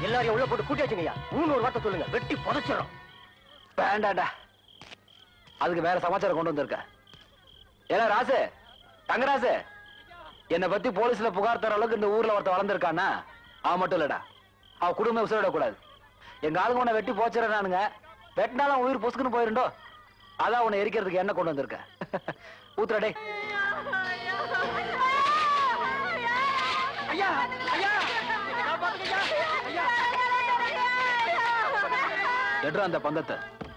எல்லாரையும் உள்ள போட்டு கூட்டியாச்சுங்கய்யா மூணு ஒரு வார்த்தை சொல்லுங்க வெட்டி புதைச்சிடும் வேண்டாடா அதுக்கு வேற சமாச்சாரம் கொண்டு வந்திருக்க ஏல ராசு தங்கராசு என்னை பத்தி போலீஸ்ல புகார் தர அளவுக்கு இந்த ஊர்ல ஒருத்தன் வளர்ந்துருக்கானா அவன் மட்டும் இல்லடா அவன் குடும்பம் விசாரிட கூடாது எங்க ஆளுங்க உன்னை வெட்டி போச்சிடறானுங்க வெட்டினாலும் அவன் உயிர் பொசுக்குன்னு போயிருண்டோ அதான் உன்னை எரிக்கிறதுக்கு என்ன கொண்டு வந்திருக்க ஊத்துறடே ஐயா ஐயா என்னை காப்பாத்துங்க ஐயா ஐயா எடுற அந்த பந்தத்தை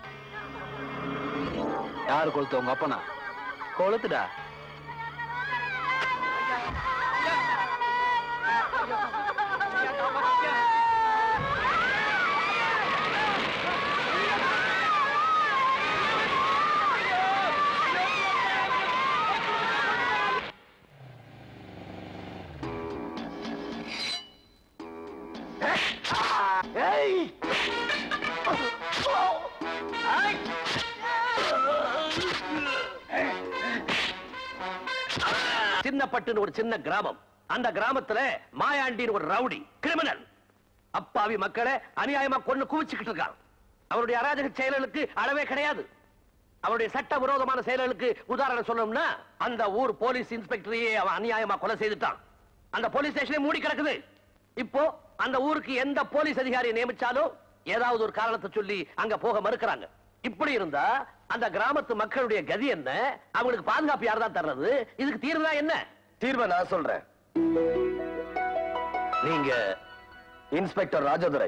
யாரு கொளுத்து உங்க அப்பனா கொளுத்துடா ஏய் சின்னப்பட்டுன்னு ஒரு சின்ன கிராமம் அந்த கிராமத்துல மாயாண்டின்னு ஒரு ரவுடி கிரிமினல் அப்பாவி மக்களை அநியாயமா கொண்டு குவிச்சுக்கிட்டு இருக்கான் அவருடைய அராஜக செயல்களுக்கு அளவே கிடையாது அவருடைய சட்ட விரோதமான செயல்களுக்கு உதாரணம் சொல்லணும்னா அந்த ஊர் போலீஸ் இன்ஸ்பெக்டரையே அவன் அநியாயமா கொலை செய்துட்டான் அந்த போலீஸ் ஸ்டேஷனே மூடி கிடக்குது இப்போ அந்த ஊருக்கு எந்த போலீஸ் அதிகாரியை நியமிச்சாலும் ஏதாவது ஒரு காரணத்தை சொல்லி அங்க போக மறுக்கிறாங்க இப்படி இருந்தா அந்த கிராமத்து மக்களுடைய கதி என்ன அவங்களுக்கு பாதுகாப்பு யார் தான் தர்றது இதுக்கு தீர்வு தான் என்ன தீர்வை நான் சொல்றேன் நீங்க இன்ஸ்பெக்டர் ராஜதுரை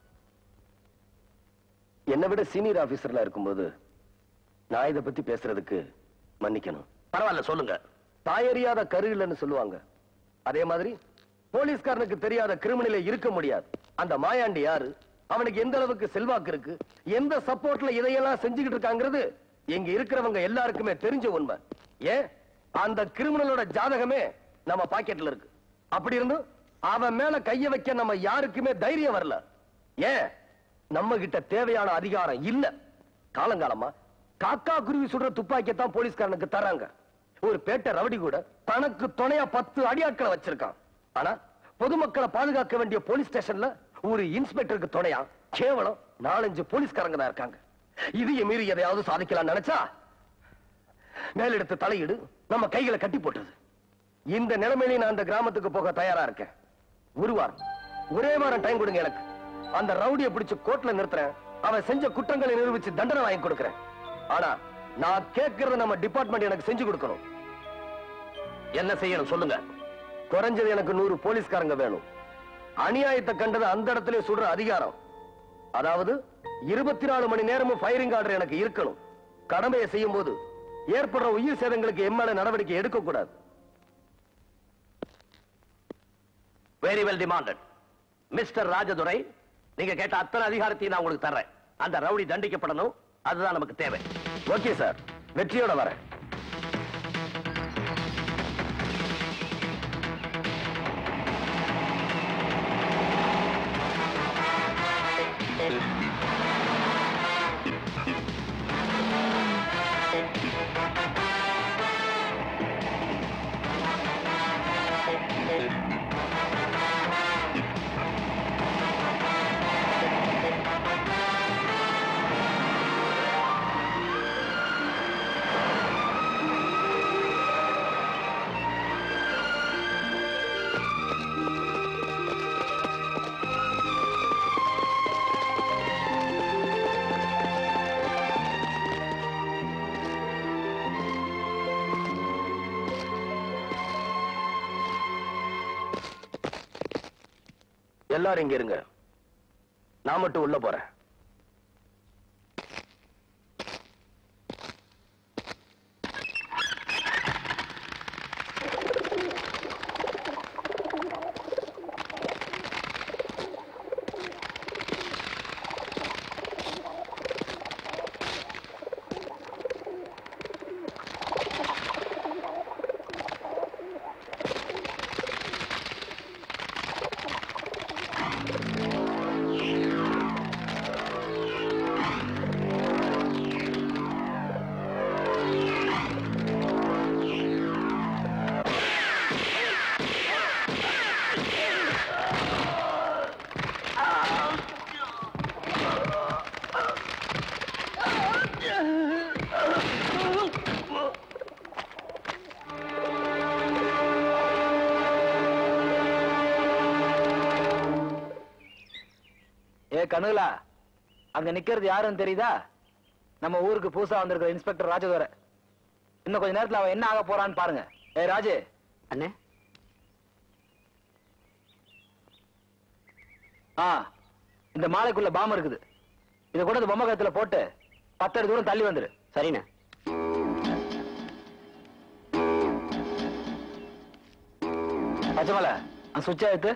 என்னை விட சீனியர் ஆபீசர்ல இருக்கும்போது நான் இதை பத்தி பேசுறதுக்கு மன்னிக்கணும் பரவாயில்ல சொல்லுங்க தாயறியாத கருவில்லைன்னு சொல்லுவாங்க அதே மாதிரி போலீஸ்காரனுக்கு தெரியாத கிரிமினலே இருக்க முடியாது அந்த மாயாண்டி யாரு அவனுக்கு எந்த அளவுக்கு செல்வாக்கு இருக்கு எந்த சப்போர்ட்ல இதையெல்லாம் செஞ்சுக்கிட்டு இருக்காங்கிறது இங்க இருக்கிறவங்க எல்லாருக்குமே தெரிஞ்ச உண்மை ஏன் அந்த கிரிமினலோட ஜாதகமே நம்ம பாக்கெட்ல இருக்கு அப்படி இருந்தும் அவன் மேல கைய வைக்க நம்ம யாருக்குமே தைரியம் வரல ஏன் நம்ம கிட்ட தேவையான அதிகாரம் இல்ல காலங்காலமா காக்கா குருவி சுடுற துப்பாக்கியத்தான் போலீஸ்காரனுக்கு தராங்க ஒரு பேட்டை ரவுடி கூட தனக்கு துணையா பத்து அடியாட்களை வச்சிருக்கான் ஆனா பொதுமக்களை பாதுகாக்க வேண்டிய போலீஸ் ஸ்டேஷன்ல ஒரு இன்ஸ்பெக்டருக்கு துணையா கேவலம் நாலஞ்சு போலீஸ்காரங்க தான் இருக்காங்க இதைய மீறி எதையாவது சாதிக்கலாம் நினைச்சா மேலெடுத்து தலையிடு நம்ம கைகளை கட்டி போட்டுது இந்த நிலைமையில நான் அந்த கிராமத்துக்கு போக தயாரா இருக்கேன் ஒரு வாரம் ஒரே வாரம் டைம் கொடுங்க எனக்கு அந்த ரவுடியை பிடிச்சு கோர்ட்ல நிறுத்துறேன் அவன் செஞ்ச குற்றங்களை நிரூபிச்சு தண்டனை வாங்கி கொடுக்கிறேன் ஆனா நான் கேட்கறத நம்ம டிபார்ட்மெண்ட் எனக்கு செஞ்சு கொடுக்கணும் என்ன செய்யணும் சொல்லுங்க குறைஞ்சது எனக்கு நூறு போலீஸ்காரங்க வேணும் அநியாயத்தை கண்டது அந்த இடத்துல சுடுற அதிகாரம் அதாவது இருபத்தி நாலு மணி நேரமும் ஃபயரிங் ஆர்டர் எனக்கு இருக்கணும் கடமையை செய்யும் போது ஏற்படுற உயிர் சேதங்களுக்கு எம்எல்ஏ நடவடிக்கை எடுக்க கூடாது very well demanded mister Rajadurai நீங்க கேட்ட அத்தனை அதிகாரத்தையும் நான் உங்களுக்கு தர்றேன் அந்த ரவுடி தண்டிக்கப்படணும் அதுதான் நமக்கு தேவை ஓகே சார் வெற்றியோட வரேன் எல்லாரும் இங்க இருங்க நான் மட்டும் உள்ள போறேன் டேய் கனுகளா அங்க நிக்கிறது யாருன்னு தெரியுதா நம்ம ஊருக்கு புதுசா வந்திருக்கிற இன்ஸ்பெக்டர் ராஜதுரை இன்னும் கொஞ்ச நேரத்துல அவன் என்ன ஆக போறான்னு பாருங்க ஏய் ராஜு அண்ணே ஆ இந்த மாலைக்குள்ள பாம்பு இருக்குது இத கூட இந்த பொம்மை கத்துல போட்டு பத்தடி தூரம் தள்ளி வந்துரு சரிண்ணே பச்சைமலை அந்த சுவிட்சை எடுத்து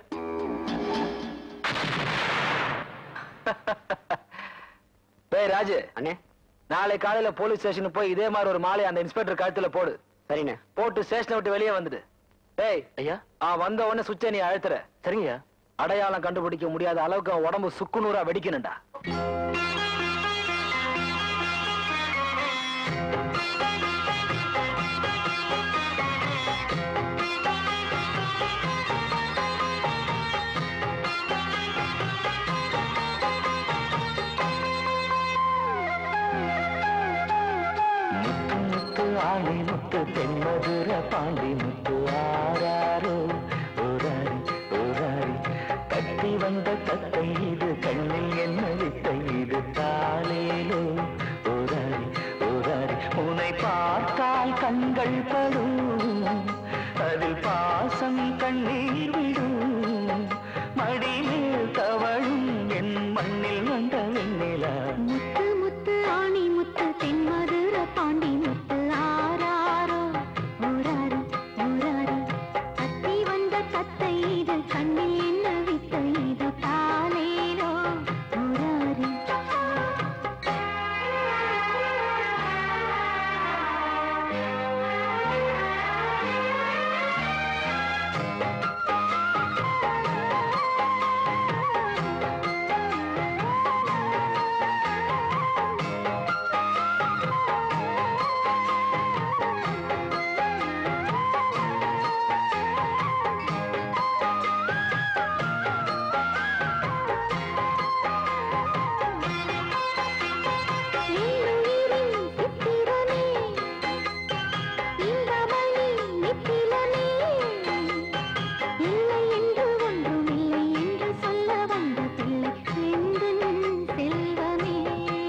டேய் ராஜு அண்ணே நாளை காலையில போலீஸ் ஸ்டேஷனுக்கு போய் இதே மாதிரி ஒரு மாலை அந்த இன்ஸ்பெக்டர் கழுத்துல போடு சரிண்ணே போட்டு ஸ்டேஷனை விட்டு வெளியே வந்துடு டேய் ஐயா ஆ வந்த உடனே சுவிட்சை நீ அழுத்துற சரிங்கய்யா அடையாளம் கண்டுபிடிக்க முடியாத அளவுக்கு அவன் உடம்பு சுக்குநூறா வெடிக்கணும்டா முத்து முத்து ஆணி முத்து தென்மதுர பாண்டி முத்து ஆராரோ ஓராரி ஓராரி கட்டி வந்த தத்தை இது கண்ணில் என்ன வித்தை இது தாலேலோ ஓராரி ஓராரி உன்னை பார்த்தால் கண்கள் படும் அதில் பாசம் கண்ணீர் விடும் மடியில் தவழும் என் மண்ணில் வந்த வெண்ணிலா முத்து முத்து ஆணி முத்து தென்மதுர பாண்டி முத்து ஆராரோ ஊராரி ஊராரி அத்தி வந்த தத்தை இது கண்ணில் என்ன வித்தை இது தாலேலோ ஊராரி நீருயிரின் சித்திரமே இன்பமணி நித்திலமே இல்லை என்று ஒன்றுமில்லை என்று சொல்ல வந்த பிள்ளை எந்தன் செல்வமே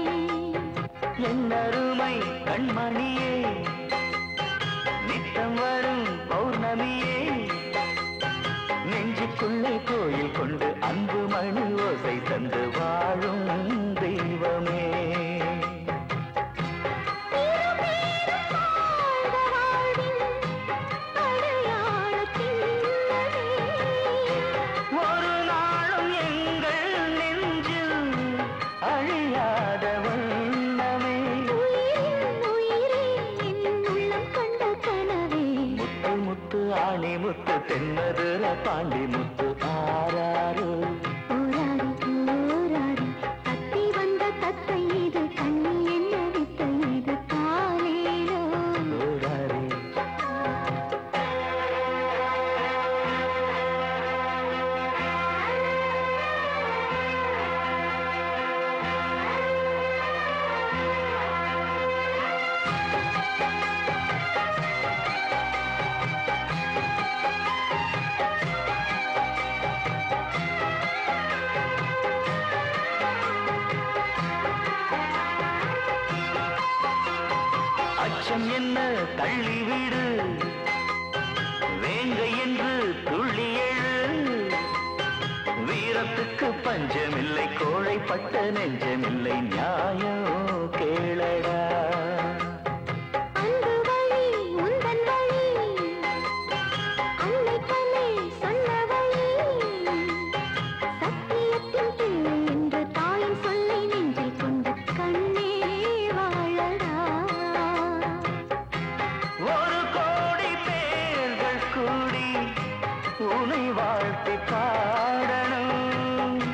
என்னருமை கண்மணியே நித்தம் வரும் பௌர்ணமியே நெஞ்சுக்குள்ளே கோயில் கொண்டு அன்பு மணி ஓசை தந்து வாழும் தெய்வமே ஒரு நாளும் எங்கள் நெஞ்சில் அழியாத வண்ணமே முத்து முத்து ஆணி முத்து தென்மதுர பாண்டி முத்து ஆராரு ஓராரி அச்சம் என்ன தள்ளிவிடு வேங்க என்று துள்ளி எழு வீரத்துக்கு பஞ்சமில்லை கோழைப்பட்ட நெஞ்சமில்லை நியாயம் கேளடா கண்ணே வாழடா ஒரு கோடி பேர்கள் கூடி உனை வாழ்த்தி பாடணும்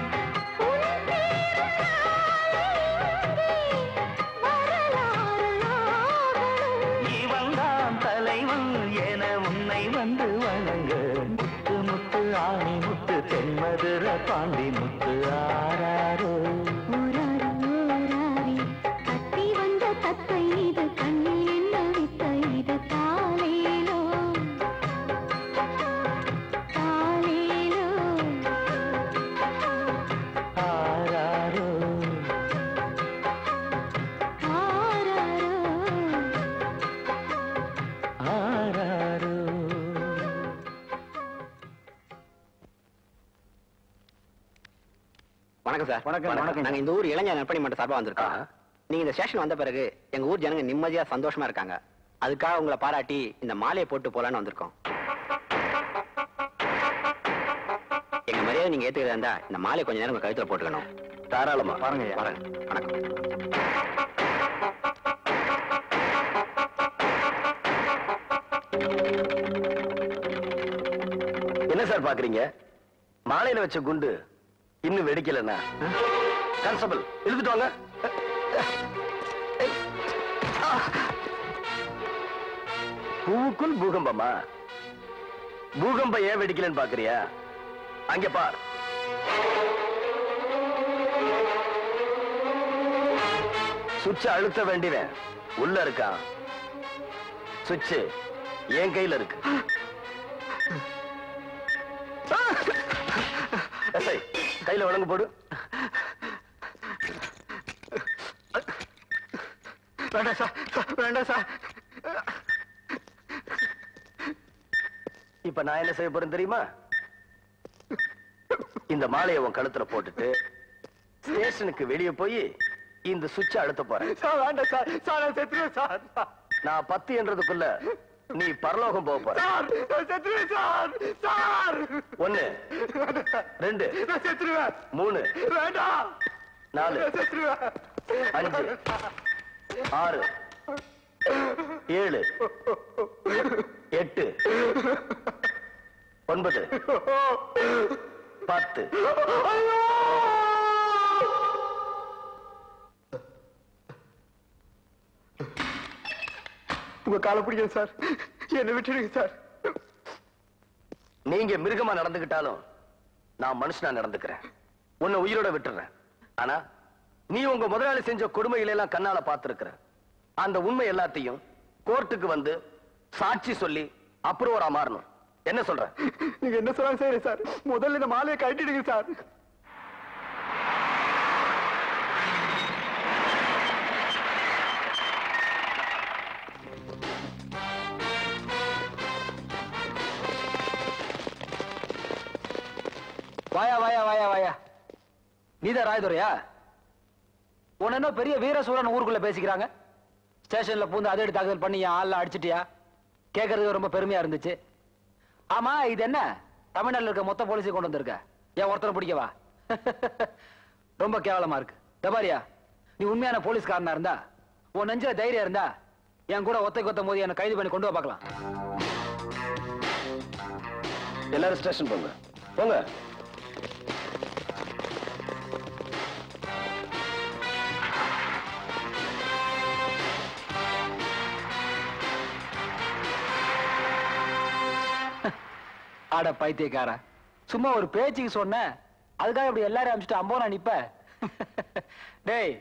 இவன் தான் தலைவன் என உன்னை வந்து வணங்க முத்து முத்து ஆணி முத்து தென்மதுர பாண்டி முத்து ஆராரோ ஊராரி ஊராரி கத்தி வந்த தத்தை இது கண்ணில் என்ன வித்தை இது தாலேலோ தாலேலோ ஆரா வணக்கம் சார் வணக்கம், வணக்கம். நாங்க இந்த ஊர் இளைஞர் நற்பணி மன்ற சார்பா வந்திருக்கோம் நீங்க இந்த ஸ்டேஷன் வந்த பிறகு எங்க ஊர் ஜனங்க நிம்மதியா சந்தோஷமா இருக்காங்க அதுக்காக உங்களை பாராட்டி இந்த மாலையை போட்டு போலான்னு வந்திருக்கோம் எங்க மரியாதை நீங்க ஏத்துக்கிறதா இருந்தா இந்த மாலையை கொஞ்ச நேரம் உங்க கழுத்துல போட்டுக்கணும் தாராளமா பாருங்க ஐயா. வரேன் வணக்கம் என்ன சார் பாக்குறீங்க மாலையில வச்ச குண்டு இன்னும் வெடிக்கலன்னா கான்ஸ்டபிள் இழுத்துட்டு வாங்க பூவுக்குள் பூகம்பமா பூகம்பம் ஏன் வெடிக்கலன்னு பாக்குறியா அங்க பார் சுவிட்ச அழுத்த வேண்டியவன் உள்ள இருக்கான் சுவிட்ச் என் கையில இருக்கு எஸ்ஐ கையில வழங்கு போடு வேண்டாம் சார் வேண்டாம் சார் இப்ப நான் என்ன செய்ய போறேன் தெரியுமா இந்த மாலையை உன் கழுத்துல போட்டுட்டு ஸ்டேஷனுக்கு வெளியே போய் இந்த சுவிட்ச அழுத்த போறேன் சார் வேண்டாம் சார் சார் நான் செத்துருவேன் சார் நான் பத்து என்றதுக்குள்ள நீ பரலோகம் போக போற சார் நான் செத்துருவேன் சார் சார் ஒண்ணு ரெண்டு நான் செத்துருவேன் மூணு வேண்டாம் நாலு நான் செத்துருவேன் அஞ்சு ஆறு ஏழு எட்டு ஒன்பது பத்து உங்க காலை பிடிக்கும் சார் என்னை விட்டுடுங்க சார் நீங்க மிருகமா நடந்துகிட்டாலும் நான் மனுஷனா நடந்துக்கிறேன் உன்னை உயிரோட விட்டுறேன் ஆனா நீ உங்க முதலாளி செஞ்ச கொடுமைகளை எல்லாம் கண்ணால பார்த்திருக்கிற அந்த உண்மை எல்லாத்தையும் கோர்ட்டுக்கு வந்து சாட்சி சொல்லி அப்ரூவரா மாறணும் என்ன சொல்ற நீங்க என்ன சொன்னாலும் சரி சார் முதல்ல இந்த மாலையை கட்டிடுங்க சார் வாயா வாயா வாயா வாயா நீதான் ராயதுரையா உன்ன என்ன பெரிய வீர சூரன் ஊருக்குள்ள பேசிக்கிறாங்க ஸ்டேஷன்ல பூந்து அதை எடுத்து தாக்குதல் பண்ணி என் ஆள்ல அடிச்சிட்டியா கேட்கறதுக்கு ரொம்ப பெருமையா இருந்துச்சு ஆமா இது என்ன தமிழ்நாட்டுல இருக்க மொத்த போலீஸை கொண்டு வந்திருக்க ஏன் ஒருத்தரை பிடிக்கவா ரொம்ப கேவலமா இருக்கு தபாரியா நீ உண்மையான போலீஸ்காரனா இருந்தா உன் நெஞ்சில தைரியம் இருந்தா என் கூட ஒத்தை கொத்த போது என்ன கைது பண்ணி கொண்டு வா பார்க்கலாம் எல்லாரும் ஸ்டேஷன் போங்க போங்க ஆட பைத்தியக்காரா சும்மா ஒரு பேச்சுக்கு சொன்ன அதுக்காக இப்படி எல்லாரும் அனுப்பிச்சிட்டு அம்போனா நிப்ப டேய்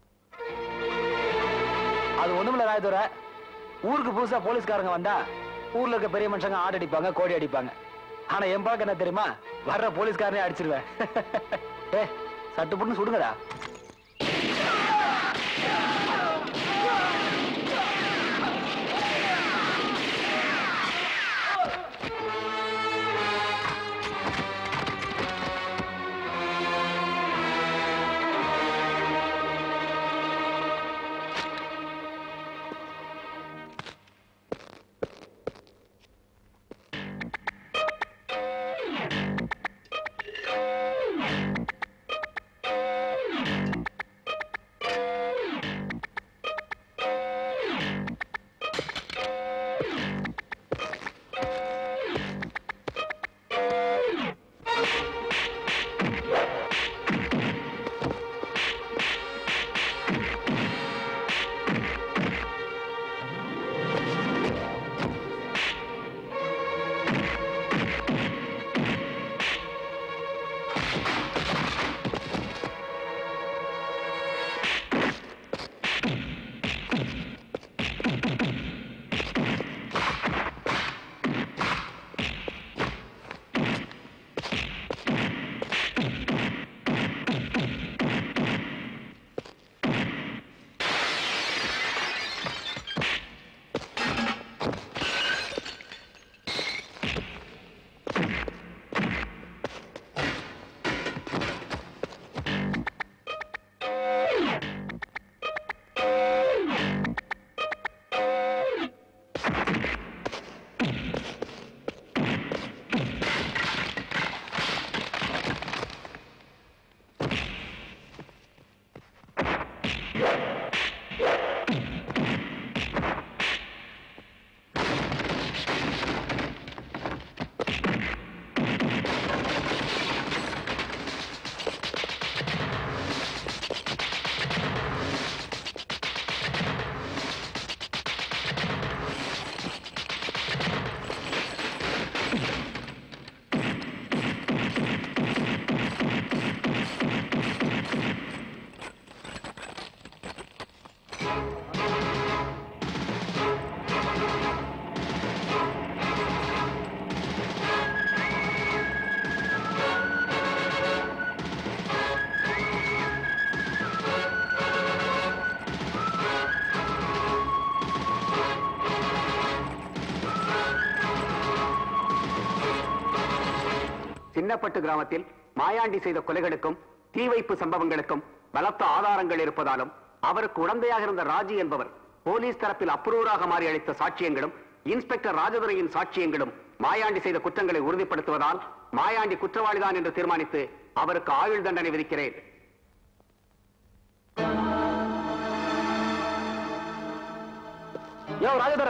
அது ஒண்ணுமில்ல ராயதுரை ஊருக்கு புதுசா போலீஸ்காரங்க வந்தா ஊர்ல இருக்க பெரிய மனுஷங்க ஆடு அடிப்பாங்க கோடி அடிப்பாங்க ஆனா என் பழக்கம் என்ன தெரியுமா வர்ற போலீஸ்காரனே அடிச்சிருவேன் ஏ சட்டு புட்டு சுடுங்கடா சின்னப்பட்டு கிராமத்தில் மாயாண்டி செய்த கொலைகளுக்கும் தீ வைப்பு சம்பவங்களுக்கும் பலத்த ஆதாரங்கள் இருப்பதாலும் அவருக்கு உடந்தையாக இருந்த ராஜி என்பவர் போலீஸ் தரப்பில் அப்ரூவராக மாறி அளித்த சாட்சியங்களும் இன்ஸ்பெக்டர் ராஜதுரையின் சாட்சியங்களும் மாயாண்டி செய்த குற்றங்களை உறுதிப்படுத்துவதால் மாயாண்டி குற்றவாளிதான் என்று தீர்மானித்து அவருக்கு ஆயுள் தண்டனை விதிக்கிறேன் யோ ராஜதுர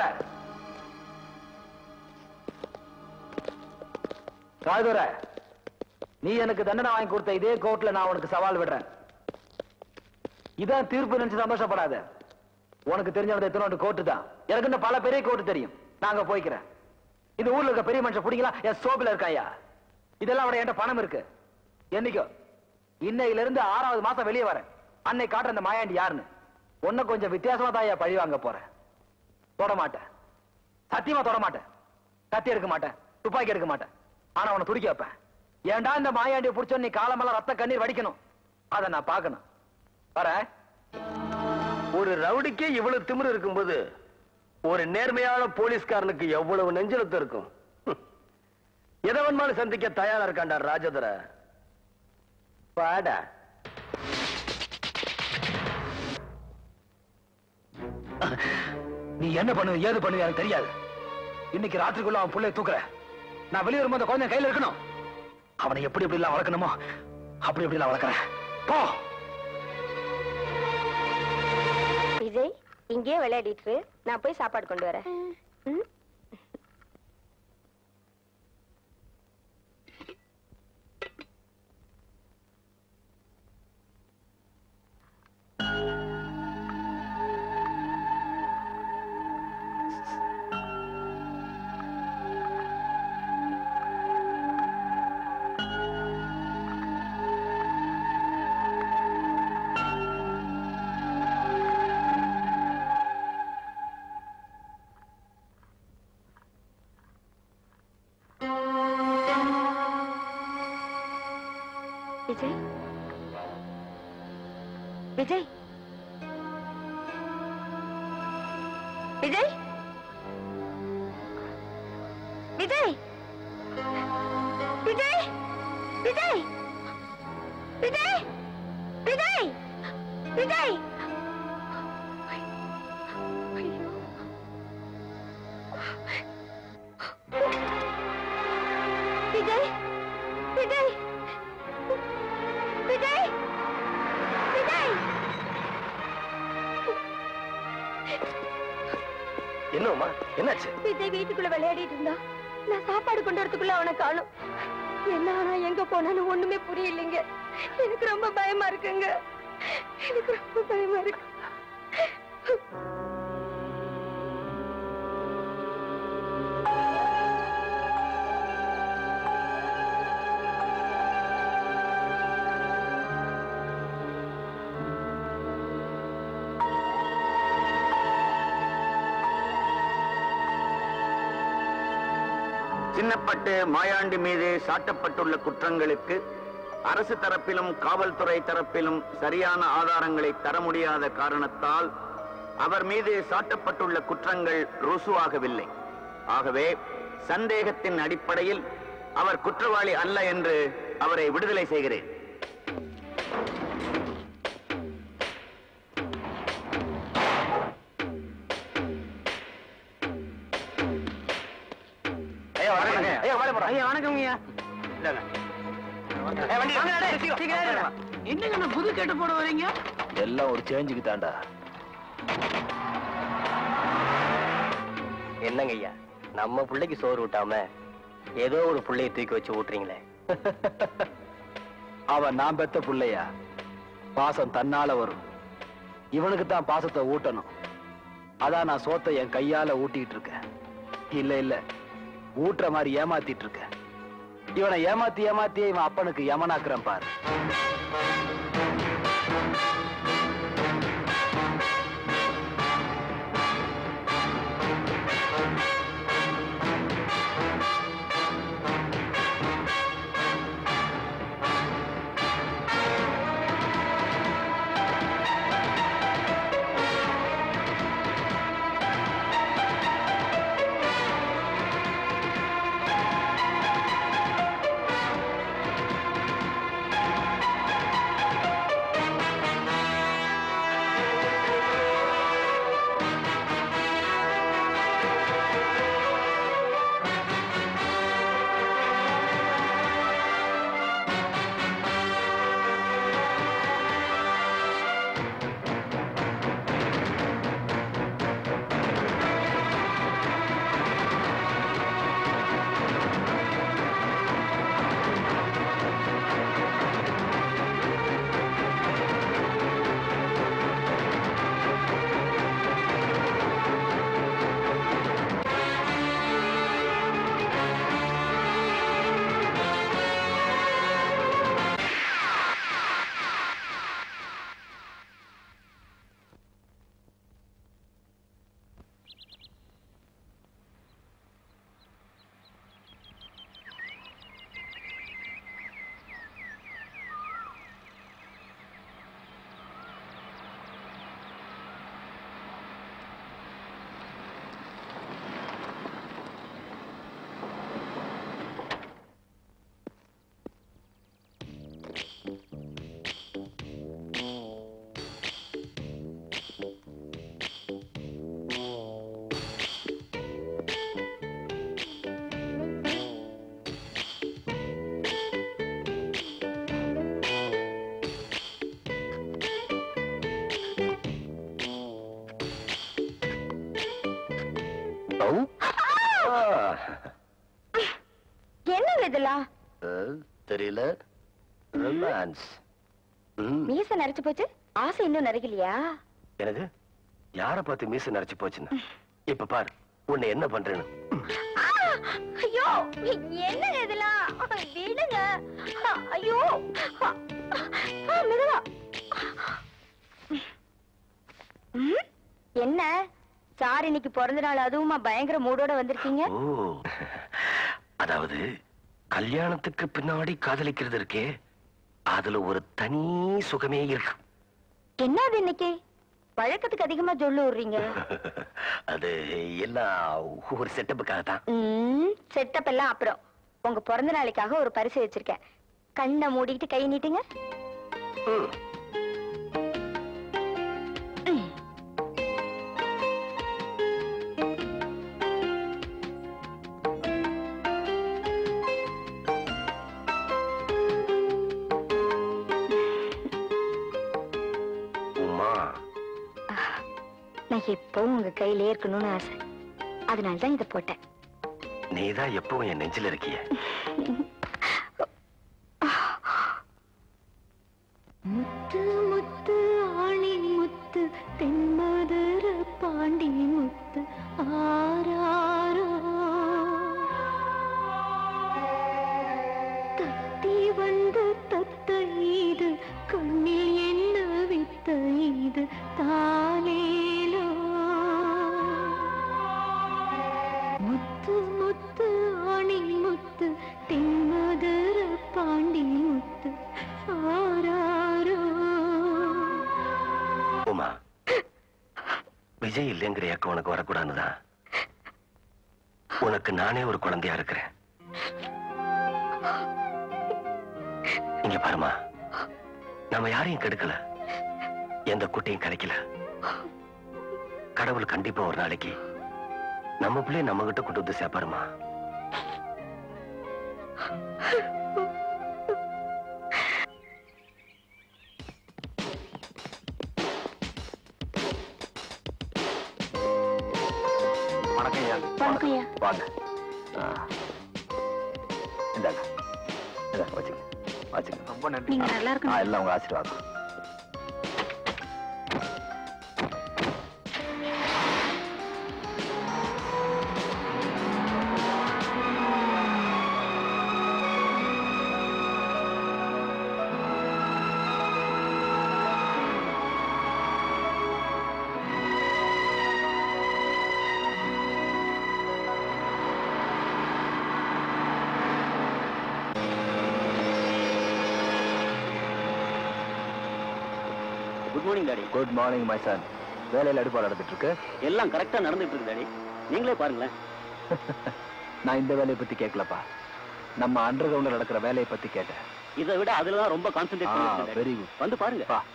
ராஜதுர நீ எனக்கு தண்டனை வாங்கி கொடுத்த இதே கோர்ட்ல நான் உனக்கு சவால் விடுறேன் இதான் தீர்ப்பு நினைச்சு சந்தோஷப்படாத உனக்கு தெரிஞ்சவங்க எத்தனை கோர்ட்டு தான் எனக்கு இன்னும் பல பெரிய கோர்ட்டு தெரியும் நாங்க போய்க்கிறேன் இந்த ஊர்ல இருக்க பெரிய மனுஷன் பிடிங்களா என் சோப்பில இருக்காயா இதெல்லாம் அவட என்கிட்ட பணம் இருக்கு என்னைக்கோ இன்னையில இருந்து ஆறாவது மாசம் வெளியே வரேன் அன்னை காட்டுற அந்த மாயாண்டி யாருன்னு உன்னை கொஞ்சம் வித்தியாசமா தான் பழி வாங்க போறேன் தொட மாட்டேன் சத்தியமா தொட மாட்டேன் கத்தி எடுக்க மாட்டேன் துப்பாக்கி எடுக்க மாட்டேன் ஆனா உன்னை துடிக்க வைப்பேன் ஏன்டா இந்த மாயாண்டியை புடிச்சோ நீ காலமெல்லாம் ரத்த கண்ணீர் வடிக்கணும் அதை நான் பார்க்கணும் வரேன் ஒரு ரவுடிக்கே இவ்வளவு திமிரு இருக்கும்போது ஒரு நேர்மையான போலீஸ்காரனுக்கு எவ்வளவு நெஞ்சலத்து இருக்கும் ஹம். எதவன்மானு சந்திக்க தயாரா இருக்காண்டா ராஜதுர பாடா நீ என்ன பண்ணுவ ஏது பண்ணுவ எனக்கு தெரியாது இன்னைக்கு ராத்திரிக்குள்ள அவன் புள்ளைய தூக்குற நான் வெளியே வரும்போது அந்த குழந்தை கையில இருக்கணும் அவனை எப்படி எப்படி எல்லாம் வளர்க்கணுமோ அப்படி எப்படி எல்லாம் வளர்க்கறேன் போ விஜய் இங்கேயே விளையாடிட்டு இரு. நான் போய் சாப்பாடு கொண்டு வரேன் ம்? விஜய் விஜய் விஜய் விஜய் விஜய் விஜய் விஜய் விஜய் விஜய் ஐயோ. விஜய் விஜய் விஜய் விஜய் என்னம்மா என்னாச்சு விஜய் வீட்டுக்குள்ள விளையாடிட்டு இருந்தா நான் சாப்பாடு கொண்டு வரதுக்குள்ள அவனை காணும் என்ன ஆனா எங்க போனாலும் ஒண்ணுமே புரியலைங்க எனக்கு ரொம்ப பயமா இருக்குங்க எனக்கு ரொம்ப பயமா இருக்கு சின்னப்பட்டு மாயாண்டி மீது சாட்டப்பட்டுள்ள குற்றங்களுக்கு அரசு தரப்பிலும் காவல்துறை தரப்பிலும் சரியான ஆதாரங்களை தர முடியாத காரணத்தால் அவர் மீது சாட்டப்பட்டுள்ள குற்றங்கள் ருசுவாகவில்லை ஆகவே சந்தேகத்தின் அடிப்படையில் அவர் குற்றவாளி அல்ல என்று அவரை விடுதலை செய்கிறேன் ஐயா வணக்கம் ஐயா வாழ போறோம் ஐயா வணக்கம்ங்கய்யா என்னங்க புது கேட்டு போட வரீங்க எல்லாம் ஒரு சேஞ்சுக்கு தாண்டா என்னங்க ஐயா நம்ம பிள்ளைக்கு சோறு ஊட்டாம ஏதோ ஒரு பிள்ளைய தூக்கி வச்சு ஊட்டுறீங்களே அவன் நான் பெத்த புள்ளையா பாசம் தன்னால வரும் இவனுக்கு தான் பாசத்தை ஊட்டணும் அதான் நான் சோத்தை என் கையால ஊட்டிட்டு இருக்கேன் இல்ல இல்ல ஊட்டுற மாதிரி ஏமாத்திட்டு இருக்கேன் இவனை ஏமாத்தி ஏமாத்தியே இவன் அப்பனுக்கு யமனாக்குறான் பாரு ஆ. என்னங்க இதெல்லாம் அஹ், தெரியல ரொமான்ஸ் மீச நரைச்சு போச்சு ஆசை இன்னும் நரைக்கலையா எனக்கு யார பார்த்து மீச நரைச்சு போச்சுன்னு இப்ப பாரு உன்னை என்ன பண்றேன்னு ஆ! ஐயோ என்னங்க இதெல்லாம் விடுங்க ஐயோ ஆ, மெதுவா ம், என்ன சார் இன்னைக்கு பிறந்த நாள் அதுவுமா பயங்கர மூடோட வந்திருக்கீங்க ஓ அதாவது கல்யாணத்துக்கு பின்னாடி காதலிக்கிறது இருக்கே அதுல ஒரு தனி சுகமே இருக்கு என்னது இன்னைக்கு பழக்கத்துக்கு அதிகமா சொல்லு விடுறீங்க அது எல்லாம் ஒரு செட்டப்புக்காக தான் ம் செட்டப் எல்லாம் அப்புறம் உங்க பிறந்த நாளைக்காக ஒரு பரிசு வச்சிருக்கேன் கண்ணை மூடிக்கிட்டு கை நீட்டுங்க ம். ம். உமா நான் எப்பவும் உங்க கையிலே இருக்கணும்னு ஆசை அதனால தான் இதை போட்டேன் நீதான் எப்பவும் என் நெஞ்சில இருக்கிய முத்து முத்து ஆணி முத்து தென்மதுர பாண்டி முத்து ஆராரோ தத்தி வந்த தத்த இது கண்ணில் என்ன வித்த இது தாலேலோ முத்து முத்து ஆணி முத்து தென்மதுர பாண்டி முத்து ஆராரோ உமா விஜய் இல்லைங்கிற ஏக்கம் உனக்கு வரக்கூடாதுதான் உனக்கு நானே ஒரு குழந்தையா இருக்கிறேன் இங்க பாருமா நம்ம யாரையும் கெடுக்கல எந்த குட்டையும் கிடைக்கல கடவுள் கண்டிப்பா ஒரு நாளைக்கு நம்ம பிள்ளைய நம்ம கிட்ட கொண்டு வந்து சேர்ப்பாருமா வணக்கம் ஐயா வணக்கம் ஐயா. வாங்க ஆ. இந்தாங்க இந்தா, வச்சுங்க வச்சுங்க ரொம்ப நன்றி நீங்க நல்லா இருக்கணும். எல்லாம் உங்க ஆசீர்வாதம் good morning daddy good morning my son வேலையில் அடுப்பால் நடந்துட்டு இருக்கு எல்லாம் கரெக்டா நடந்துட்டு இருக்கு டாடி நீங்களே பாருங்களேன் நான் இந்த வேலையை பத்தி கேட்கலப்பா நம்ம அண்டர் கிரவுண்ட்ல நடக்கிற வேலையை பத்தி கேட்டேன் இதை விட அதுல தான் ரொம்ப கான்சென்ட்ரேட் பண்ணிருக்கேன் வெரி குட் வந்து பாருங்க பா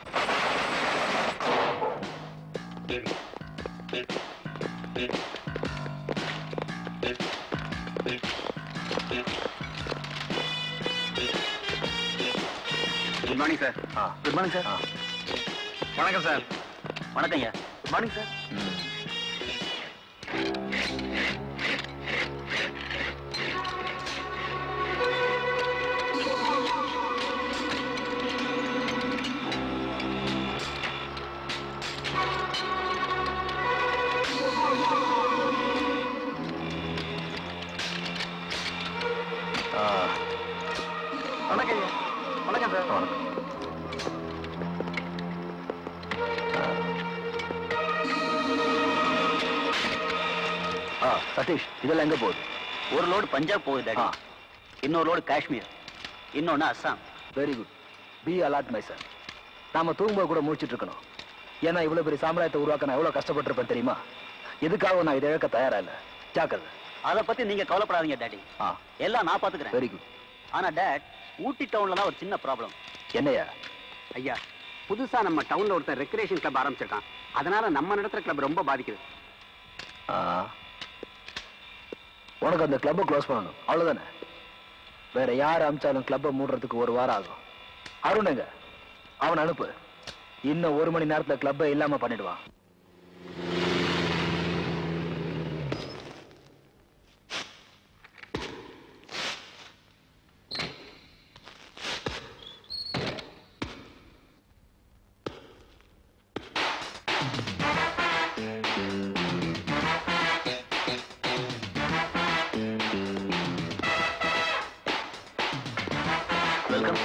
குட் மார்னிங் சார் ஆ குட் மார்னிங் சார் ஆ வணக்கம் சார் வணக்கம் ஐயா குட் மார்னிங் சார் ஆ வணக்கம் ஐயா வணக்கம் சார் வணக்கம் ஆ சதீஷ் இதெல்லாம் எங்க போகுது ஒரு லோடு பஞ்சாப் போகுது டாடி ஆ. இன்னொரு லோடு காஷ்மீர் இன்னொன்னு Assam very good be alert my sir நாம தூங்கும்போது கூட முடிச்சிட்டு இருக்கணும் ஏன்னா இவ்வளவு பெரிய சாம்ராஜ்யத்தை உருவாக்க நான் எவ்வளவு கஷ்டப்பட்டிருப்பேன் தெரியுமா எதுக்காக நான் இதை இழக்க தயாரா இல்ல ஜாக்கிரதை அத பத்தி நீங்க கவலைப்படாதீங்க டாடி ஆ எல்லாம் நான் பாத்துக்கிறேன் வெரி குட் ஆனா டேட் ஊட்டி டவுன்ல தான் ஒரு சின்ன ப்ராப்ளம் என்னையா ஐயா புதுசா நம்ம டவுன்ல ஒருத்தர் ரெக்ரேஷன் கிளப் ஆரம்பிச்சிருக்கான் அதனால நம்ம நடத்துற கிளப் ரொம்ப பாதிக்குது ஆ. உனக்கு அந்த கிளப்பை க்ளோஸ் பண்ணணும் அவ்வளவுதானே வேற யார் அமிச்சாலும் கிளப்பை மூடுறதுக்கு ஒரு வாரம் ஆகும் அருணுங்க அவன் அனுப்பு இன்னும் ஒரு மணி நேரத்துல கிளப்பை இல்லாம பண்ணிடுவான் welcome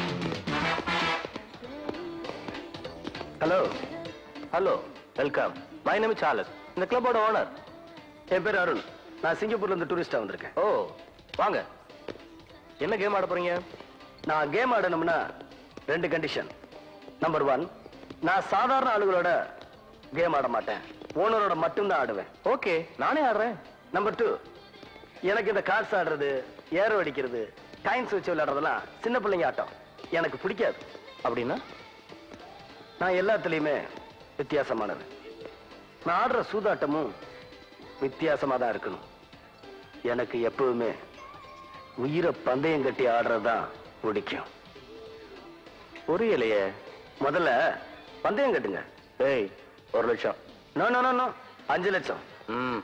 hello hello welcome my name Charles இந்த கிளப்போட ஓனர் என் பேர் அருண் நான் சிங்கப்பூர்ல இருந்து டூரிஸ்டா வந்திருக்கேன் ஓ வாங்க என்ன கேம் ஆட போறீங்க நான் கேம் ஆடணும்னா ரெண்டு கண்டிஷன் நம்பர் ஒன் நான் சாதாரண ஆளுகளோட கேம் ஆட மாட்டேன் ஓனரோட மட்டும்தான் ஆடுவேன் ஓகே நானே ஆடுறேன் நம்பர் டூ எனக்கு இந்த கார்ட்ஸ் ஆடுறது ஏரோ அடிக்கிறது டைன்ஸ் வச்சு விளையாடுறதெல்லாம் சின்ன பிள்ளைங்க ஆட்டம் எனக்கு பிடிக்காது அப்படின்னா நான் எல்லாத்துலயுமே வித்தியாசமானது நான் ஆடுற சூதாட்டமும் வித்தியாசமா தான் இருக்கணும் எனக்கு எப்பவுமே உயிரை பந்தயம் கட்டி ஆடுறதுதான் பிடிக்கும் புரியலையே முதல்ல பந்தயம் கட்டுங்க ஏய் ஒரு லட்சம் நோ நோ நோ நோ அஞ்சு லட்சம் ம்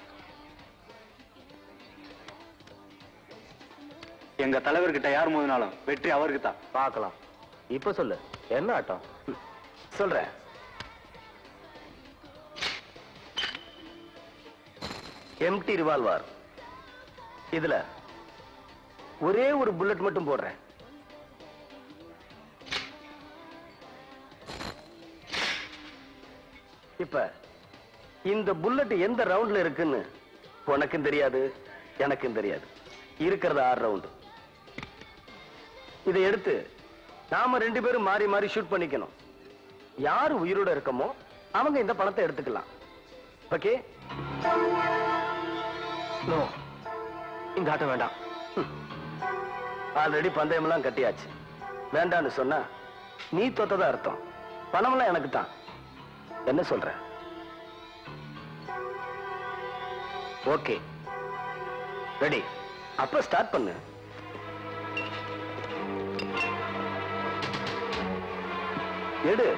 எங்க தலைவர்கிட்ட யார் மோதினாலும் வெற்றி அவருக்கு தான் பார்க்கலாம் இப்ப சொல்லு என்ன ஆட்டம் சொல்றேன் எம்டி ரிவால்வார் இதுல ஒரே ஒரு புல்லட் மட்டும் போடுறேன் இப்ப இந்த புல்லட் எந்த ரவுண்ட்ல இருக்குன்னு உனக்கும் தெரியாது எனக்கும் தெரியாது இருக்கிறது ஆறு ரவுண்டு இதை எடுத்து நாம ரெண்டு பேரும் மாறி மாறி ஷூட் பண்ணிக்கணும் யாரு உயிரோட இருக்கமோ அவங்க இந்த பணத்தை எடுத்துக்கலாம் ஓகே நோ இந்த ஆட்டம் வேண்டாம் ஆல்ரெடி பந்தயமெல்லாம் கட்டியாச்சு வேண்டான்னு சொன்னா நீ தொத்ததா அர்த்தம் பணமெல்லாம் எனக்கு தான் என்ன சொல்ற ஓகே ரெடி அப்ப ஸ்டார்ட் பண்ணு எடு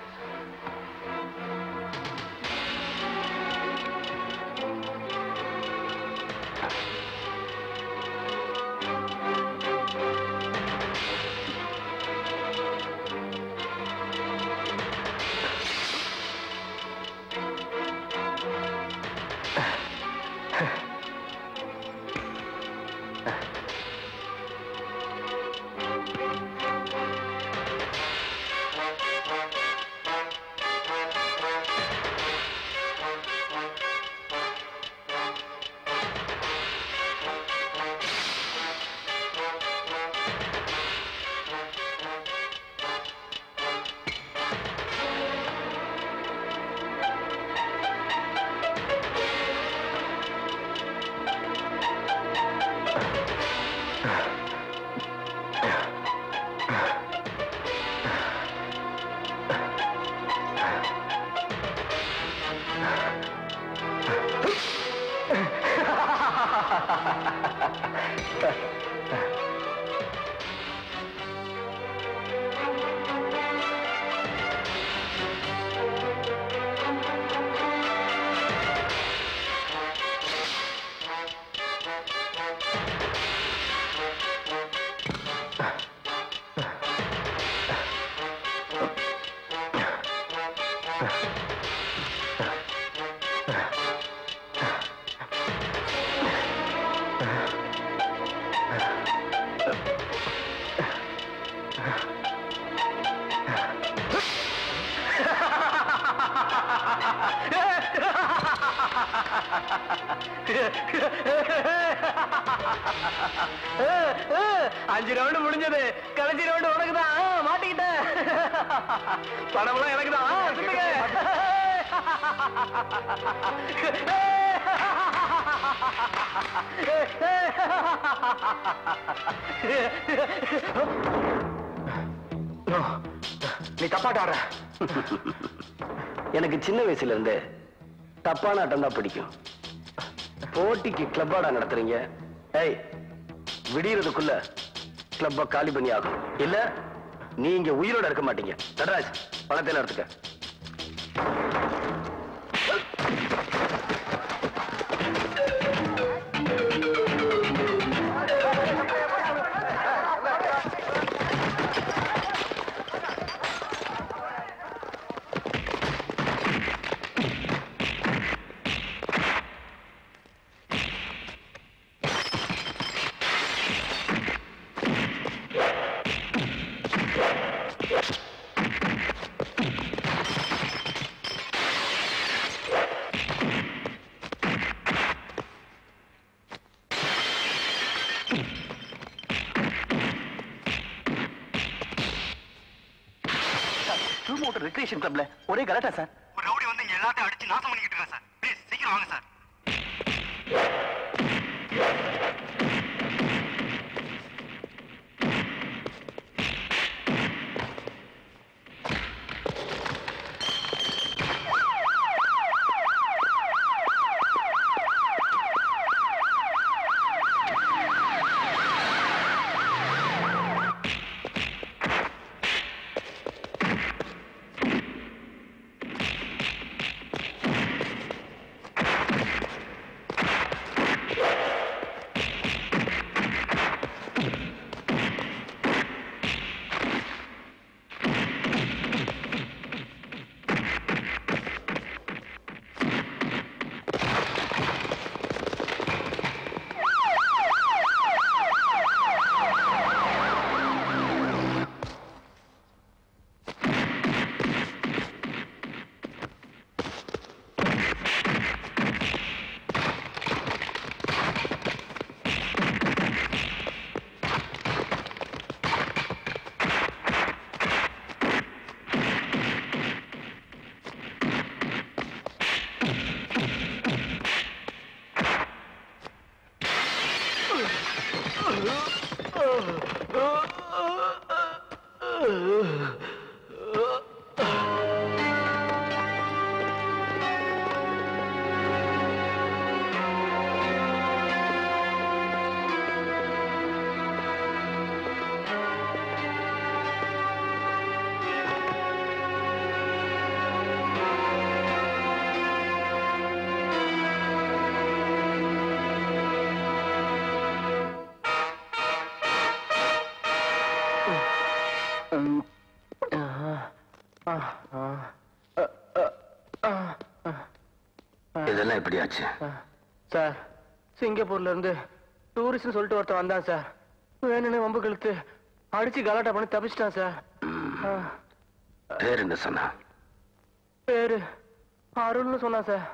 அஞ்சு ரவுண்டு முடிஞ்சது கடைசி ரவுண்டு உனக்கு தான் மாட்டிக்கிட்டேன் பணம்லாம் எனக்கு தான் சொல்லுங்க நீ தப்பாட்ட ஆடுற எனக்கு சின்ன வயசுல இருந்தே தப்பான ஆட்டம் தான் பிடிக்கும் போட்டிக்கு கிளப்பாடா நடத்துறீங்க ஏய் விடியறதுக்குள்ள கிளப்ப காலி பண்ணி ஆகும் இல்ல நீ இங்க உயிரோட இருக்க மாட்டீங்க நடராஜ் பணத்தையில எடுத்துக்க ப்ளூ மோட்டர் ரெக்ரியேஷன் கிளப்ல ஒரே கலாட்டா சார் ஒரு ரவுடி வந்து இங்க எல்லாத்தையும் அடிச்சு நாசம் பண்ணிக்கிட்டு இருக்கா சார் ப்ளீஸ் சீக்கிரம் வாங்க சார் இதெல்லாம் எப்படி ஆச்சு சார் சிங்கப்பூர்ல இருந்து டூரிஸ்ட் சொல்லிட்டு ஒருத்தன் வந்தான் சார் வேணும்னு வம்பு கழுத்து அடிச்சு கலாட்டா பண்ணி தப்பிச்சிட்டான் சார் ஆ, பேர் என்ன சொன்னா பேரு அருள்னு சொன்னான் சார்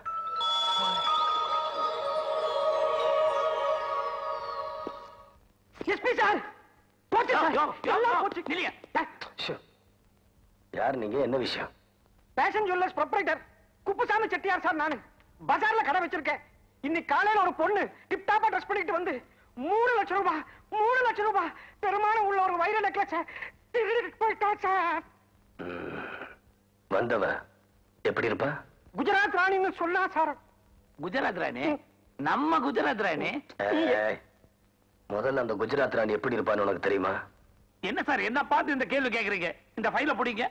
எஸ்பி சார் போச்சு சார் எல்லாம் போச்சு ஷோ. யார் நீங்க என்ன விஷயம் fashion jewellers proprietor Kuppusamy Chettiar sir நானு பஜார்ல கடை வச்சிருக்கேன் இன்னைக்கு காலையில ஒரு பொண்ணு டிப் டாப்பா ட்ரெஸ் பண்ணிட்டு வந்து மூணு லட்சம் ரூபாய் மூணு லட்சம் ரூபாய் பெருமானம் உள்ள ஒரு வைர நெக்லஸ் திருடிட்டு போயிட்டா சார் வந்தவ எப்படி இருப்பா குஜராத் ராணின்னு சொன்னா சார் குஜராத் ராணி நம்ம குஜராத் ராணி ஏய், முதல்ல அந்த குஜராத் ராணி எப்படி இருப்பான்னு உனக்கு தெரியுமா என்ன சார் என்ன பார்த்து இந்த கேள்வி கேக்குறீங்க இந்த ஃபைல பிடிங்க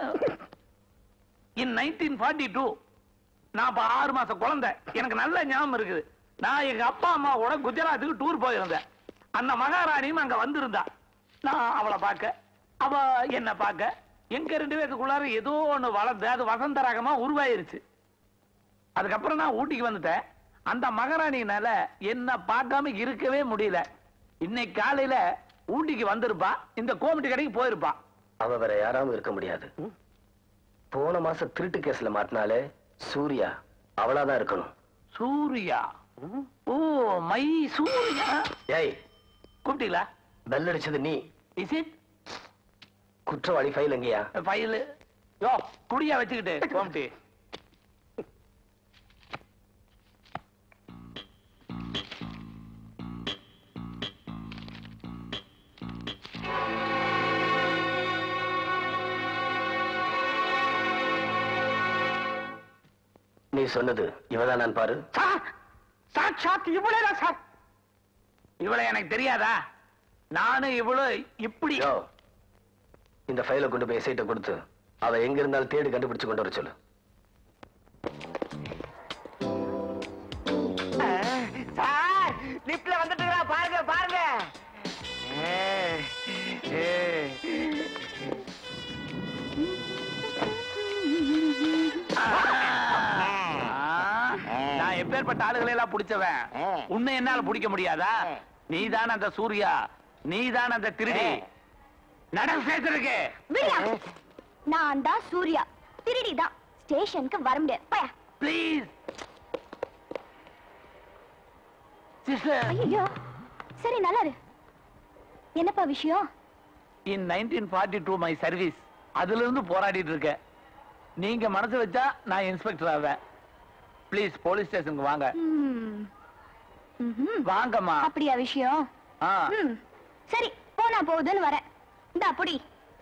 இன் நைன்டீன் ஃபார்ட்டி டூ நான் இப்ப ஆறு மாசம் குழந்தை எனக்கு நல்ல ஞாபகம் இருக்குது நான் எங்க அப்பா அம்மாவோட குஜராத்துக்கு டூர் போயிருந்தேன் அந்த மகாராணியும் அங்க வந்திருந்தா நான் அவளை பார்க்க அவ என்ன பார்க்க எங்க ரெண்டு பேருக்குள்ளார ஏதோ ஒண்ணு வளர்ந்து அது வசந்த ரகமா உருவாயிருச்சு அதுக்கப்புறம் நான் ஊட்டிக்கு வந்துட்டேன் அந்த மகாராணினால என்ன பார்க்காம இருக்கவே முடியல இன்னைக்கு காலையில ஊட்டிக்கு வந்திருப்பா இந்த கோமிட்டி கடைக்கு போயிருப்பா அவ வேற யாராவும் இருக்க முடியாது போன மாசம் திருட்டு கேஸ்ல மாட்டினாலே சூர்யா அவளாதான் இருக்கணும் சூர்யா ஓ மை சூர்யா ஏய் கூப்பிட்டீங்களா பெல் அடிச்சது நீ இஸ் இட் குற்றவாளி ஃபைல் எங்கேயா ஃபைல் யோ குடியா வச்சுக்கிட்டு கோமிட்டி நீ சொன்னது இவதான் நான் பாரு சார் சாட்சாத் இவ்வளவுதான் சார் இவளை எனக்கு தெரியாதா நானும் இவ்வளவு இப்படி யோ, இந்த ஃபைலை கொண்டு போய் எஸ்ஐட்ட கொடுத்து அவ எங்க இருந்தாலும் தேடி கண்டுபிடிச்சு கொண்டு வர சொல்லு சார் லிப்ட்ல வந்துட்டு இருக்கா பாருங்க பாருங்க நான் எப்பேற்பட்ட ஆளுகளை எல்லாம் பிடிச்சவன் உன்னை என்னால பிடிக்க முடியாதா நீதான் அந்த சூர்யா நீதான் அந்த திருடி நட சேர்த்திருக்கு விடியா நான் தான் சூர்யா திருடி தான் ஸ்டேஷனுக்கு வர முடியாது பயா ப்ளீஸ் சிஸ்டர் ஐயோ சரி நல்லா இரு என்னப்பா விஷயம் in nineteen forty two my service அதுல இருந்து போராடிட்டு இருக்கேன் நீங்க மனசு வச்சா நான் இன்ஸ்பெக்டர் ஆவேன் ப்ளீஸ் போலீஸ் ஸ்டேஷனுக்கு வாங்க ம். ம்ஹும். வாங்கம்மா அப்படியா விஷயம் ஆ ம். சரி போனா போகுதுன்னு வரேன் இந்த அப்படி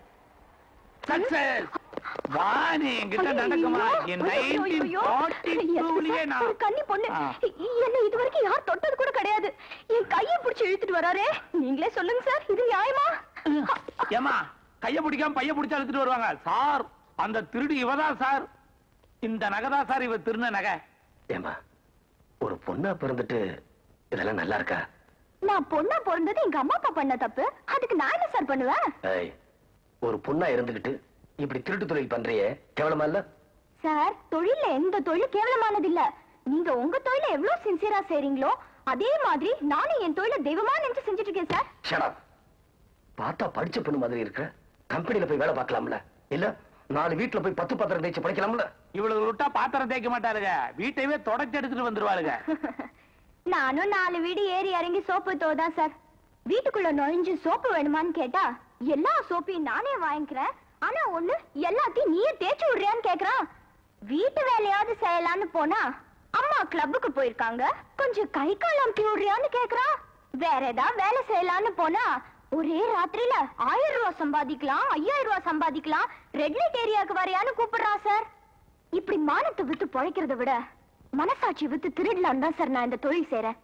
சக்சஸ் வா நீ என்கிட்ட நடக்குமா என் நைன்டீன் ஃபார்ட்டி டூலயே நான் ஒரு கன்னி பொண்ணு ஆ. என்ன இது வரைக்கும் யார் தொட்டது கூட கிடையாது என் கையை பிடிச்சு இழுத்துட்டு வராரே நீங்களே சொல்லுங்க சார் இது நியாயமா ஏமா கைய பிடிக்காம பைய பிடிச்சு அழுத்துட்டு வருவாங்க சார் அந்த திருடி இவதான் சார் இந்த நகை தான் சார் இவ திருந நகை ஏமா ஒரு பொண்ணா பிறந்துட்டு இதெல்லாம் நல்லா இருக்கா நான் பொண்ணா பிறந்தது எங்க அம்மா அப்பா பண்ண தப்பு அதுக்கு நான் என்ன சார் பண்ணுவேன் ஏய் ஒரு பொண்ணா இருந்துகிட்டு இப்படி திருட்டு தொழில் பண்றியே கேவலமா இல்ல சார் தொழில்ல எந்த தொழில் கேவலமானது இல்ல நீங்க உங்க தொழில எவ்வளவு சின்சியரா செய்றீங்களோ அதே மாதிரி நானும் என் தொழில தெய்வமா நினைச்சு செஞ்சுட்டு இருக்கேன் சார் ஷடப் பார்த்தா படிச்ச பொண்ணு மாதிரி இருக்க கம்பெனில போய் வேலை பார்க்கலாம்ல இல்ல நாலு வீட்டுல போய் பத்து பத்திரம் தேய்ச்சி படிக்கலாம்ல இவ்வளவு விட்டா பாத்திரம் தேய்க்க மாட்டாருங்க வீட்டையே தொடச்சு எடுத்துட்டு வந்துருவாளுங்க நானும் நாலு வீடு ஏறி இறங்கி சோப்பு தோதான் சார் வீட்டுக்குள்ள நுழைஞ்சு சோப்பு வேணுமான்னு கேட்டா எல்லா சோப்பையும் நானே வாங்கிக்கிறேன் ஆனா ஒண்ணு எல்லாத்தையும் நீயே தேய்ச்சி விடுறியான்னு கேக்குறான் வீட்டு வேலையாவது செய்யலாம்னு போனா அம்மா கிளப்புக்கு போயிருக்காங்க கொஞ்சம் கை கால் அமுத்தி விடுறியான்னு கேக்குறான் வேற ஏதாவது வேலை செய்யலாம்னு போனா ஒரே ராத்திரியில ஆயிரம் ரூபாய் சம்பாதிக்கலாம் ஐயாயிரம் ரூபாய் சம்பாதிக்கலாம் ரெட் லைட் ஏரியாவுக்கு வரையான்னு கூப்பிடுறான் சார் இப்படி மானத்தை வித்து பொழைக்கிறத விட மனசாட்சி வித்து திருடலாம் தான் சார் நான் இந்த தொழில் செய்றேன்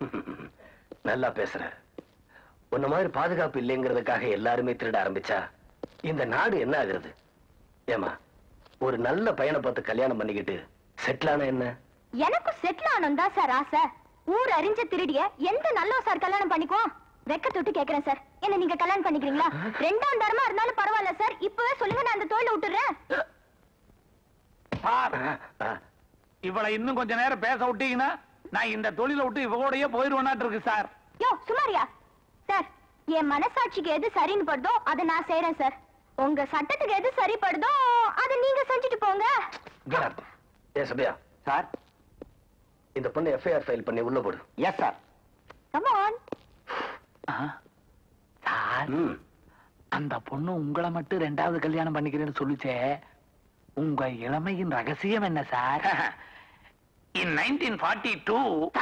நல்லா பேசுற உன்ன மாதிரி பாதுகாப்பு இல்லைங்கிறதுக்காக எல்லாருமே திருட ஆரம்பிச்சா இந்த நாடு என்ன ஆகுறது ஏமா ஒரு நல்ல பையனை பார்த்து கல்யாணம் பண்ணிக்கிட்டு செட்டில் ஆன என்ன எனக்கும் செட்டில் ஆனோம் தான் சார் ஆசை ஊர் அறிஞ்ச திருடிய எந்த நல்ல சார் கல்யாணம் பண்ணிக்குவோம் வெக்க தொட்டு கேக்குறேன் சார் என்ன நீங்க கல்யாணம் பண்ணிக்கிறீங்களா ரெண்டாம் தரமா இருந்தாலும் பரவாயில்ல சார் இப்பவே சொல்லுங்க நான் அந்த தொழில விட்டுறேன் சார் ஆ, இவளை இன்னும் கொஞ்ச நேரம் பேச விட்டீங்கன்னா நான் இந்த தொழிலை விட்டு இவகூடயே போயிருவேனாட்டு இருக்கு சார் யோ சுமாரியா சார் என் மனசாட்சிக்கு எது சரின்னு படுதோ அதை நான் செய்றேன் சார் உங்க சட்டத்துக்கு எது சரிப்படுதோ அதை நீங்க செஞ்சுட்டு போங்க get up. ஏ சபையா சார் இந்த பொண்ணு எஃப்ஐஆர் ஃபைல் பண்ணி உள்ள போடு yes sir come on sir அந்த பொண்ணு உங்களை மட்டும் ரெண்டாவது கல்யாணம் பண்ணிக்கிறேன்னு சொல்லுச்சே உங்க இளமையின் ரகசியம் என்ன sir in nineteen forty two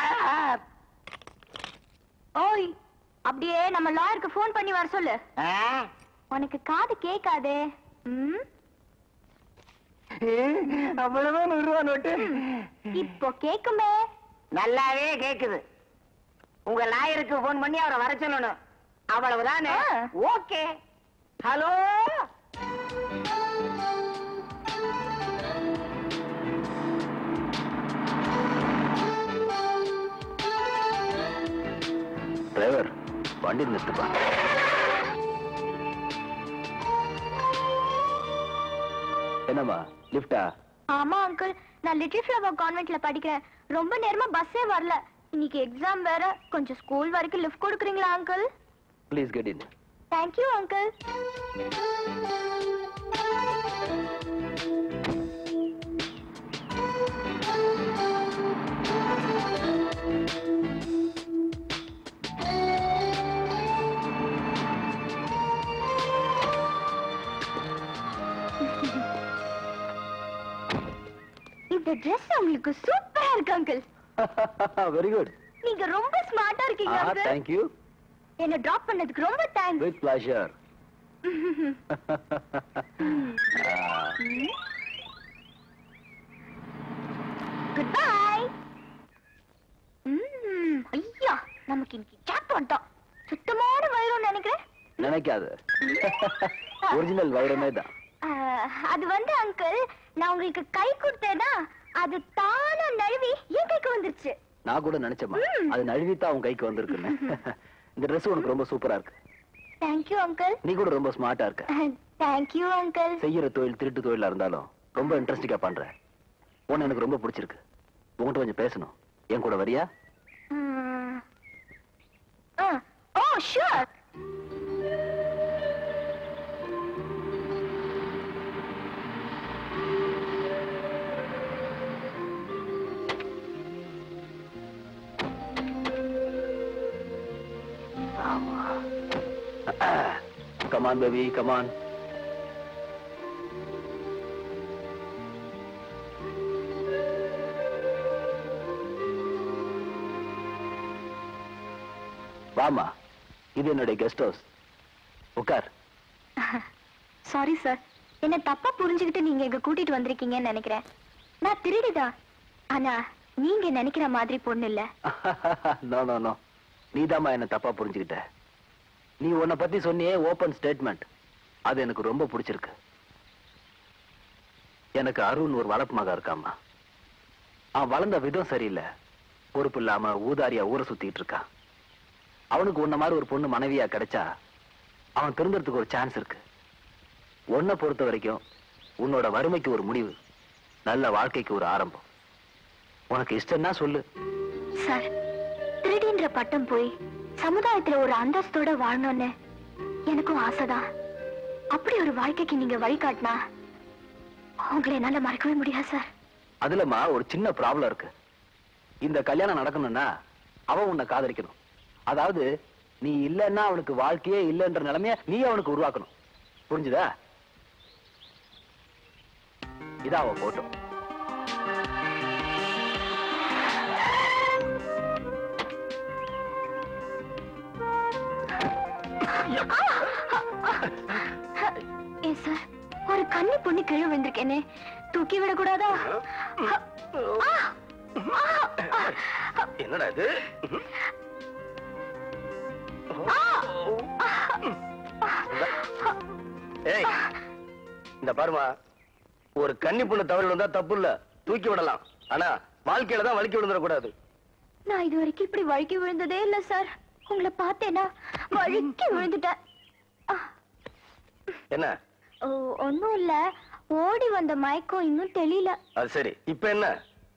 ஓய் அப்படியே நம்ம லாயருக்கு ஃபோன் பண்ணி வர சொல்லு உனக்கு காது கேட்காதே ம் அவ்வளவு நூறு ரூபா நோட்டு இப்போ கேக்குமே நல்லாவே கேக்குது உங்க லாயருக்கு போன் பண்ணி அவரை வர சொல்லணும் அவ்வளவுதானே ஆ. ஓகே ஹலோ டிரைவர் வண்டி நிறுத்துப்பா என்னம்மா லிஃப்டா ஆமா அங்கிள் நான் லிட்டில் ஃப்ளவர் கான்வென்ட்ல படிக்கிறேன் ரொம்ப நேரமா பஸ்ஸே வரல இன்னைக்கு எக்ஸாம் வேற கொஞ்சம் ஸ்கூல் வரைக்கும் லிஃப்ட் கொடுக்குறீங்களா uncle please get in thank you uncle இந்த Dress உங்களுக்கு சூப்பரா இருக்கு அங்கிள் வெரி குட் நீங்க ரொம்ப ஸ்மார்ட்டா இருக்கீங்க ஆ அங்கிள் தேங்க் யூ என்ன டிராப் பண்ணதுக்கு ரொம்ப thanks with pleasure good bye ஐயா நமக்கு இன்னைக்கு ஜாக்பாட் தான் சுத்தமான வைரம் நினைக்கிறேன் நினைக்காத ஒரிஜினல் வைரமே தான் ஆஹ், அது வந்து அங்கிள் நான் உங்களுக்கு கை கொடுத்தேனா அது தானா நழுவி என் கைக்கு வந்துருச்சு நான் கூட நினைச்சேம்மா ம். அது நழுவித்தான் உன் கைக்கு வந்திருக்குன்னு இந்த Dress உனக்கு ரொம்ப சூப்பரா இருக்கு தேங்க்யூ அங்கிள் நீ கூட ரொம்ப ஸ்மார்ட்டா இருக்க தேங்க்யூ அங்கிள் செய்யற தொழில் திருட்டு தொழிலா இருந்தாலும் ரொம்ப இன்ட்ரெஸ்டிங்கா பண்ற உன்னை எனக்கு ரொம்ப பிடிச்சிருக்கு உன்கிட்ட கொஞ்சம் பேசணும் என் கூட வரியா oh sure come on baby come on வாமா இது என்னுடைய கெஸ்ட் ஹவுஸ் உட்கார் சாரி சார் என்ன தப்பா புரிஞ்சுக்கிட்டு நீங்க இங்க கூட்டிட்டு வந்திருக்கீங்கன்னு நினைக்கிறேன் நான் திருடிதான் ஆனா நீங்க நினைக்கிற மாதிரி பொண்ணு இல்ல நோ நோ நோ நீதாம்மா என்ன தப்பா புரிஞ்சுக்கிட்ட நீ உன்னை பத்தி சொன்னியே ஓபன் ஸ்டேட்மெண்ட் அது எனக்கு ரொம்ப பிடிச்சிருக்கு எனக்கு அருண் ஒரு வளர்ப்பு மகன் இருக்காம்மா அவன் வளர்ந்த விதம் சரியில்லை பொறுப்பு இல்லாம ஊதாரியா ஊரை சுத்திட்டு இருக்கான் அவனுக்கு உன்ன மாதிரி ஒரு பொண்ணு மனைவியா கிடைச்சா அவன் திருந்துறதுக்கு ஒரு சான்ஸ் இருக்கு உன்னை பொறுத்த வரைக்கும் உன்னோட வறுமைக்கு ஒரு முடிவு நல்ல வாழ்க்கைக்கு ஒரு ஆரம்பம் உனக்கு இஷ்டம்னா சொல்லு சார் திருடின்ற பட்டம் போய் சமுதாயத்துல ஒரு அந்தஸ்தோட வாழணும்னு எனக்கும் ஆசைதான் அப்படி ஒரு வாழ்க்கைக்கு நீங்க வழிகாட்டினா உங்களை என்னால மறக்கவே முடியாது சார் அதுலமா ஒரு சின்ன ப்ராப்ளம் இருக்கு இந்த கல்யாணம் நடக்கணும்னா அவன் உன்னை காதலிக்கணும் அதாவது நீ இல்லைன்னா அவனுக்கு வாழ்க்கையே இல்லைன்ற நிலைமைய நீ அவனுக்கு உருவாக்கணும் புரிஞ்சுதா இதா அவன் போட்டோ ஏ சார் ஒரு கன்னி பொண்ணு கீழே விழுந்திருக்கேனே தூக்கி விடக்கூடாதா ஆ! ஆ! என்னடா இது ஏய் இந்த பாருமா ஒரு கன்னி பொண்ணு தவறு வந்தா தப்பு இல்ல தூக்கி விடலாம் ஆனா வாழ்க்கையில தான் வலிக்கி விழுந்துடக்கூடாது நான் இது வரைக்கும் இப்படி வழுக்கி விழுந்ததே இல்ல சார் உங்களை பார்த்தேனா வழுக்கி விழுந்துட்டேன் என்ன ஓ, ஒண்ணும் இல்ல ஓடி வந்த மயக்கம் இன்னும் தெரியல அது சரி இப்ப என்ன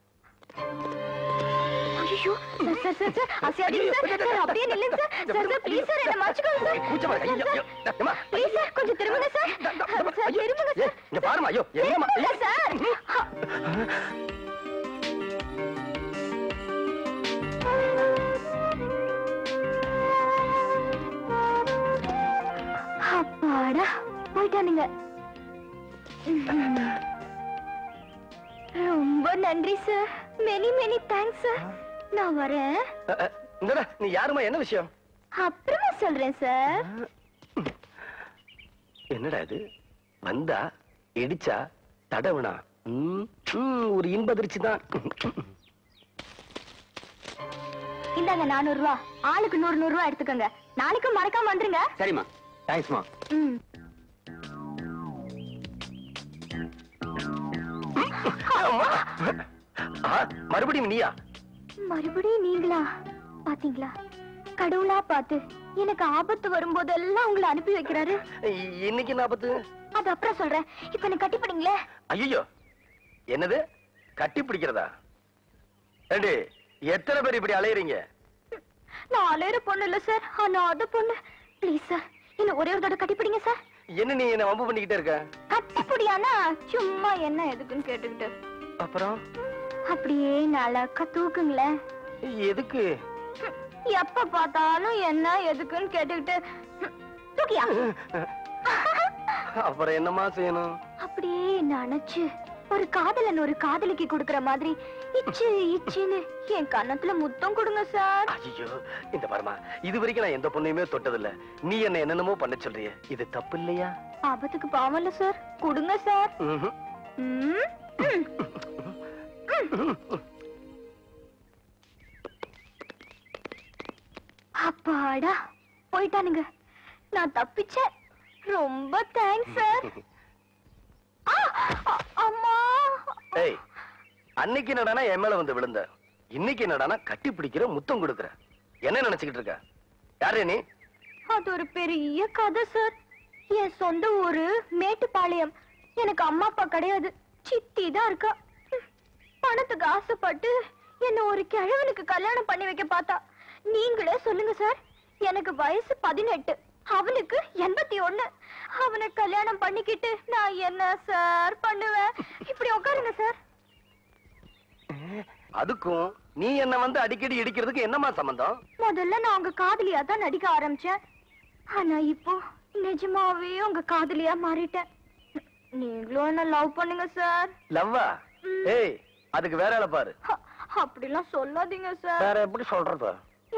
ஐயோ சார் சார் சார் சார் அசையாதீங்க சார் சார் அப்படியே நில்லுங்க sir sir sir please sir என்ன மன்னிச்சுக்கோங்க சார் கூச்சமா இருக்கு. ஐயோ, ஐயோ. ஏம்மா, ப்ளீஸ் சார் கொஞ்சம் திரும்புங்க சார் சார் திரும்புங்க ஏய், சார் இங்க பாருமா ஐயோ என்னம்மா திரும்புங்க சார் அப்பாடா போயிட்டானுங்க ரொம்ப நன்றி sir many many thanks sir நான் வரேன் அ, அ, இந்தடா நீ யாருமா என்ன விஷயம் அப்புறமா சொல்றேன் சார் என்னடா இது வந்தா இடிச்சா தடவுனா ம், ம், ஒரு இன்பதிர்ச்சி தான் இந்தாங்க நானூறு ரூபா ஆளுக்கு நூறு நூறு ரூபா எடுத்துக்கோங்க நாளைக்கு மறக்காம வந்துருங்க சரிம்மா தேங்க்ஸ்மா ம் ஆ, மறுபடியும் நீயா மறுபடியும் நீங்களா பாத்தீங்களா கடவுளா பார்த்து எனக்கு ஆபத்து வரும்போதெல்லாம் உங்களை அனுப்பி வைக்கிறாரு இ- இன்னைக்கு நாப்பத்து அது அப்புறம் சொல்றேன் இப்ப என்ன கட்டி பண்ணீங்களே ஐயோ என்னது கட்டி பிடிக்கிறதா ஏண்டி எத்தனை பேர் இப்படி அலையறீங்க நான் அலையிற பொண்ணு இல்ல சார் ஆனா அது பொண்ணு ப்ளீஸ் சார் என்ன ஒரே ஒரு தடவை கட்டி பிடிங்க சார் என்ன நீ என்ன வம்பு பண்ணிக்கிட்டே இருக்க கட்டி பிடியானா சும்மா என்ன எதுக்குன்னு கேட்டுக்கிட்டு அப்புறம் அப்படியே நலக்க தூக்குங்களேன் எதுக்கு எப்ப பார்த்தாலும் என்ன எதுக்குன்னு கேட்டுக்கிட்டு ம், தூக்கியா அப்புறம் என்னமா செய்யணும் அப்படியே நினைச்சு ஒரு காதலன் ஒரு காதலிக்கு கொடுக்கற மாதிரி இச்சு இச்சுன்னு என் கன்னத்துல முத்தம் கொடுங்க சார் ஐயோ இந்த பாருமா இது வரைக்கும் நான் எந்த பொண்ணையுமே தொட்டதில்ல நீ என்ன என்னென்னமோ பண்ண சொல்றிய இது தப்பு இல்லையா ஆபத்துக்கு பாவம் இல்ல சார் கொடுங்க சார் ம்ஹும். ம், ம். அப்பாடா போயிட்டானுங்க நான் தப்பிச்சேன் ரொம்ப தேங்க்ஸ் சார் ஆ, அ- அம்மா ஏய் அன்னைக்கு என்னடானா என் மேல வந்து விழுந்த இன்னைக்கு என்னடானா கட்டி பிடிக்கிற முத்தம் கொடுக்குற என்ன நினைச்சுக்கிட்டு இருக்க யாரு நீ அது ஒரு பெரிய கதை சார் என் சொந்த ஊரு மேட்டுப்பாளையம் எனக்கு அம்மா அப்பா கிடையாது சித்தி தான் இருக்கா ம். பணத்துக்கு ஆசைப்பட்டு என்ன ஒரு கிழவனுக்கு கல்யாணம் பண்ணி வைக்க பார்த்தா நீங்களே சொல்லுங்க சார் எனக்கு வயசு பதினெட்டு அவனுக்கு எண்பத்தி ஒண்ணு அவனை கல்யாணம் பண்ணிக்கிட்டு நான் என்ன சார் பண்ணுவேன் இப்படி உட்காருங்க சார் அதுக்கும் நீ என்ன வந்து அடிக்கடி இடிக்கிறதுக்கு என்னமா சம்பந்தம் முதல்ல நான் உங்க காதலியா தான் நடிக்க ஆரம்பிச்சேன் ஆனா இப்போ நிஜமாவே உங்க காதலியா மாறிட்டேன் நீங்களும் என்ன லவ் பண்ணுங்க சார் லவ்வா ஏய் அதுக்கு வேற ஆளை பாரு அப்படிலாம் சொல்லாதீங்க சார் வேற எப்படி சொல்றது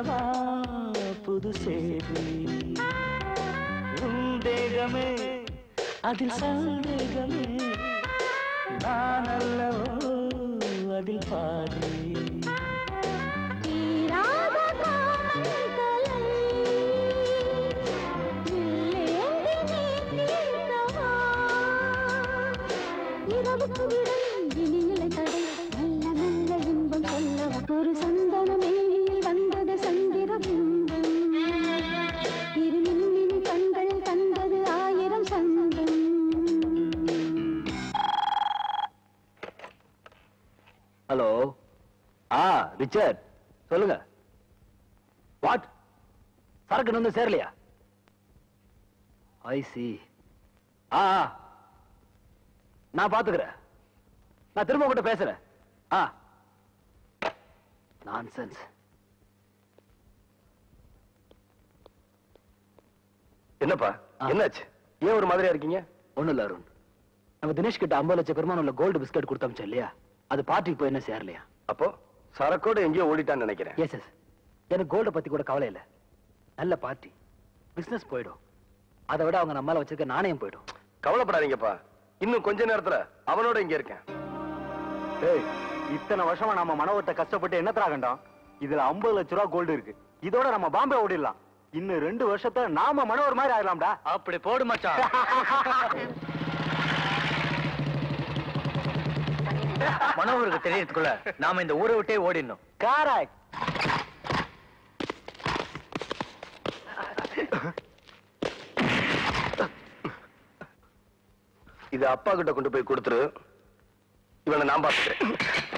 சொல்லவா புது சேதி உன் தேகமே அதில் சந்தேகமே நான் அல்லவோ அதில் பாதி தீராத காமங்களை வில்லேந்தி நீ தீர்த்தவா. இரவுக்கு விடை இனியிலை தடை நல்ல நல்ல இன்பம் சொல்லவா ஒரு சந்தனமேனியில் வந்தது சந்திர பிம்பம் இருமின்மினி கண்கள் கண்டது ஆயிரம் சந்தம் ஹலோ ஆ ரிச்சர்ட் சொல்லுங்க வாட் சரக்கு வந்து சேரலையா ஐ சி ஆ ஆ. நான் பாத்துக்கிறேன் நான் திரும்ப உங்ககிட்ட பேசுறேன் ஆ நான்சென்ஸ் என்னப்பா என்னாச்சு ஏன் ஒரு மாதிரியா இருக்கீங்க ஒண்ணும் இல்ல அருண் நம்ம தினேஷ் கிட்ட ஐம்பது லட்சம் பெருமானம் உள்ள கோல்டு பிஸ்கட் கொடுத்தோம் இல்லையா அது பார்ட்டிக்கு போய் என்ன சேரலையா அப்போ சரக்கோட எங்கேயோ ஓடிட்டான்னு நினைக்கிறேன் எஸ் எஸ் எனக்கு கோல்ட பத்தி கூட கவலை இல்ல நல்ல பார்ட்டி பிசினஸ் போயிடும் அதை விட அவங்க நம்மால வச்சிருக்க நாணயம் போயிடும் கவலைப்படாதீங்கப்பா இன்னும் கொஞ்ச நேரத்துல அவனோட இங்க இருக்கேன் ஏய் இத்தனை வருஷமா நம்ம மனவத்தை கஷ்டப்பட்டு என்ன கண்டோம் இதுல 50 லட்ச ரூபா கோல்டு இருக்கு இதோட நம்ம பாம்பே ஓடிடலாம் இன்னும் ரெண்டு வருஷத்துல நாம மனோர் மாதிரி ஆயிடலாம்டா அப்படி போடு மச்சான் மனோகருக்கு தெரியறதுக்குள்ள நாம இந்த ஊரை விட்டே ஓடிடணும் கரெக்ட் இது அப்பா கிட்ட கொண்டு போய் கொடுத்துரு இவனை நான் பாத்துக்கிறேன்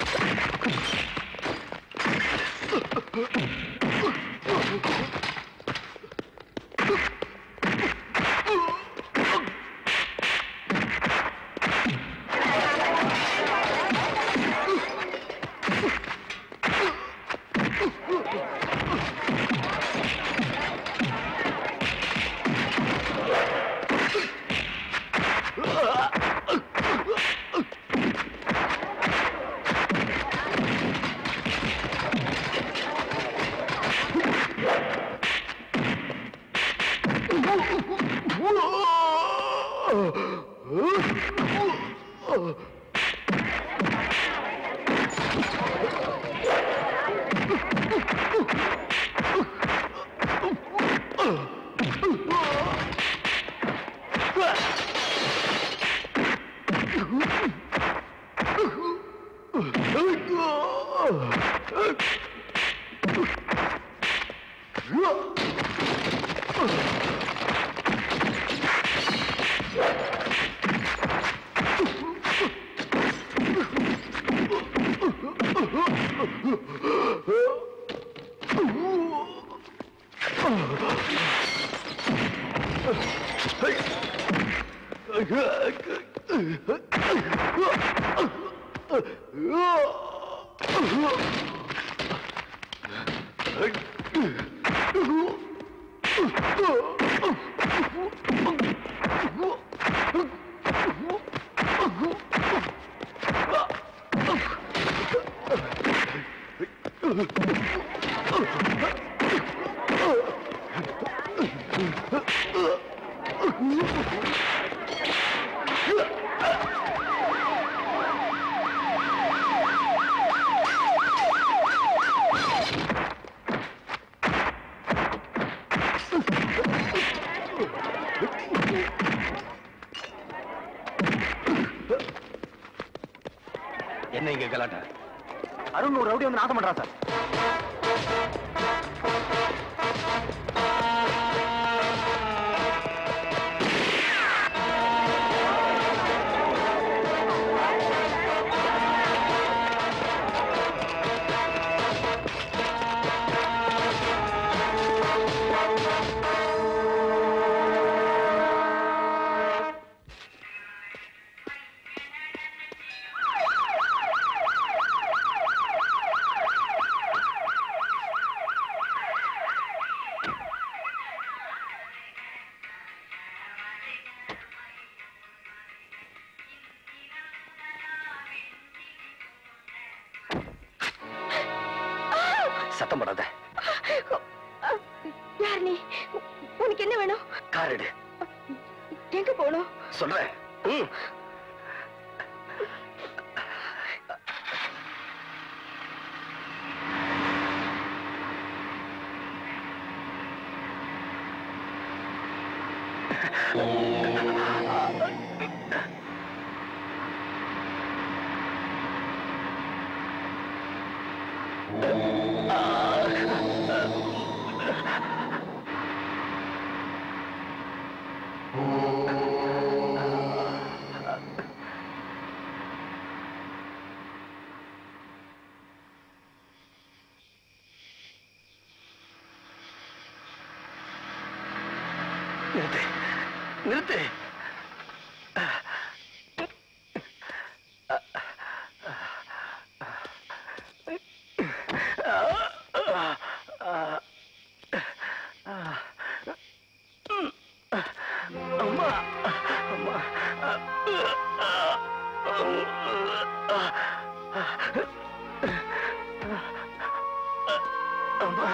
என்ன இங்க கலாட்டா அருண் ஒரு ரவுடி வந்து நாசம் பண்றான் சார் சத்தம் போடாத உனக்கு என்ன வேணும் கார் எடு எங்க போகணும் சொல்றேன் ம். நிறுத்து நிறுத்து அம்மா அம்மா அம்மா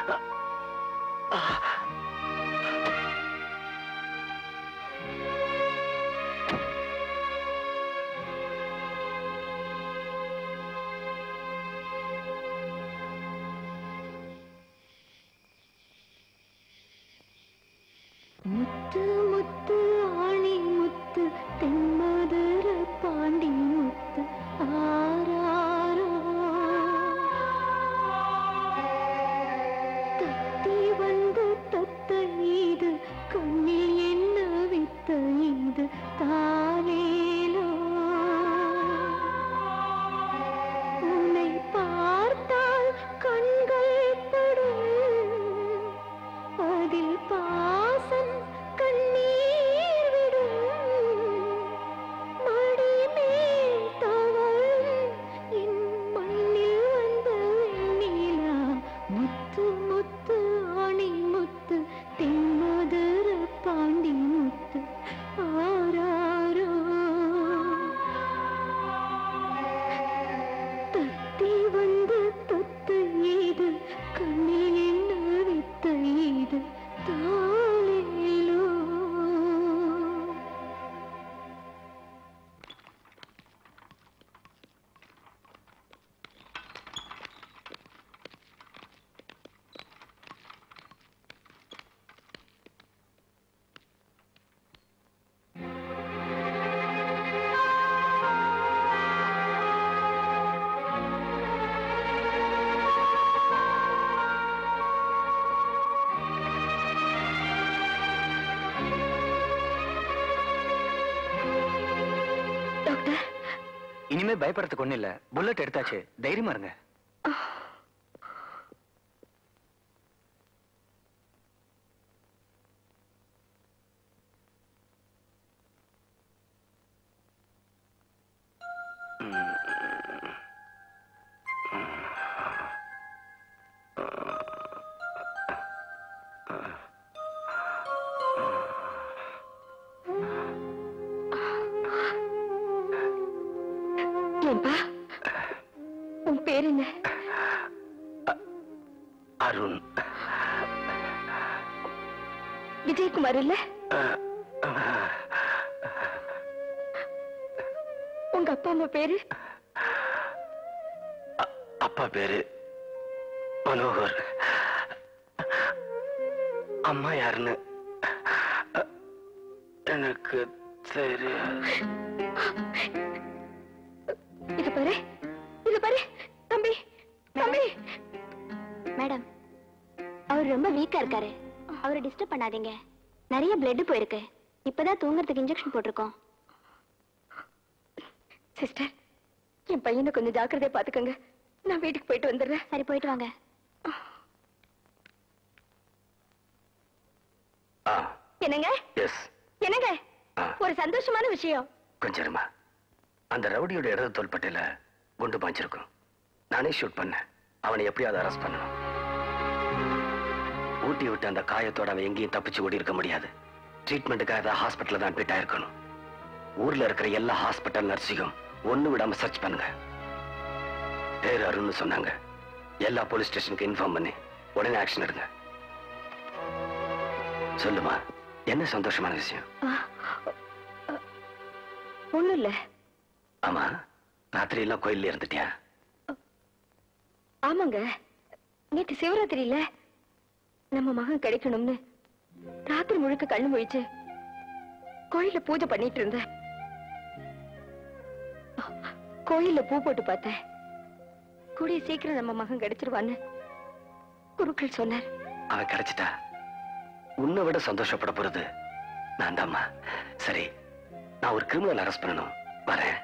முத்து முத்து ஆணி முத்து தென்மதுர பாண்டி முத்து ஆராரோ தத்தி வந்து தத்த இது கண்ணில் என்ன வித்த இது தானேலோ உன்னை பார்த்தால் கண்கள் படும் அதில் பாசம் கண்ணீர் விடும் மடி மேல் தவழும் என் மண்ணில் வந்த வெண்ணிலா முத்து முத்து ஆணி முத்து தென்மதுர பாண்டி முத்து ஆராரோ தத்தி வந்து தொத்து ஏது கண்ணில் என்ன வித்த ஏது தாளேலோ டாக்டர் இனிமே பயப்படுறதுக்கு ஒண்ணு இல்ல புல்லட் எடுத்தாச்சு தைரியமா இருங்க ஏன்பா உன் பேர் என்ன அருண் விஜயகுமார் இல்ல உங்க அப்பா அம்மா பேரு அப்பா பேரு மனோகர் அம்மா யாருன்னு எனக்கு தெரியாது இது பாரு இது பாரு தம்பி தம்பி மேடம் அவர் ரொம்ப வீக்கா இருக்காரு அவரை டிஸ்டர்ப் பண்ணாதீங்க நிறைய பிளட் போயிருக்கு இப்பதான் தூங்குறதுக்கு இன்ஜெக்ஷன் போட்டிருக்கோம் சிஸ்டர் என் பையனை கொஞ்சம் ஜாக்கிரதையா பாத்துக்கோங்க நான் வீட்டுக்கு போயிட்டு வந்துடுறேன் சரி போயிட்டு வாங்க என்னங்க எஸ் என்னங்க ஒரு சந்தோஷமான விஷயம் கொஞ்சம் இருமா அந்த ரவுடியோட இடது தோள்பட்டையில குண்டு பாய்ச்சிருக்கும் நானே ஷூட் பண்ணேன் அவனை எப்படியாவது அரெஸ்ட் பண்ணணும் ஊட்டி விட்டு அந்த காயத்தோட அவன் எங்கேயும் தப்பிச்சு ஓடி இருக்க முடியாது ட்ரீட்மெண்ட்டுக்காக ஏதாவது ஹாஸ்பிட்டல்ல தான் அட்மிட் ஆயிருக்கணும் ஊர்ல இருக்கிற எல்லா ஹாஸ்பிட்டல் நர்ஸையும் ஒண்ணு விடாம சர்ச் பண்ணுங்க பேர் அருண்னு சொன்னாங்க எல்லா போலீஸ் ஸ்டேஷனுக்கு இன்ஃபார்ம் பண்ணி உடனே ஆக்ஷன் எடுங்க சொல்லுமா என்ன சந்தோஷமான விஷயம் ஒண்ணும் இல்ல ஆமா ராத்திரி எல்லாம் கோயில்ல இருந்துட்டியா ஆமாங்க நேற்று சிவராத்திரியில நம்ம மகன் கிடைக்கணும்னு ராத்திரி முழுக்க கண்ணு முழிச்சு கோயில்ல பூஜை பண்ணிட்டு இருந்தேன் கோயில்ல பூ போட்டு பார்த்தேன் கூடிய சீக்கிரம் நம்ம மகன் கிடைச்சிருவான்னு குருக்கள் சொன்னார் அவன் கிடைச்சிட்டா உன்னை விட சந்தோஷப்பட போறது நான் தாம்மா சரி நான் ஒரு கிரிமினல் அரெஸ்ட் பண்ணணும் வரேன்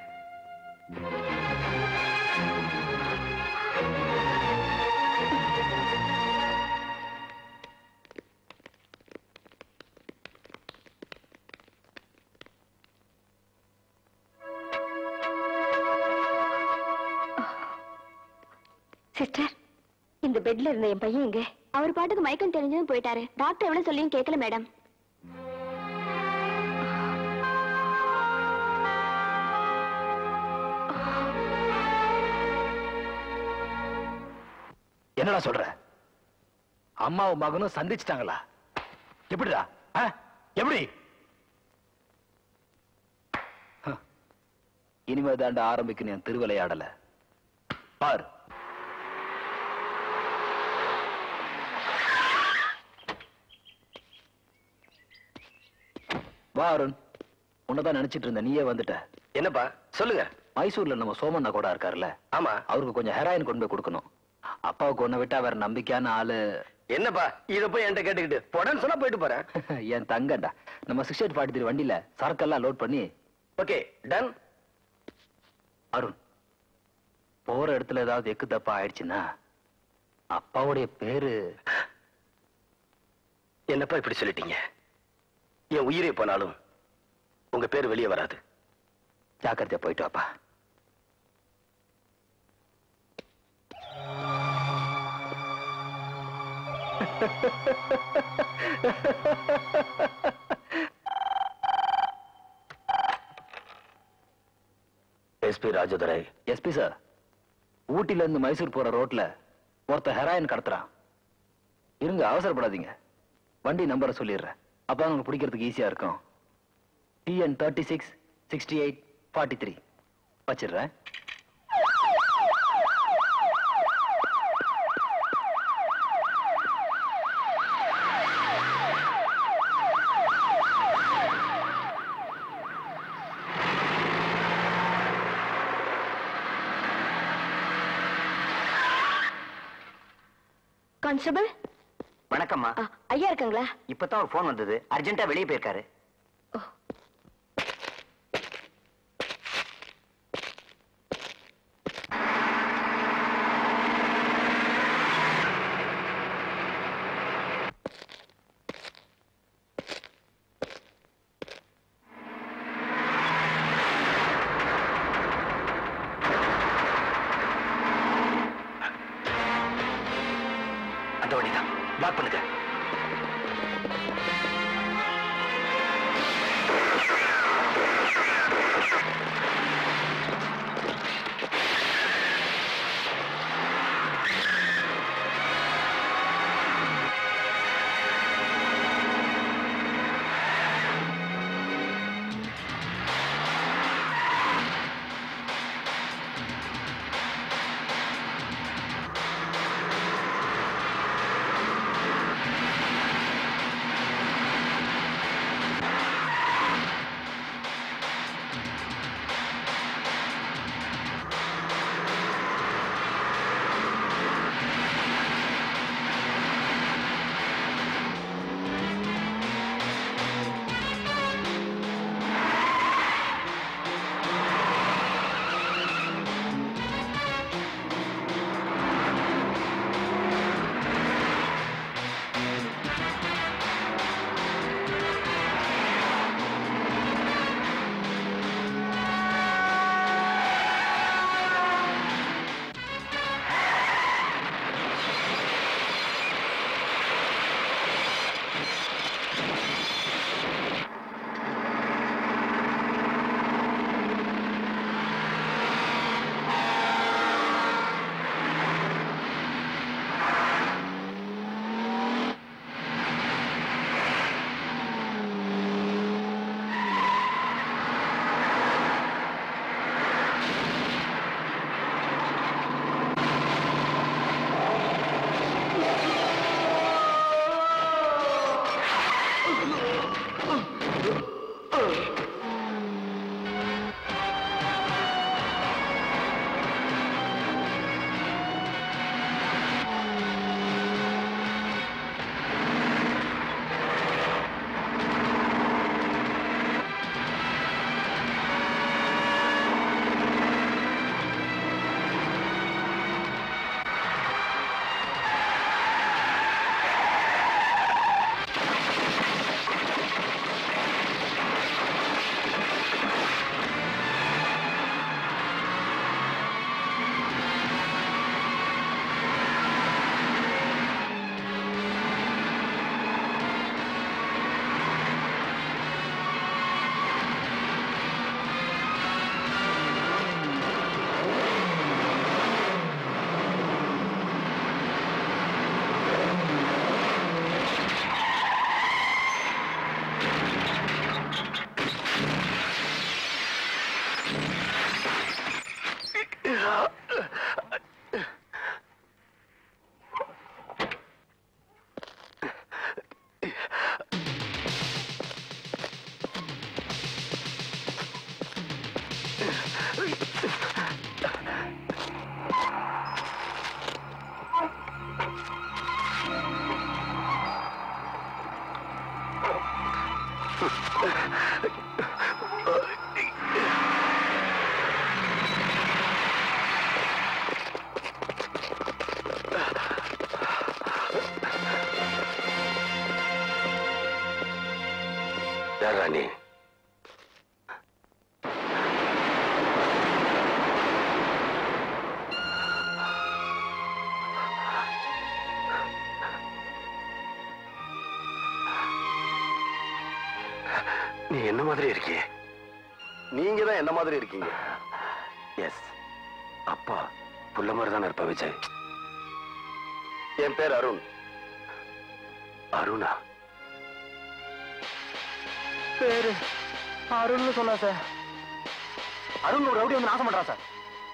சிஸ்டர் இந்த பெட்ல இருந்த என் பையன் எங்க அவர் பாட்டுக்கு மயக்கம் தெரிஞ்சதும் போயிட்டாரு டாக்டர் எவ்வளவு சொல்லியும் கேட்கல மேடம் என்னடா சொல்ற அம்மாவும் மகனும் சந்திச்சிட்டாங்களா எப்படிடா ஆ? எப்படி ஹ. இனிமே தாண்டா ஆரம்பிக்கணும் என் திருவிளையாடல பார் வா அருண் உன்னதான் நினைச்சிட்டு இருந்த நீயே வந்துட்ட என்னப்பா சொல்லுங்க மைசூர்ல நம்ம சோமண்ணா கூட இருக்காருல்ல ஆமா அவருக்கு கொஞ்சம் ஹெராயின் கொண்டு போய் கொடுக்கணும் அப்பாவுக்கு ஒன்ன விட்டா வேற நம்பிக்கையான ஆளு என்னப்பா இத போய் என்கிட்ட கேட்டுக்கிட்டு போடான்னு சொன்னா போயிட்டு போறேன் என் தங்கண்டா நம்ம சிக்ஸ் எயிட் ஃபார்ட்டி த்ரீ வண்டியில சரக்கெல்லாம் லோட் பண்ணி ஓகே டன் அருண் போற இடத்துல ஏதாவது எக்கு தப்பா ஆயிடுச்சுன்னா அப்பாவுடைய பேரு என்னப்பா இப்படி சொல்லிட்டீங்க என் உயிரே போனாலும் உங்க பேர் வெளியே வராது ஜாக்கிரதையா போயிட்டு வாப்பா எஸ்பி ராஜதுரை எஸ்பி சார் ஊட்டில இருந்து மைசூர் போற ரோட்ல ஒருத்த ஹெராயின் கடத்துறான் இருங்க அவசரப்படாதீங்க வண்டி நம்பரை சொல்லிடுறேன் அப்பதான் உங்களுக்கு பிடிக்கிறதுக்கு ஈஸியா இருக்கும் TN thirty six sixty eight forty three வச்சிடுறேன் கான்ஸ்டபிள் வணக்கம்மா ஐயா இருக்காங்களா இப்பதான் ஒரு போன் வந்தது அர்ஜென்ட்டா வெளியே போயிருக்காரு அந்த வண்டிதான் லாக் பண்ணுங்க யாரா நீ நீ என்ன மாதிரி இருக்கியே நீங்க தான் என்ன மாதிரி இருக்கீங்க எஸ் அப்பா புள்ள மாதிரி தானே இருப்ப விஜய் என் பேர் அருண் அருணா பேரு அருள்னு சொன்னா சார் அருண் ஒரு ரவுடி வந்து நாசம் பண்றான் சார்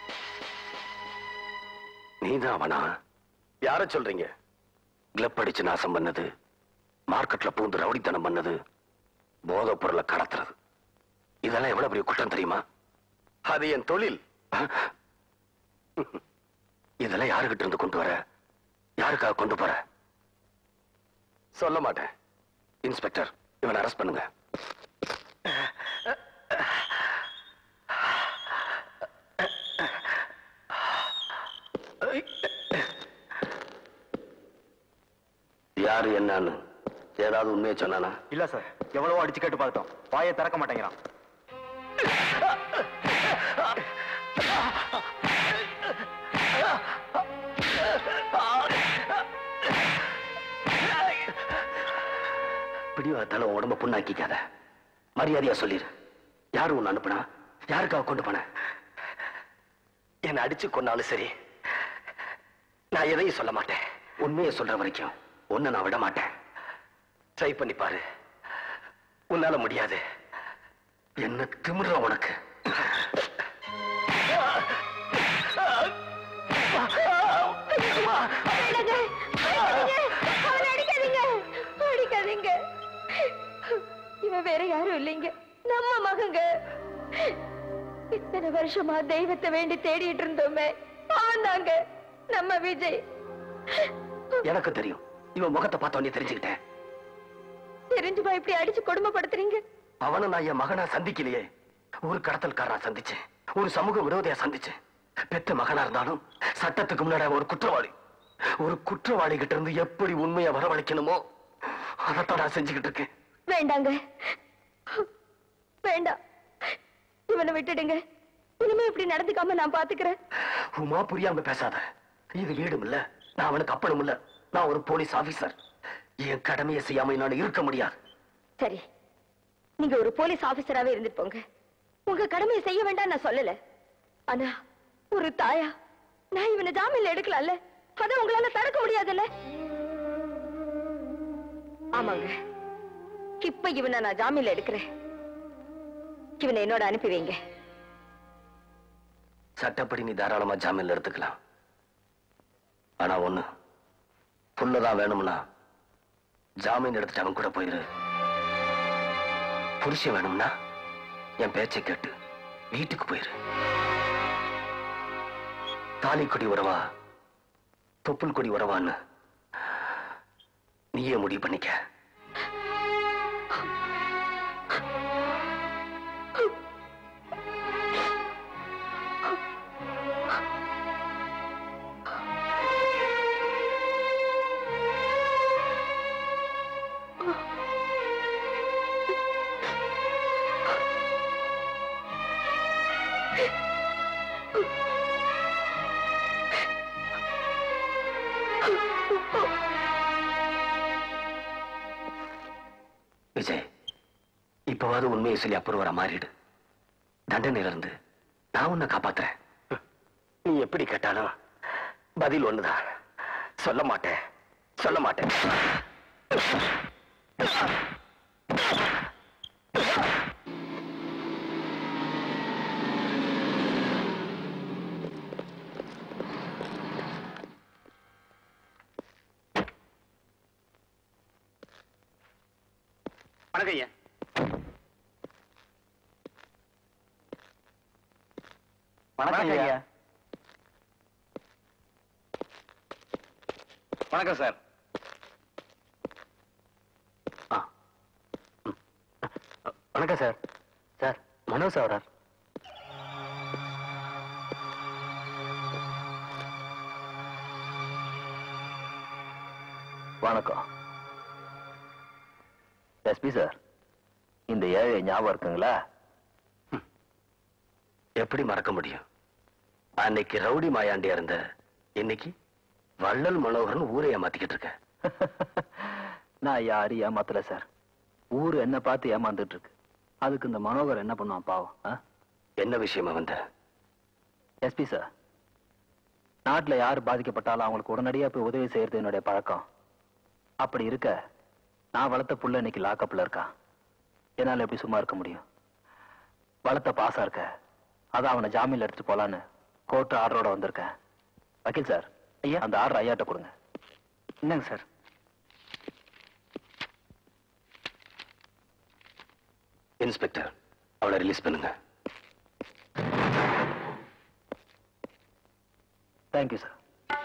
நீதான் அவனா யார சொல்றீங்க கிளப் அடிச்சு நாசம் பண்ணது மார்க்கெட்ல பூந்து ரவுடித்தனம் பண்ணது போதைப் பொருளை கடத்துறது இதெல்லாம் எவ்வளவு பெரிய குற்றம் தெரியுமா அது என் தொழில் இதெல்லாம் யாருகிட்ட இருந்து கொண்டு வர யாருக்காக கொண்டு போற சொல்ல மாட்டேன் இன்ஸ்பெக்டர் இவனை அரெஸ்ட் பண்ணுங்க யாரு என்னன்னு ஏதாவது உண்மையை சொன்னானா இல்ல சார் எவ்வளவோ அடிச்சு கேட்டு பார்த்தோம் வாயை திறக்க மாட்டேங்கிறான் பிடிவாதால உடம்ப புண்ணாக்கிக்காத மரியாதையா சொல்லிரு யாரு உன்னை அனுப்புனா யாருக்காக கொண்டு போன என்னை அடிச்சு கொன்னாலும் சரி நான் எதையும் சொல்ல மாட்டேன் உண்மையை சொல்ற வரைக்கும் ஒண்ணு நான் விட மாட்டேன் ட்ரை பண்ணி பாரு உன்னால முடியாது என்ன திமிர உனக்கு அடிக்காதீங்க அடிக்காதீங்க இவன் வேற யாரும் இல்லைங்க நம்ம மகங்க இத்தனை வருஷமா தெய்வத்தை வேண்டி தேடிட்டு இருந்தோமே அவன் தாங்க நம்ம விஜய் எனக்கு தெரியும் இவன் முகத்தை பார்த்தோன்னே தெரிஞ்சுக்கிட்டேன் தெரிஞ்சுமா இப்படி அடிச்சு கொடுமைப்படுத்துறீங்க அவனை நான் என் மகனா சந்திக்கலையே ஒரு கடத்தல்காரனா சந்திச்சேன் ஒரு சமூக விரோதியா சந்திச்சேன் பெத்த மகனா இருந்தாலும் சட்டத்துக்கு முன்னாடி அவன் ஒரு குற்றவாளி ஒரு குற்றவாளி கிட்ட இருந்து எப்படி உண்மையை வரவழைக்கணுமோ அதைத்தான் நான் செஞ்சுக்கிட்டு இருக்கேன் வேண்டாங்க வேண்டாம் இவனை விட்டுடுங்க இனிமே இப்படி நடந்துக்காம நான் பாத்துக்கிறேன் உமா புரியாம பேசாத இது வீடும் இல்ல நான் அவனுக்கு அப்பனும் இல்ல நான் ஒரு போலீஸ் ஆபீசர் என் கடமையை செய்யாம என்னால இருக்க முடியாது சரி நீங்க ஒரு போலீஸ் ஆபீசராவே இருந்துட்டு போங்க உங்க கடமையை செய்ய வேண்டாம் நான் சொல்லல ஆனா ஒரு தாயா நான் இவனை ஜாமீன்ல எடுக்கலாம்ல அத உங்களால தடுக்க முடியாதுல்ல ஆமாங்க இப்ப இவனை நான் ஜாமீன்ல எடுக்கிறேன் இவனை என்னோட அனுப்பி வைங்க சட்டப்படி நீ தாராளமா ஜாமீன்ல எடுத்துக்கலாம் ஆனா ஒண்ணு புல்லதான் வேணும்னா ஜாமீன் எடுத்துட்டு அவன் கூட போயிரு புருஷன் வேணும்னா என் பேச்சை கேட்டு வீட்டுக்கு போயிரு தாலிக்கொடி உறவா தொப்புள் கொடி உறவான்னு நீயே முடிவு பண்ணிக்க விஜய் இப்பவாவது உண்மையை சொல்லி அப்புறம் மாறிடு தண்டனையில இருந்து நான் உன்னை காப்பாத்துறேன் நீ எப்படி கேட்டாலும் பதில் ஒண்ணுதான் சொல்ல மாட்டேன் சொல்ல மாட்டேன் வணக்கம் ஐயா வணக்கம் ஐயா வணக்கம் சார் வணக்கம் சார் சார் மனோ சார் வரார் வணக்கம் எஸ்பி சார் இந்த ஏழை ஞாபகம் இருக்குங்களா எப்படி மறக்க முடியும் அன்னைக்கு ரவுடி மாயாண்டியா இருந்த இன்னைக்கு வள்ளல் மனோகரன் ஊரை ஏமாத்திக்கிட்டு இருக்க நான் யாரும் ஏமாத்தல சார் ஊர் என்ன பார்த்து ஏமாந்துட்டு இருக்கு அதுக்கு இந்த மனோகர் என்ன பண்ணுவான் பாவம் ஆ? என்ன விஷயமா வந்த எஸ்பி சார் நாட்டுல யார் பாதிக்கப்பட்டாலும் அவங்களுக்கு உடனடியா போய் உதவி செய்யறது என்னுடைய பழக்கம் அப்படி இருக்க நான் வளர்த்த புள்ள இன்னைக்கு லாக்கப்ல இருக்கான் என்னால எப்படி சும்மா இருக்க முடியும் வளர்த்த பாசா இருக்க அதான் அவனை ஜாமீன்ல எடுத்துட்டு போலான்னு கோர்ட் ஆர்டரோட வந்திருக்கேன் வக்கீல் சார் ஐயா அந்த ஆர்டர் ஐயாட்ட கொடுங்க என்னங்க சார் இன்ஸ்பெக்டர் அவளை ரிலீஸ் பண்ணுங்க தேங்க்யூ சார்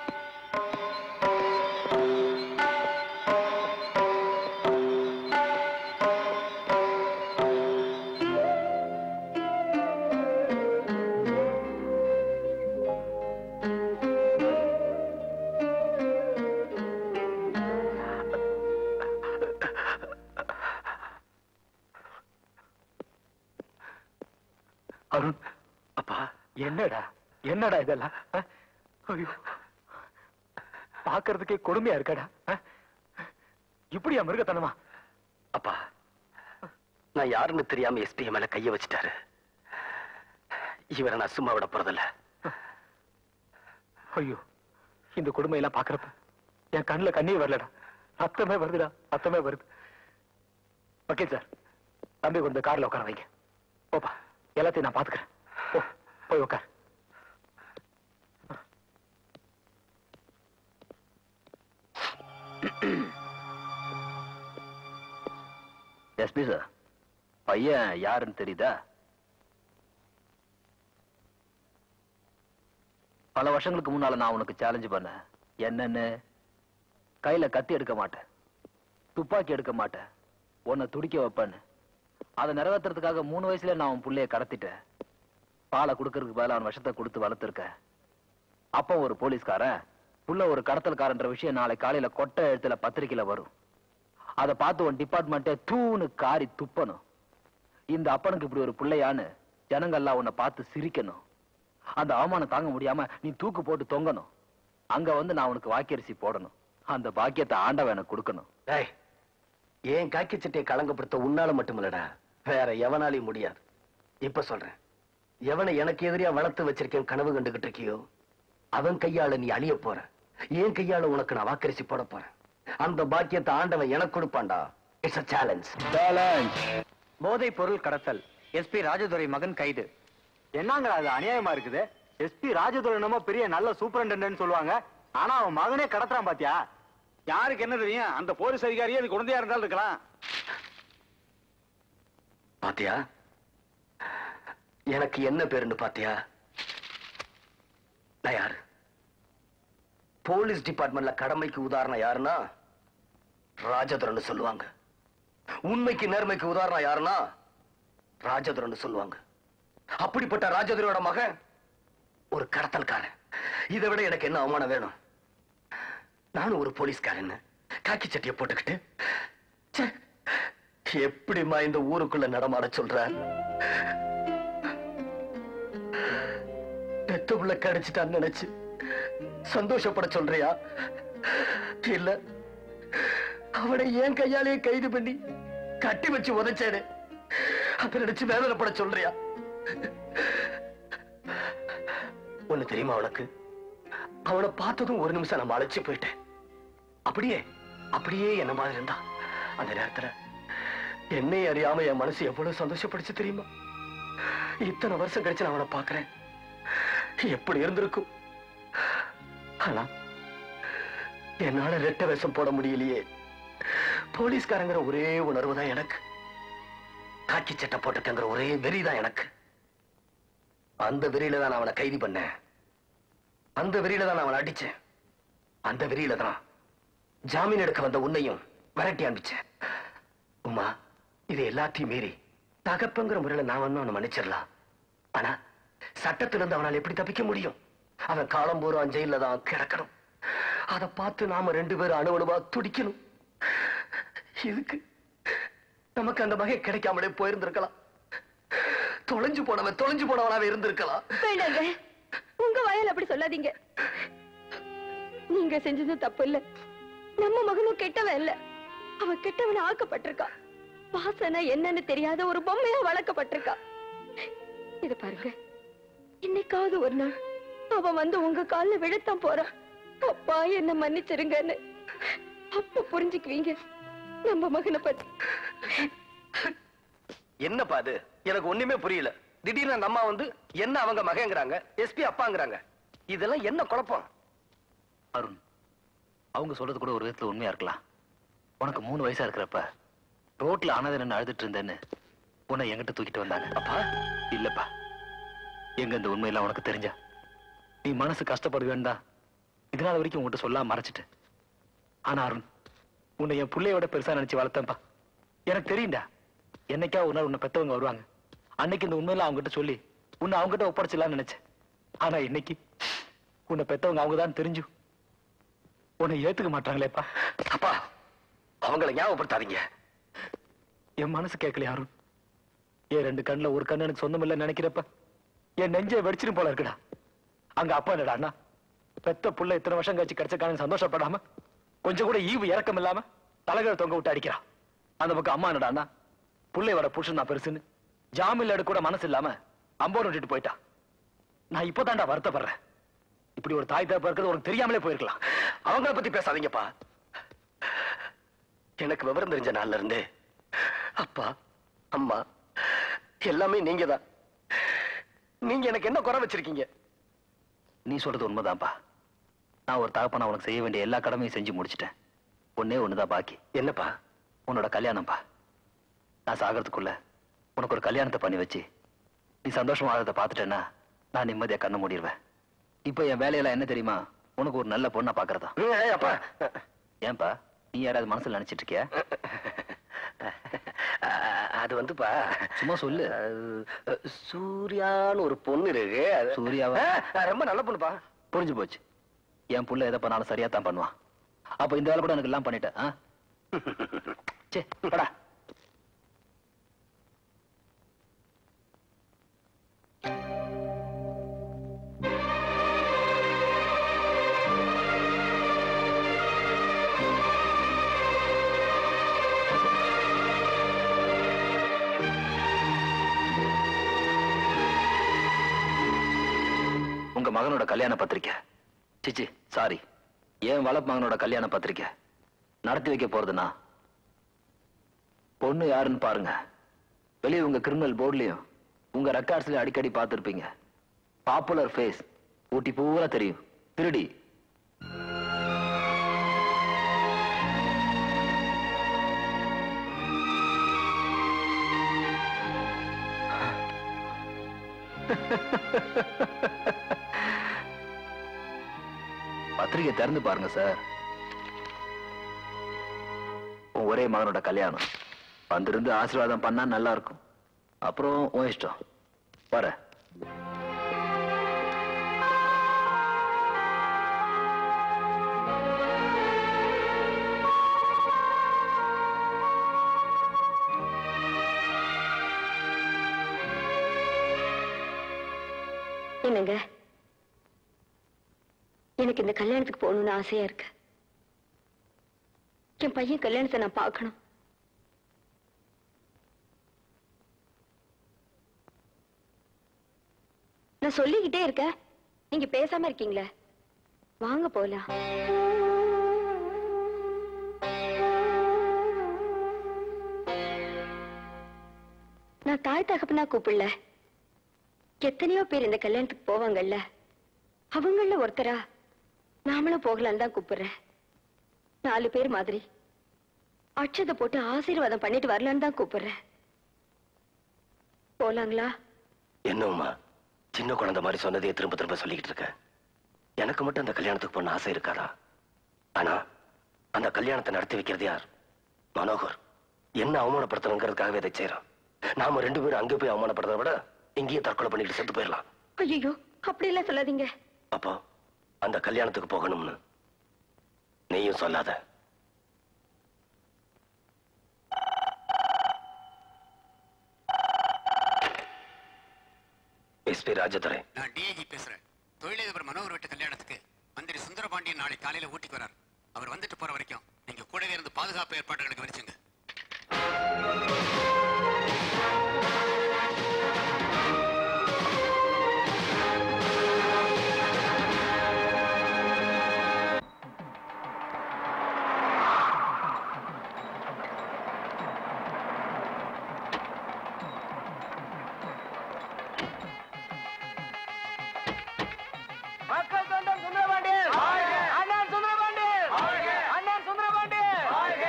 அருண் அப்பா என்னடா என்னடா இதெல்லாம் ஆ? ஐயோ பாக்குறதுக்கே கொடுமையா இருக்கடா ஆ? இப்படியா மிருகத்தனமா அப்பா நான் யாருன்னு தெரியாம எஸ்பி மேல கைய வச்சுட்டாரு இவரை நான் சும்மா விட போறதில்ல ஐயோ இந்த கொடுமையெல்லாம் பாக்குறப்ப என் கண்ணுல கண்ணீர் வரலடா ரத்தமே வருதுடா ரத்தமே வருது வக்கீல் சார் தம்பி கொண்டு கார்ல உட்கார வைங்க போப்பா எல்லாத்தையும் நான் பாத்துக்கிறேன் போ போய் உட்கார் எஸ்பி சார் பையன் யாருன்னு தெரியுதா பல வருஷங்களுக்கு முன்னால நான் உனக்கு சேலஞ்ச் பண்ணேன் என்னன்னு கையில கத்தி எடுக்க மாட்டேன் துப்பாக்கி எடுக்க மாட்டேன் உன்னை துடிக்க வைப்பேன்னு அதை நிறைவேத்துறதுக்காக மூணு வயசுல நான் உன் புள்ளைய கடத்திட்டேன் பாலை கொடுக்கறதுக்கு பதிலா அவன் விஷத்தை கொடுத்து வளர்த்துருக்கேன் அப்போ ஒரு போலீஸ்காரன் புள்ள ஒரு கடத்தல்காரன்ற விஷயம் நாளை காலையில கொட்டை எழுத்துல பத்திரிக்கையில வரும் அதை பார்த்து உன் டிபார்ட்மெண்ட்டே தூணு காரி துப்பணும் இந்த அப்பனுக்கு இப்படி ஒரு பிள்ளையான்னு ஜனங்கள்லாம் உன்னை பார்த்து சிரிக்கணும் அந்த அவமானம் தாங்க முடியாம நீ தூக்கு போட்டு தொங்கணும் அங்க வந்து நான் உனக்கு வாக்கரிசி போடணும் அந்த பாக்கியத்தை ஆண்டவன் எனக்கு கொடுக்கணும் டேய் ஏன் காக்கி சட்டையை களங்கப்படுத்த உன்னால மட்டுமில்லடா வேற எவனாலையும் முடியாது இப்ப சொல்றேன் எவனை எனக்கு எதிரியா வளர்த்து வச்சிருக்கேன் கனவு கண்டுகிட்டு இருக்கியோ அவன் கையால நீ அழிய போற என் கையால உனக்கு நான் வாக்கரிசி போட போறேன் அந்த பாக்கியத்தை ஆண்டவன் எனக்கு கொடுப்பான்டா இட்ஸ் a சேலஞ்ச் சேலஞ்ச் போதைப் பொருள் கடத்தல் எஸ்பி ராஜதுரை மகன் கைது என்னங்க அது அநியாயமா இருக்குது எஸ்பி ராஜதுரை என்னமோ பெரிய நல்ல சூப்பரண்டென்ட் சொல்லுவாங்க ஆனா அவன் மகனே கடத்துறான் பாத்தியா யாருக்கு என்ன தெரியும் அந்த போலீஸ் அதிகாரியே அது குழந்தையா இருந்தாலும் இருக்கலாம் பாத்தியா எனக்கு என்ன பேருன்னு பாத்தியா நான் யாரு போலீஸ் டிபார்ட்மெண்ட்ல கடமைக்கு உதாரணம் யாருன்னா ராஜதுரன் சொல்லுவாங்க உண்மைக்கு நேர்மைக்கு உதாரணம் யாருன்னா ராஜதுரன் சொல்லுவாங்க அப்படிப்பட்ட ராஜதுரோட மகன் ஒரு கடத்தல்காரன் இதை விட எனக்கு என்ன அவமானம் வேணும் நானும் ஒரு போலீஸ்காரன் காக்கி சட்டியை போட்டுக்கிட்டு ச்சே, எப்படிம்மா இந்த ஊருக்குள்ள நடமாட சொல்ற பெத்த புள்ள கிடைச்சிட்டான்னு நினைச்சு சந்தோஷப்பட சொல்றியா இல்ல அவனை ஏன் கையாலேயே கைது பண்ணி கட்டி வச்சு உதைச்சேனே அதை நினைச்சு வேதனைப்பட சொல்றியா ஒண்ணு தெரியுமா உனக்கு அவனை பார்த்ததும் ஒரு நிமிஷம் நம்ம அழைச்சு போயிட்டேன் அப்படியே அப்படியே என்ன மாதிரி இருந்தா அந்த நேரத்துல என்னை அறியாம என் மனசு எவ்வளவு சந்தோஷப்படுச்சு தெரியுமா இத்தனை வருஷம் கழிச்சு நான் அவனை பார்க்கிறேன் எப்படி இருந்திருக்கும் ஆனா என்னால ரெட்ட வேஷம் போட முடியலையே போலீஸ்காரங்கிற ஒரே உணர்வு தான் எனக்கு காக்கி சட்டை போட்டுக்கங்கிற ஒரே வெறி தான் எனக்கு அந்த வெறியில தான் நான் அவனை கைது பண்ணேன் அந்த வெறியில தான் நான் அவனை அடிச்சேன் அந்த வெறியில தான் ஜாமீன் எடுக்க வந்த உன்னையும் விரட்டி அனுப்பிச்சேன் உமா இது எல்லாத்தையும் மீறி தகப்பங்கிற முறையில நான் வந்து அவனை மன்னிச்சிடலாம் ஆனா சட்டத்திலிருந்து அவனால் எப்படி தப்பிக்க முடியும் அவன் காலம் பூரா ஜெயில தான் கிடக்கணும் அதை பார்த்து நாம ரெண்டு பேரும் அணுவணுவா துடிக்கணும் இதுக்கு நமக்கு அந்த வகை கிடைக்காமலே போயிருந்திருக்கலாம் தொலைஞ்சு போனவன் தொலைஞ்சு போனவனாவே இருந்திருக்கலாம் வேண்டாங்க உங்க வாயால் அப்படி சொல்லாதீங்க நீங்க செஞ்சது தப்பு இல்ல நம்ம மகனும் கெட்டவன் இல்ல அவன் கெட்டவன் ஆக்கப்பட்டிருக்கான் வாசனை என்னன்னு தெரியாத ஒரு பொம்மையா வளர்க்கப்பட்டிருக்கா இது பாருங்க என்னைக்காவது ஒரு நாள் அவன் வந்து உங்க கால்ல விழத்தான் போறான் அப்பா என்ன மன்னிச்சிருங்கன்னு அப்ப புரிஞ்சுக்குவீங்க நம்ம மகனை பத்தி என்னப்பா அது எனக்கு ஒண்ணுமே புரியல திடீர்னு அந்த அம்மா வந்து என்ன அவங்க மகங்கிறாங்க எஸ்பி அப்பாங்கிறாங்க இதெல்லாம் என்ன குழப்பம் அருண் அவங்க சொல்றது கூட ஒரு விதத்துல உண்மையா இருக்கலாம் உனக்கு மூணு வயசா இருக்கிறப்ப ரோட்ல அனாதை நின்னு அழுதுட்டு இருந்தேன்னு உன்னை என்கிட்ட தூக்கிட்டு வந்தாங்க அப்பா இல்லப்பா எங்க இந்த உண்மையெல்லாம் உனக்கு தெரிஞ்சா நீ மனசு கஷ்டப்படுவேன்னு தான் இதனால வரைக்கும் உன்கிட்ட சொல்லாம மறைச்சிட்டு ஆனா அருண் உன்னை என் பிள்ளையோட பெருசா நினைச்சு வளர்த்தேன்ப்பா எனக்கு தெரியும்டா என்னைக்கா ஒரு நாள் உன்னை பெத்தவங்க வருவாங்க அன்னைக்கு இந்த உண்மையெல்லாம் அவங்ககிட்ட சொல்லி உன்னை அவங்ககிட்ட ஒப்படைச்சிடலாம்னு நினைச்சேன் ஆனா இன்னைக்கு உன்னை பெத்தவங்க அவங்க தான் தெரிஞ்சு உன்னை ஏத்துக்க மாட்டாங்களேப்பா அப்பா அவங்களை ஞாபகப்படுத்தாதீங்க என் மனசு கேட்கல யாரும் என் ரெண்டு கண்ணுல ஒரு கண்ணு எனக்கு சொந்தம் இல்லைன்னு நினைக்கிறப்ப என் நெஞ்சை வெடிச்சிரும் போல இருக்குடா அங்க அப்பா என்னடா அண்ணா பெத்த புள்ள இத்தனை வருஷம் கழிச்சு கிடைச்சக்கான சந்தோஷப்படாம கொஞ்சம் கூட ஈவு இறக்கம் இல்லாம தலைகளை தொங்க விட்டு அடிக்கிறான் அந்த பக்கம் அம்மா என்னடா அண்ணா புள்ளையோட புருஷன் நான் பெருசுன்னு ஜாமீன்ல எடுக்க கூட மனசு இல்லாம அம்போடு விட்டுட்டு போயிட்டான் நான் இப்போதான்டா வருத்தப்படுறேன் இப்படி ஒரு தாய் தகப்பா இருக்கிறது உனக்கு தெரியாமலே போயிருக்கலாம் அவங்கள பத்தி பேசாதீங்கப்பா எனக்கு விவரம் தெரிஞ்ச நாள்ல இருந்தே அப்பா அம்மா எல்லாமே நீங்க தான் நீங்க எனக்கு என்ன குறை வச்சிருக்கீங்க நீ சொல்றது உண்மைதான்ப்பா நான் ஒரு தகப்பனா உனக்கு செய்ய வேண்டிய எல்லா கடமையும் செஞ்சு முடிச்சிட்டேன் ஒன்னே ஒண்ணுதான் பாக்கி என்னப்பா உன்னோட கல்யாணம்ப்பா நான் சாகிறதுக்குள்ள உனக்கு ஒரு கல்யாணத்தை பண்ணி வச்சு நீ சந்தோஷமாகறத பார்த்துட்டேன்னா நான் நிம்மதியா கண்ண மூடிடுவேன் இப்போ என் வேலையெல்லாம் என்ன தெரியுமா உனக்கு ஒரு நல்ல பொண்ணா பாக்குறதா ஏய், அப்பா ஏன்பா நீ யாராவது மனசுல நினைச்சிட்டு இருக்கியா அஹ், அது வந்துப்பா சும்மா சொல்லு அஹ், சூர்யான்னு ஒரு பொண்ணு இருக்கு அது- சூர்யாவா? அஹ், ரொம்ப நல்ல பொண்ணுப்பா புரிஞ்சு போச்சு என் புள்ள எதை பண்ணாலும் சரியா தான் பண்ணுவான் அப்ப இந்த வேலை கூட எனக்கு எல்லாம் பண்ணிட்டேன் ஆ? சே படா உங்க மகனோட கல்யாண பத்திரிக்கை சிச்சி சாரி என் வளப் மகனோட கல்யாண பத்திரிக்கை நடத்தி வைக்க போறதுனா பொண்ணு யாருன்னு பாருங்க வெளியே உங்க கிரிமினல் போர்ட்லயும் உங்க ரெக்கார்ட்ஸ்லயும் அடிக்கடி பார்த்திருப்பீங்க பாப்புலர் ஃபேஸ் ஊட்டி பூரா தெரியும் திருடி பத்திரிகை திறந்து பாருங்க சார் உன் ஒரே மகனோட கல்யாணம் வந்திருந்து ஆசீர்வாதம் பண்ணா நல்லா இருக்கும் அப்புறம் உன் இஷ்டம் வர என்னங்க எனக்கு இந்த கல்யாணத்துக்கு போகணும்னு ஆசையா இருக்கு என் பையன் கல்யாணத்தை நான் பார்க்கணும் நான் சொல்லிக்கிட்டே இருக்கேன் நீங்க பேசாம இருக்கீங்களே வாங்க போலாம் நான் தாய் தகப்பனா கூப்பிடல எத்தனையோ பேர் இந்த கல்யாணத்துக்கு போவாங்கல்ல அவங்கள ஒருத்தரா நாமளும் போகலான்னு தான் கூப்பிடுறேன் நாலு பேர் மாதிரி அட்சதை போட்டு ஆசீர்வாதம் பண்ணிட்டு வரலான்னு தான் கூப்பிடுறேன் போலாங்களா என்னம்மா சின்ன குழந்தை மாதிரி சொன்னதையே திரும்ப திரும்ப சொல்லிக்கிட்டு இருக்க எனக்கு மட்டும் அந்த கல்யாணத்துக்கு போன ஆசை இருக்காதா ஆனா அந்த கல்யாணத்தை நடத்தி வைக்கிறது யார் மனோகர் என்ன அவமானப்படுத்தணுங்கிறதுக்காகவே இதை செய்யறான் நாம ரெண்டு பேரும் அங்கே போய் அவமானப்படுறதை விட இங்கேயே தற்கொலை பண்ணிட்டு செத்து போயிடலாம் ஐயோ அப்படி எல்லாம் சொல்லாதீங்க அப்போ அந்த கல்யாணத்துக்கு போகணும்னு நீயும் சொல்லாத எஸ்பி ராஜதுரை நான் டிஐஜி பேசுறேன் தொழிலதிபர் மனோகர் வீட்டு கல்யாணத்துக்கு மந்திரி சுந்தரபாண்டியன் நாளை காலையில ஊட்டிக்கு வரார் அவர் வந்துட்டு போற வரைக்கும் நீங்க கூடவே இருந்து பாதுகாப்பு ஏற்பாடுகளுக்கு வரிச்சுங்க மக்கள் தொண்டன் சுந்தரபாண்டியன் அண்ணன் சுந்தரபாண்டியன் அண்ணன் சுந்தரபாண்டியன்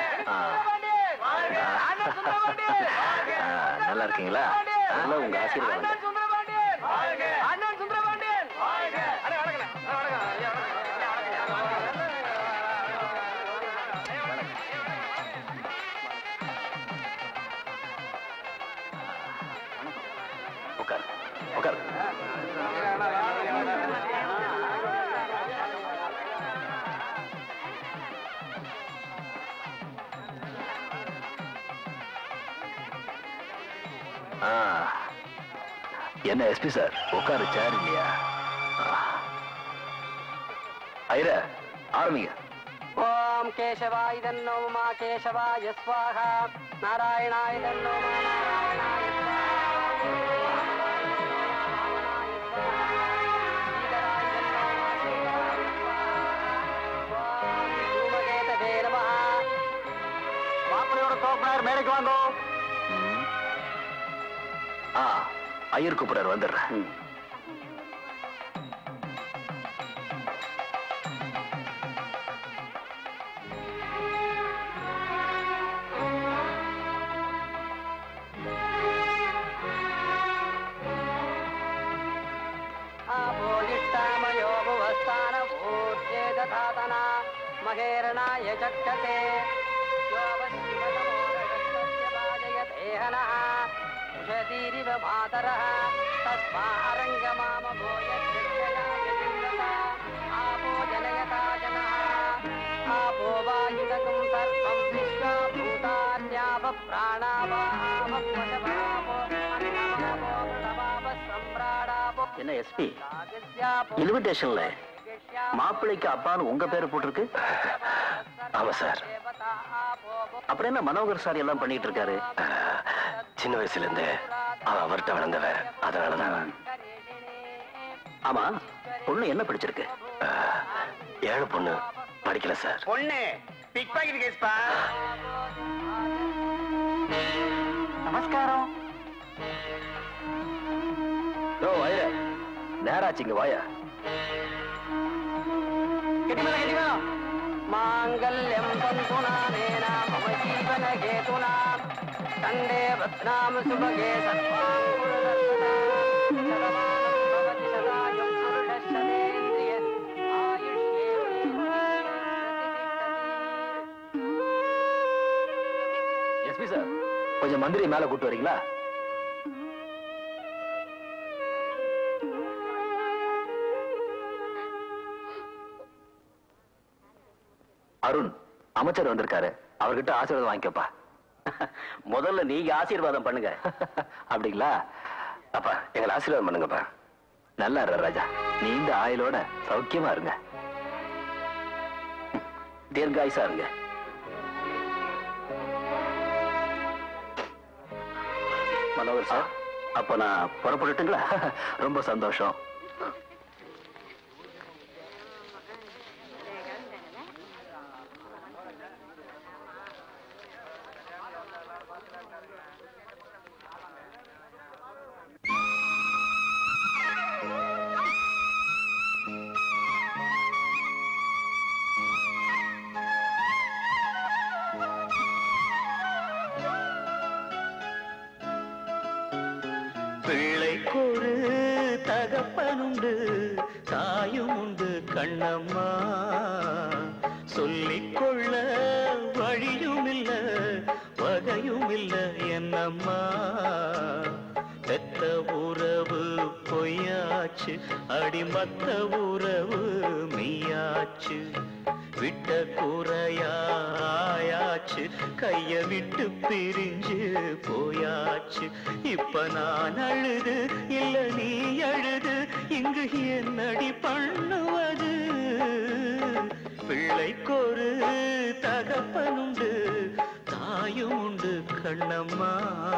அண்ணன் சுந்தரபாண்டியன் நல்லா இருக்கீங்களா நல்லா உங்க ஆசீர்வாதம் அண்ணன் சுந்தரபாண்டியன் அண்ணன் சுந்தரபாண்டியன் அடே வணக்கண்ணே வணக்கம் ஐயா உட்கார் உட்கார் ஆ. என்ன எஸ்பி சார் உட்காரு சேர் இல்லையா ஆ. ஐர ஆரம்பிங்க ஓம் கேசவாய தன்னோ மா கேசவாய ஸ்வாஹா நாராயணாய தன்னோ மா நாராயணாய மாப்பிள்ளையோட தோப்பினார் மேடைக்கு வாங்கோ ஆ ஐயர் கூப்பிடார் வந்துடுறேன் आपोलिष्टामयो भुवस्थान ऊर्जे दधातना महेरणाय चक्षते योऽवशिवतमोरगस्तस्य उषतीरिव मातरः तस्मारङ्गमामभूयक्षयायजिन्दता आपो जनयता जनः आपो वायुदकं सर्वं विश्वा भूतान्याप प्राणावापो अन्नमापो प्रणवाप सम्राडापो என்ன எஸ்பி இன்விடேஷன்ல மாப்பிள்ளைக்கு அப்பான்னு உங்க பேரு போட்டிருக்கு ஆமா சார் அப்புறம் என்ன மனோகர் சார் எல்லாம் பண்ணிட்டு இருக்காரு சின்ன வயசுல இருந்தே அவன் அவர்கிட்ட வளர்ந்தவன் அதனாலதான் ஆமா பொண்ணு என்ன படிச்சிருக்கு ஏழு பொண்ணு படிக்கல சார் பொண்ணு பிக் பாக்கெட் கேஸ்பா நமஸ்காரம் ஓ ஐர நேராச்சு இங்க வாயா கெட்டிமல கெட்டிமல மாங்கல்யம் தந்துனானேன மம ஜீவன கேதுனா கண்டே பத்னாம் சுபகே சர்வாங்குண எஸ்பி சார் கொஞ்சம் மந்திரி மேல கூட்டு வரீங்களா அருண் அமைச்சர் வந்திருக்காரு அவர்கிட்ட ஆசீர்வாதம் வாங்கிக்கப்பா முதல்ல நீங்க ஆசீர்வாதம் பண்ணுங்க அப்படிங்களா அப்பா எங்களை ஆசீர்வாதம் பண்ணுங்கப்பா நல்லா இரு ராஜா நீண்ட ஆயுளோட சௌக்கியமா இருங்க தீர்காயுசா இருங்க மனோகர் சார் அப்ப நான் புறப்படட்டுங்களா ரொம்ப சந்தோஷம் பிள்ளைக்கொரு தகப்பனுண்டு தாயும் உண்டு கண்ணம்மா சொல்லிக்கொள்ள வழியும் இல்ல வகையும் இல்ல என்னம்மா பெத்த உறவு பொய்யாச்சு அடிமத்த உறவு மெய்யாச்சு விட்ட குறையாயாச்சு கைய விட்டு பிரிஞ்சு போயாச்சு இப்ப நான் அழுது இல்ல நீ அழுது இங்கு என்னடி பண்ணுவது பிள்ளைக்கொரு தகப்பனுண்டு தாயும் உண்டு கண்ணம்மா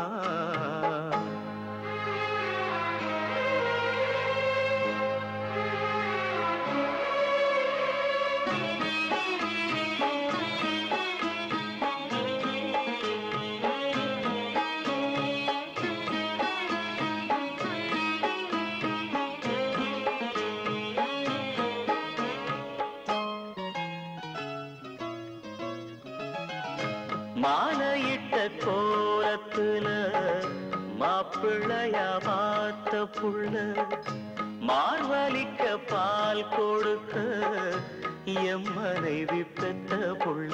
மாலையிட்ட கோலத்துல மாப்பிள்ளையா பார்த்த புள்ள மார்வலிக்க பால் கொடுக்க எம் மனைவி பெத்த புள்ள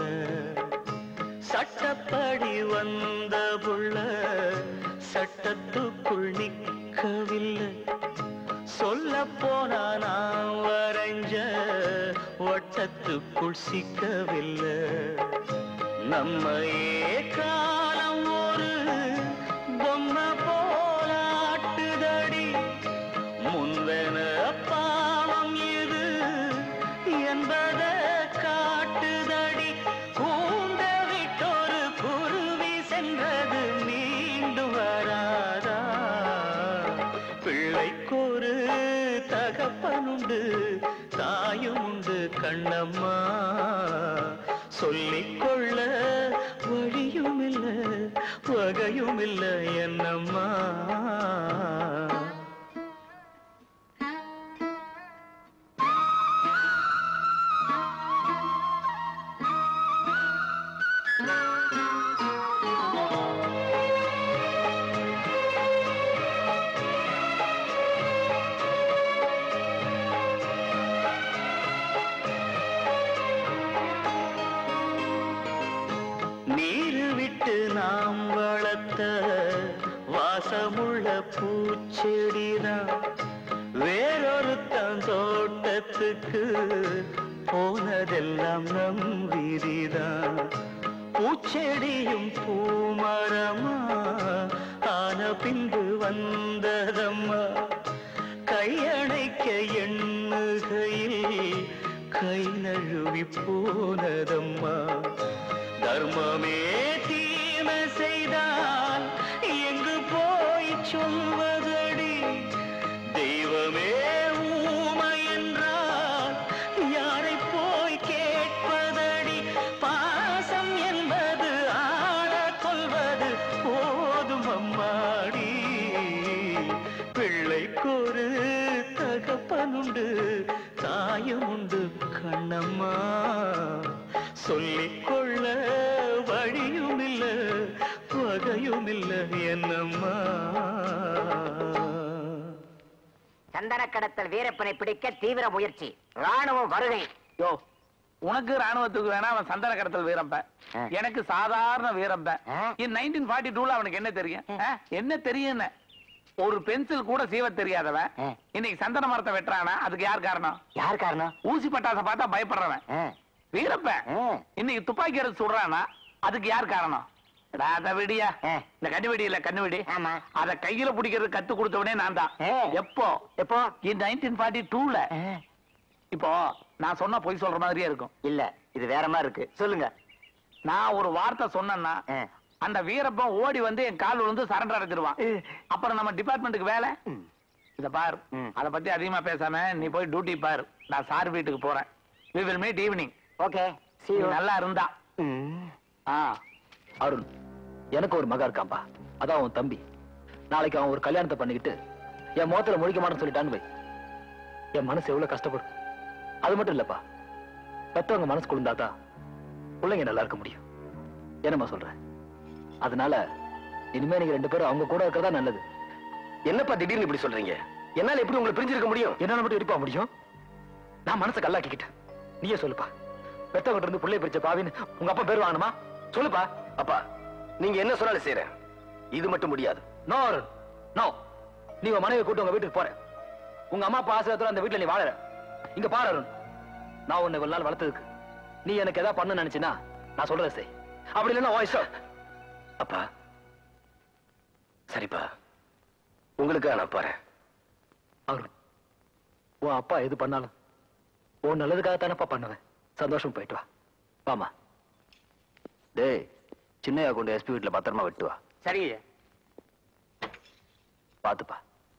சட்டப்படி வந்த புள்ள சட்டத்துக்குள் நிற்கவில்லை சொல்ல போனா நான் வரைஞ்ச வட்டத்துக்குள் சிக்கவில்லை நம்மையே காலம் ஒரு பொம்மை போலாட்டுதடி முன்வென பாவம் இது என்பத காட்டுதடி கூண்ட விட்டொரு குருவி சென்றது மீண்டும் வராதா பிள்ளைக்கொரு தகப்பனுண்டு தாயும் உண்டு கண்ணம்மா சொல்லிக்கொள்ள வழியும் இல்ல வகையும் இல்ல என்னம்மா நீரு விட்டு நாம் வளர்த்த வாசமுள்ள பூச்செடிதான் வேறொருத்தன் தோட்டத்துக்கு போனதெல்லாம் நம் வீதிதான் பூச்செடியும் பூமரமா ஆன பின்பு வந்ததம்மா கையணைக்க எண்ணுகையில் கை நழுவி போனதம்மா தர்மமே தீமை செய்தால் எங்கு போய் சொல்வதடி தெய்வமே ஊமை என்றால் யாரை போய் கேட்பதடி பாசம் என்பது ஆள கொள்வது போதும் அம்மாடி பிள்ளைக்கொரு தகப்பனுண்டு தாயும் உண்டு கண்ணம்மா சொல்லிக்கொள்ள வழியும் இல்ல வகையும் இல்ல என்னம்மா சந்தன கடத்தல் வீரப்பனை பிடிக்க தீவிர முயற்சி ராணுவம் வருகை யோ உனக்கு ராணுவத்துக்கு வேணா அவன் சந்தன கடத்தல் வீரப்பன் எனக்கு சாதாரண வீரப்பன் இன் நைன்டீன் ஃபார்ட்டி டூல அவனுக்கு என்ன தெரியும் ஆ? என்ன தெரியும் ஒரு பென்சில் கூட சீவ தெரியாதவன் இன்னைக்கு சந்தன மரத்தை வெட்டுறானா அதுக்கு யார் காரணம் யார் காரணம் ஊசி பட்டாசை பார்த்தா பயப்படுறவன் வீரப்பன் இன்னைக்கு துப்பாக்கி எடுத்து சுடுறானா அதுக்கு யார் காரணம் எடா, அத விடியா இந்த கண்ணு வெடி இல்ல கண்ணு வெடி அத கையில பிடிக்கிறது கத்து கொடுத்தவனே நான் தான் எப்போ எப்போ நைன்டீன் ஃபார்ட்டி டூல இப்போ நான் சொன்னா பொய் சொல்ற மாதிரியே இருக்கும் இல்ல இது வேற மாதிரி இருக்கு சொல்லுங்க நான் ஒரு வார்த்தை சொன்னேன்னா அந்த வீரப்பன் ஓடி வந்து என் கால் விழுந்து சரண்டர் அடைச்சிருவான் அப்புறம் நம்ம டிபார்ட்மெண்ட்டுக்கு வேலை இத பாரு அத பத்தி அதிகமா பேசாம நீ போய் டியூட்டி பாரு நான் சார் வீட்டுக்கு போறேன் we will meet evening okay நல்லா இருந்தா ஆ அருண் எனக்கு ஒரு மகன் இருக்கான்பா அதான் அவன் தம்பி நாளைக்கு அவன் ஒரு கல்யாணத்தை பண்ணிக்கிட்டு என் முகத்துல முழிக்க மாட்டேன்னு சொல்லிட்டான்னு வை என் மனசு எவ்வளவு கஷ்டப்படும் அது மட்டும் இல்லப்பா பெத்தவங்க மனசு குளிர்ந்தாதான் பிள்ளைங்க நல்லா இருக்க முடியும் என்னம்மா சொல்ற அதனால இனிமே நீங்க ரெண்டு பேரும் அவங்க கூட இருக்கிறதா நல்லது என்னப்பா திடீர்னு இப்படி சொல்றீங்க என்னால எப்படி உங்களை பிரிஞ்சிருக்க முடியும் என்னால மட்டும் இருப்பா முடியும் நான் மனசை கல்லாக்கிக்கிட்டேன் நீயே சொல்லுப்பா பெத்தவங்கிட்ட இருந்து பிள்ளை பிரிச்ச பாவின்னு உங்க அப்பா பேர் வாங்கணுமா சொல்லுப்பா அப்பா நீங்க என்ன சொன்னாலும் செய்யறேன் இது மட்டும் முடியாது நோ அருண் நோ நீ உன் மனைவி கூட்டு உங்க வீட்டுக்கு போற உங்க அம்மா அப்பா ஆசிரியத்தோட அந்த வீட்டுல நீ வாழற இங்க பாரு அருண் நான் உன்னை இவ்வளவு நாள் வளர்த்ததுக்கு நீ எனக்கு ஏதாவது பண்ண நினைச்சினா நான் சொல்றதை செய் அப்படி இல்லைன்னா வாய்ஸ் அப்பா சரிப்பா உங்களுக்கு நான் போறேன் அருண் உன் அப்பா எது பண்ணாலும் உன் நல்லதுக்காகத்தானப்பா பண்ணுவேன் சந்தோஷம் போயிட்டு வா வாமா டேய் சின்னையா கொண்டு எஸ்பி வீட்டுல பத்திரமா விட்டு வா சரிங்க பாத்துப்பா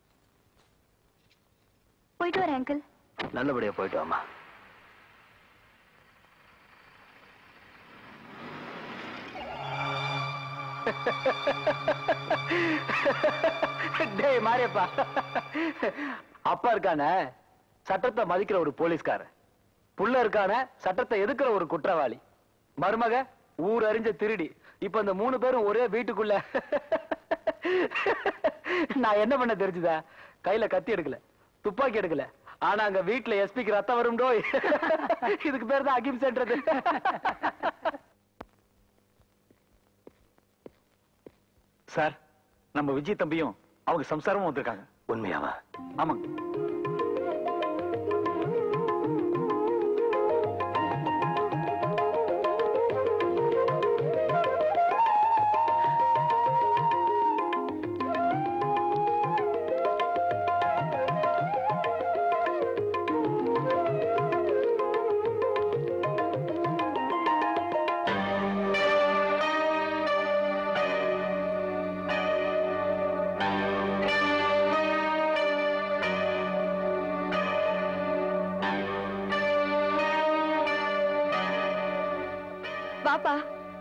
போயிட்டு வரேன் அங்கிள் நல்லபடியா போயிட்டு வாமா டேய் மாரியப்பா அப்பா இருக்கானே சட்டத்தை மதிக்கிற ஒரு போலீஸ்காரன் புள்ள இருக்கானே சட்டத்தை எதுக்குற ஒரு குற்றவாளி மருமக ஊர் அறிஞ்ச திருடி இப்ப இந்த மூணு பேரும் ஒரே வீட்டுக்குள்ள நான் என்ன பண்ண தெரிஞ்சுதா கையில கத்தி எடுக்கல துப்பாக்கி எடுக்கல ஆனா அங்க வீட்டுல எஸ்பிக்கு ரத்தம் வரும்டோ இதுக்கு பேர் தான் அகிம்சன்றது சார் நம்ம விஜய் தம்பியும் அவங்க சம்சாரமும் வந்திருக்காங்க உண்மையாவா ஆமாங்க வாப்பா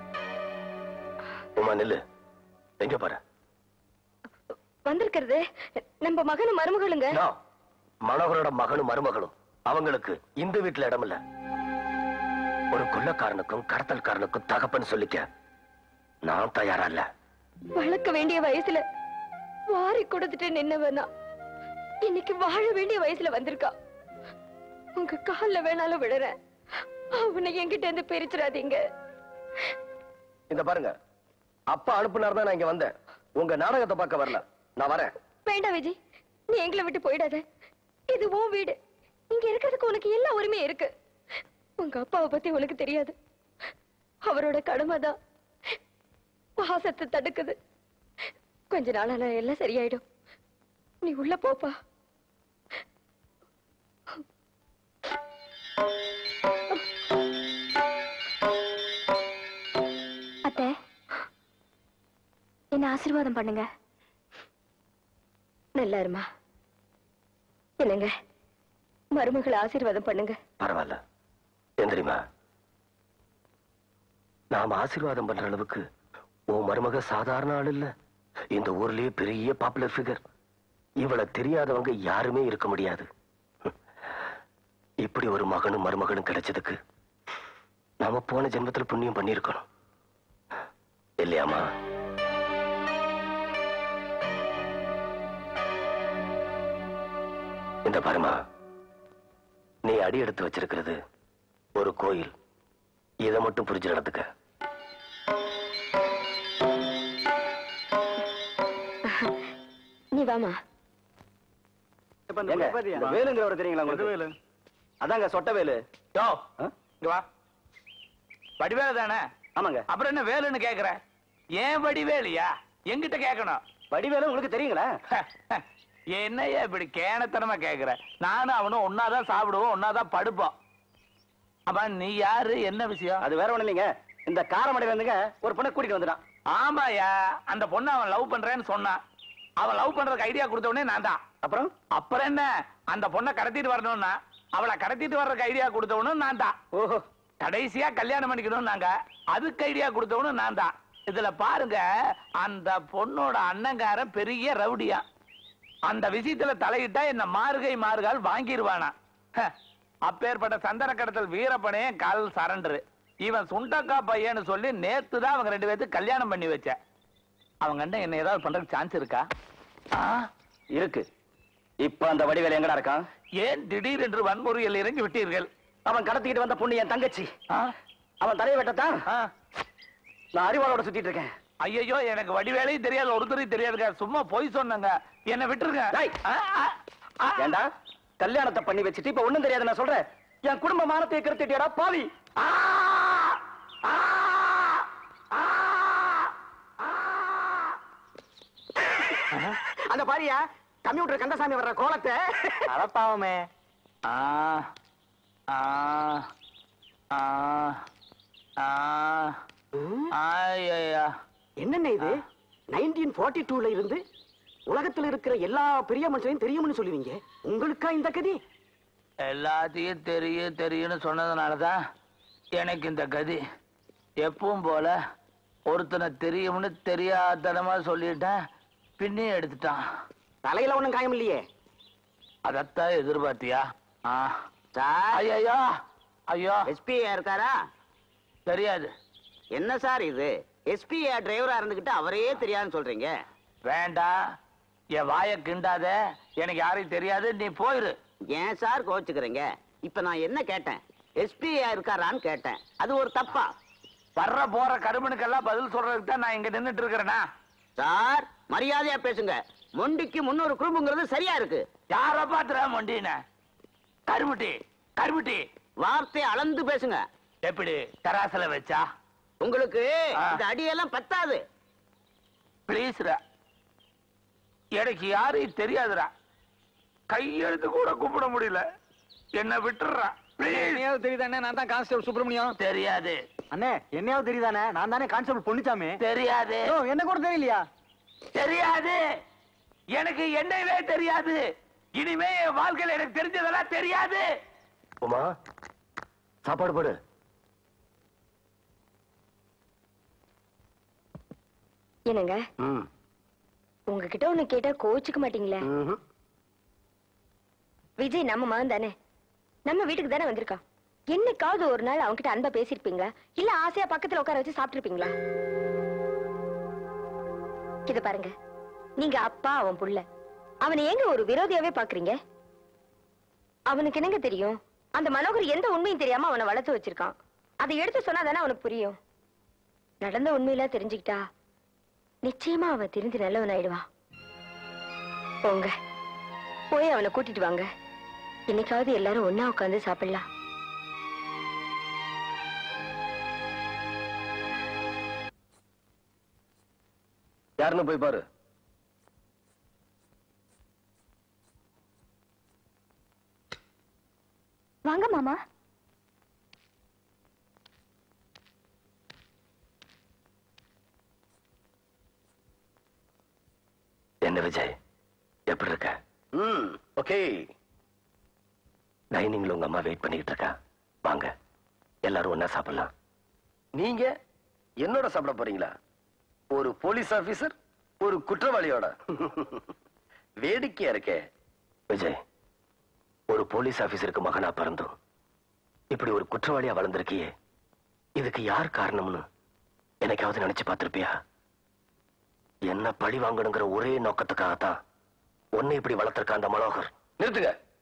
உமா நில்லு எங்க போற வந்திருக்கிறது நம்ம மகனும் மருமகளுங்க நான் மனோகரோட மகனும் மருமகளும் அவங்களுக்கு இந்த வீட்டுல இடம் இல்ல ஒரு கொள்ளக்காரனுக்கும் கடத்தல்காரனுக்கும் தகப்பன் சொல்லிக்க நான் தயாரா இல்ல வளர்க்க வேண்டிய வயசுல வாரி கொடுத்துட்டு நின்னவனா இன்னைக்கு வாழ வேண்டிய வயசுல வந்திருக்கா உங்க கால்ல வேணாலும் விடுறேன் அவனை என்கிட்ட இருந்து பிரிச்சிடாதீங்க இந்த பாருங்க அப்பா அனுப்புனார் தான் நான் இங்க வந்தேன் உங்க நாடகத்தை பார்க்க வரல நான் வரேன் வேண்டாம் விஜய் நீ எங்களை விட்டு போயிடாத இது உன் வீடு இங்க இருக்கிறதுக்கு உனக்கு எல்லா உரிமையும் இருக்கு உங்க அப்பாவை பத்தி உனக்கு தெரியாது அவரோட கடமை தான் பாசத்தை தடுக்குது கொஞ்ச நாளா நான் எல்லாம் சரியாயிடும் நீ உள்ள போப்பா அத்தை என்ன ஆசீர்வாதம் பண்ணுங்க நல்லா இருமா என்னங்க மருமகளை ஆசீர்வாதம் பண்ணுங்க பரவாயில்ல ஏன் தெரியுமா நாம ஆசீர்வாதம் பண்ற அளவுக்கு உன் மருமக சாதாரண ஆள் இல்ல இந்த ஊர்லயே பெரிய பாப்புலர் ஃபிகர் இவள தெரியாதவங்க யாருமே இருக்க முடியாது இப்படி ஒரு மகனும் மருமகனும் கிடைச்சதுக்கு நாம போன ஜென்மத்துல புண்ணியம் பண்ணியிருக்கணும் இல்லையாமா இந்த பாருமா நீ அடி எடுத்து வச்சிருக்கிறது ஒரு கோயில் இதை மட்டும் புரிஞ்சு நடந்துக்க நீ வாமா ஏங்க, இந்த வேலுங்கிறவர் தெரியுங்களா உங்களுக்கு அதாங்க சொட்ட வேலு யோ இங்க வா வடிவேலு தானே ஆமாங்க அப்புறம் என்ன வேலுன்னு கேக்குற ஏன் வடிவேலியா எங்கிட்ட கேட்கணும் வடிவேலு உங்களுக்கு தெரியுங்களா என்னய்யா இப்படி கேனத்தனமா கேக்குற நானும் அவனும் ஒன்னாதான் சாப்பிடுவோம் ஒன்னாதான் படுப்போம் அப்ப நீ யாரு என்ன விஷயம் அது வேற ஒண்ணு இல்லைங்க இந்த காரமடையில இருந்துங்க ஒரு பொண்ணை கூட்டிட்டு வந்துட்டான் ஆமாயா அந்த பொண்ணை அவன் லவ் பண்றேன்னு சொன்னான் அவன் லவ் பண்றதுக்கு ஐடியா கொடுத்த உடனே நான் தான் அப்புறம் அப்புறம் என்ன அந்த பொண்ணை கடத்திட்டு வரணும்னா அவளை கடத்திட்டு வர்றதுக்கு ஐடியா கொடுத்தவனும் நான் தான் ஓஹோ கடைசியா கல்யாணம் பண்ணிக்கணும் நாங்க அதுக்கு ஐடியா கொடுத்தவனும் நான் தான் இதுல பாருங்க அந்த பொண்ணோட அண்ணங்காரன் பெரிய ரவுடியா அந்த விஷயத்துல தலையிட்டா என்ன மார்கை மார்கால் வாங்கிருவானா ஹ, அப்பேற்பட்ட சந்தன கடத்தல் வீரப்பனே கால் சரண்டரு இவன் சுண்டக்கா பையன்னு சொல்லி நேத்து தான் அவங்க ரெண்டு பேர்த்துக்கு கல்யாணம் பண்ணி வச்சேன் அவங்க அண்ணன் என்ன ஏதாவது பண்றதுக்கு சான்ஸ் இருக்கா ஆ? இருக்கு இப்ப அந்த வடிவேலு எங்கடா இருக்கான் ஏன் திடீரென்று வன்முறையில் இறங்கி விட்டீர்கள் அவன் கடத்திக்கிட்டு வந்த பொண்ணு என் தங்கச்சி ஆ? அவன் தலையை வெட்டத்தான் ஆ. நான் அறிவாளோட சுத்திட்டு இருக்கேன் ஐயோ எனக்கு வடிவேலையும் தெரியாது ஒருத்தரையும் தெரியாதுங்க சும்மா பொய் சொன்னங்க என்ன விட்டுருங்க டேய். ஆ, ஆ, ஆ. ஏண்டா கல்யாணத்தை பண்ணி வச்சுட்டு இப்ப ஒண்ணும் தெரியாது நான் சொல்றேன் என் குடும்ப மானத்தை கருத்திட்டியாடா பாவி ஆ, ஆ, ஆ, அந்த பாரியா கம்ப்யூட்டர் கந்தசாமி வர்ற கோலத்தை அடப்பாவமே ஆ, ஆ, ஆ, ஆ, ஆய்யய்யா. என்னென்ன இது நைன்டீன் ஃபார்ட்டி டூல இருந்து உலகத்துல இருக்கிற எல்லா பெரிய மனுஷனையும் தெரியும்னு சொல்லுவீங்க உங்களுக்கா இந்த கதி எல்லாத்தையும் தெரியும் தெரியும்னு சொன்னதுனாலதான் எனக்கு இந்த கதி எப்பவும் போல ஒருத்தனை தெரியும்னு தெரியாதனமா சொல்லிட்டேன் பின்னே எடுத்துட்டான் தலையில ஒண்ணும் காயம் இல்லையே அதத்தான் எதிர்பார்த்தியா ஆ சார் ஐயோ ஐயோ எஸ்பி இருக்காரா தெரியாது என்ன சார் இது எஸ்பி டிரைவரா இருந்துகிட்டு அவரே தெரியாதுன்னு சொல்றீங்க வேண்டாம் என் வாயை கிண்டாத எனக்கு யாரையும் தெரியாது நீ போயிரு ஏன் சார் கோச்சுக்கிறீங்க இப்ப நான் என்ன கேட்டேன் எஸ்பி இருக்காரான்னு கேட்டேன் அது ஒரு தப்பா வர்ற போற கருமனுக்கெல்லாம் பதில் சொல்றதுக்கு தான் நான் இங்க நின்னுட்டு இருக்கிறேனா சார் மரியாதையா பேசுங்க மொண்டிக்கு முன்னூறு குடும்பங்கிறது சரியா இருக்கு யார பாத்துற மொண்டின கருமுட்டி கருமுட்டி வார்த்தை அளந்து பேசுங்க எப்படி தராசல வச்சா உங்களுக்கு ஆ. இந்த அடியெல்லாம் பத்தாது ப்ளீஸ்ரா எனக்கு யாரையும் தெரியாதுடா கையெழுத்து கூட கூப்பிட முடியல என்ன விட்டுறா என்னையாவது தெரியுதானே நான் தான் கான்ஸ்டபிள் சுப்பிரமணியம் தெரியாது அண்ணே என்னையாவது தெரியுதானே நான் தானே கான்ஸ்டபிள் பொன்னிச்சாமி தெரியாது ஓ, என்ன கூட தெரியலையா தெரியாது எனக்கு என்னவே தெரியாது இனிமே என் வாழ்க்கையில எனக்கு தெரிஞ்சதெல்லாம் தெரியாது உமா சாப்பாடு போடு என்னங்க ம் உங்ககிட்ட ஒண்ணு கேட்டா கோச்சுக்க மாட்டீங்களே ம்ஹும். விஜய் நம்ம மகன் தானே நம்ம வீட்டுக்கு தானே வந்திருக்கான் என்னைக்காவது ஒரு நாள் அவன்கிட்ட அன்பா பேசிருப்பீங்களா இல்ல ஆசையா பக்கத்துல உட்கார வச்சு சாப்பிட்டிருப்பீங்களா இத பாருங்க நீங்க அப்பா அவன் புள்ள அவனை ஏங்க ஒரு விரோதியாவே பாக்குறீங்க அவனுக்கு என்னங்க தெரியும் அந்த மனோகர் எந்த உண்மையும் தெரியாம அவனை வளர்த்து வச்சிருக்கான் அதை எடுத்து சொன்னா தானே அவனுக்கு புரியும் நடந்த உண்மையெல்லாம் தெரிஞ்சுக்கிட்டா நிச்சயமா அவன் திருந்தி நல்லவன் ஆயிடுவான் போங்க போய் அவனை கூட்டிட்டு வாங்க இன்னைக்காவது எல்லாரும் ஒண்ணா உட்கார்ந்து சாப்பிடலாம் யாருன்னு போய் பாரு வாங்க மாமா என்ன விஜய் எப்படி இருக்க ம் ஓகே டைனிங்ல உங்க அம்மா வெயிட் பண்ணிட்டு இருக்கா வாங்க எல்லாரும் ஒண்ணா சாப்பிடலாம் நீங்க என்னோட சாப்பிட போறீங்களா ஒரு போலீஸ் ஆபீசர் ஒரு குற்றவாளியோட வேடிக்கையா இருக்கே விஜய் ஒரு போலீஸ் ஆபீசருக்கு மகனா பிறந்தோம் இப்படி ஒரு குற்றவாளியா வளர்ந்திருக்கியே இதுக்கு யார் காரணம்னு என்னைக்காவது நினைச்சு பார்த்திருப்பியா என்ன பழி வாங்கணுங்கிற ஒரே நோக்கத்துக்காகத்தான் உன்னை இப்படி வளர்த்திருக்க அந்த மனோகர் நிறுத்துங்க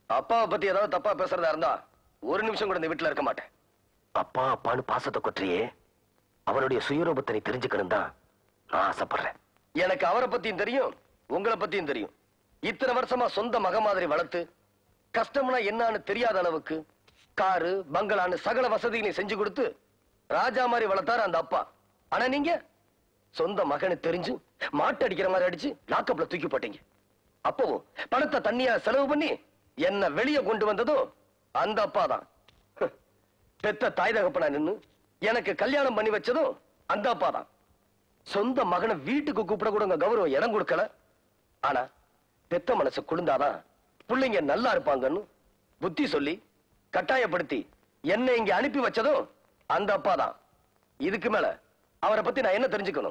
அப்பாவை பத்தி ஏதாவது தப்பா பேசுறதா இருந்தா ஒரு நிமிஷம் கூட இந்த வீட்டுல இருக்க மாட்டேன் அப்பா அப்பான்னு பாசத்தை கொற்றியே அவனுடைய சுயரூபத்தை நீ தெரிஞ்சுக்கணும் தான் நான் ஆசைப்படுறேன் எனக்கு அவரை பத்தியும் தெரியும் உங்களை பத்தியும் தெரியும் இத்தனை வருஷமா சொந்த மக மாதிரி வளர்த்து கஷ்டம்னா என்னன்னு தெரியாத அளவுக்கு காரு பங்களான்னு சகல வசதிகளையும் செஞ்சு கொடுத்து ராஜா மாதிரி வளர்த்தாரு அந்த அப்பா ஆனா நீங்க சொந்த மகனு தெரிஞ்சு மாட்டு அடிக்கிற மாதிரி அடிச்சு லாக்கப்ல தூக்கி போட்டீங்க அப்போ பணத்தை தண்ணியா செலவு பண்ணி என்ன வெளியே கொண்டு வந்ததும் அந்த அப்பா தான் பெத்த தாய் தகப்பனா நின்னு எனக்கு கல்யாணம் பண்ணி வச்சதும் அந்த அப்பா தான் சொந்த மகனை வீட்டுக்கு கூப்பிட கூட உங்க கௌரவம் இடம் கொடுக்கல ஆனா பெத்த மனசு குளிர்ந்தாதான் பிள்ளைங்க நல்லா இருப்பாங்கன்னு புத்தி சொல்லி கட்டாயப்படுத்தி என்னை இங்க அனுப்பி வச்சதும் அந்த அப்பா தான் இதுக்கு மேல அவரை பத்தி நான் என்ன தெரிஞ்சுக்கணும்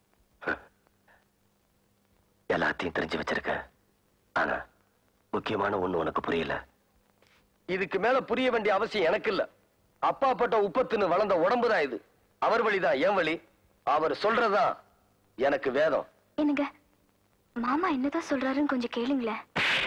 எல்லாத்தையும் தெரிஞ்சு வச்சிருக்க ஆனா முக்கியமான ஒண்ணு உனக்கு புரியல இதுக்கு மேல புரிய வேண்டிய அவசியம் எனக்கு இல்ல அப்பா பட்ட உப்பத்துன்னு வளர்ந்த உடம்பு தான் இது அவர் வழிதான் என் வழி அவர் சொல்றதுதான் எனக்கு வேதம் என்னங்க மாமா என்னதான் சொல்றாருன்னு கொஞ்சம் கேளுங்களேன்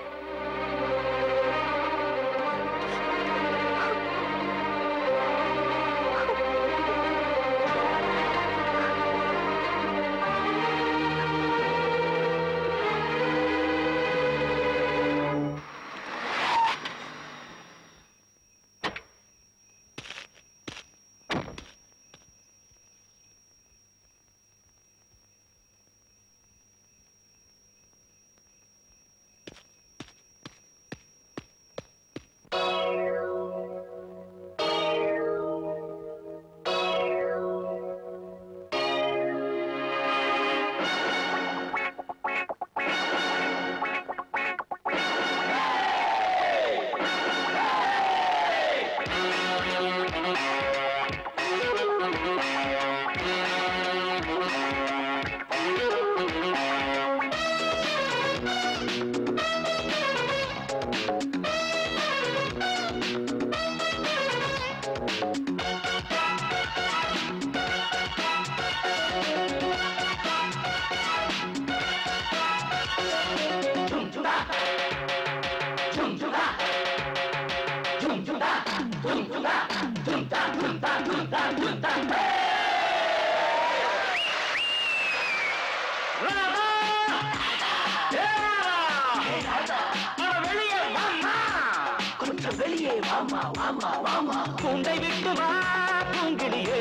கொஞ்சம் வெளியே வாமா வாமா வாமா பூண்டை விட்டு வா பூங்கிடியே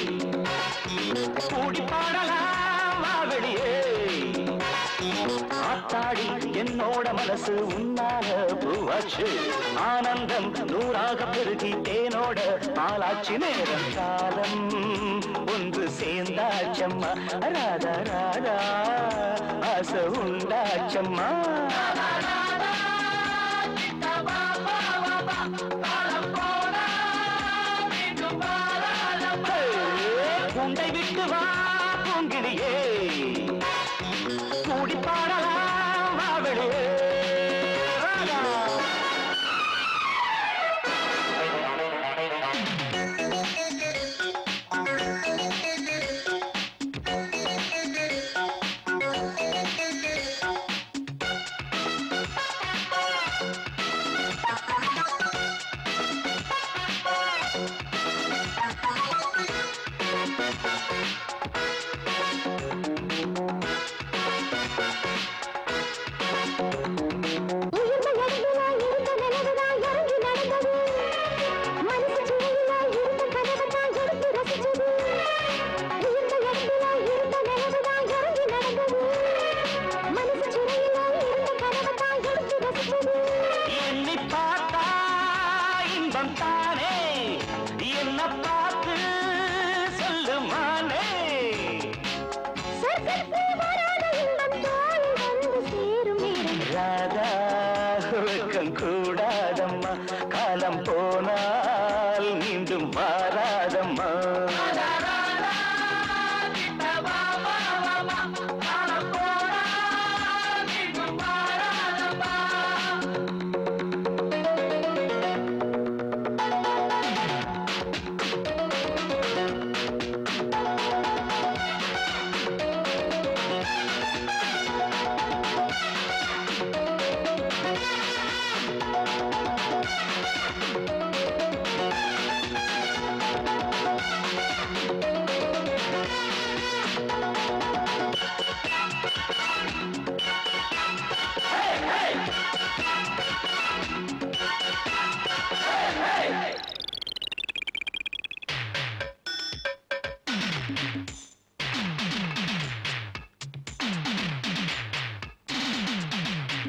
கூடி பாடலாம் வா வெளியே ஆத்தாடி என்னோட மனசு உன்னால பூவாச்சு ஆனந்தம் நூறாக பெருகி தேனோட பாலாச்சு நேரம் காலம் ஒன்று சேர்ந்தாச்சம்மா ராதா ராதா ஆசை உண்டாச்சம்மா உண்டை விட்டு வா பூங்கிலியே கூடி பாடலாம் வா வெளியே ராதா. என்னை பார்த்தா இன்பம் தானே என்ன பார்த்து சொல்லுமானே சொர்க்கத்தில் வராத இன்பம் தோழி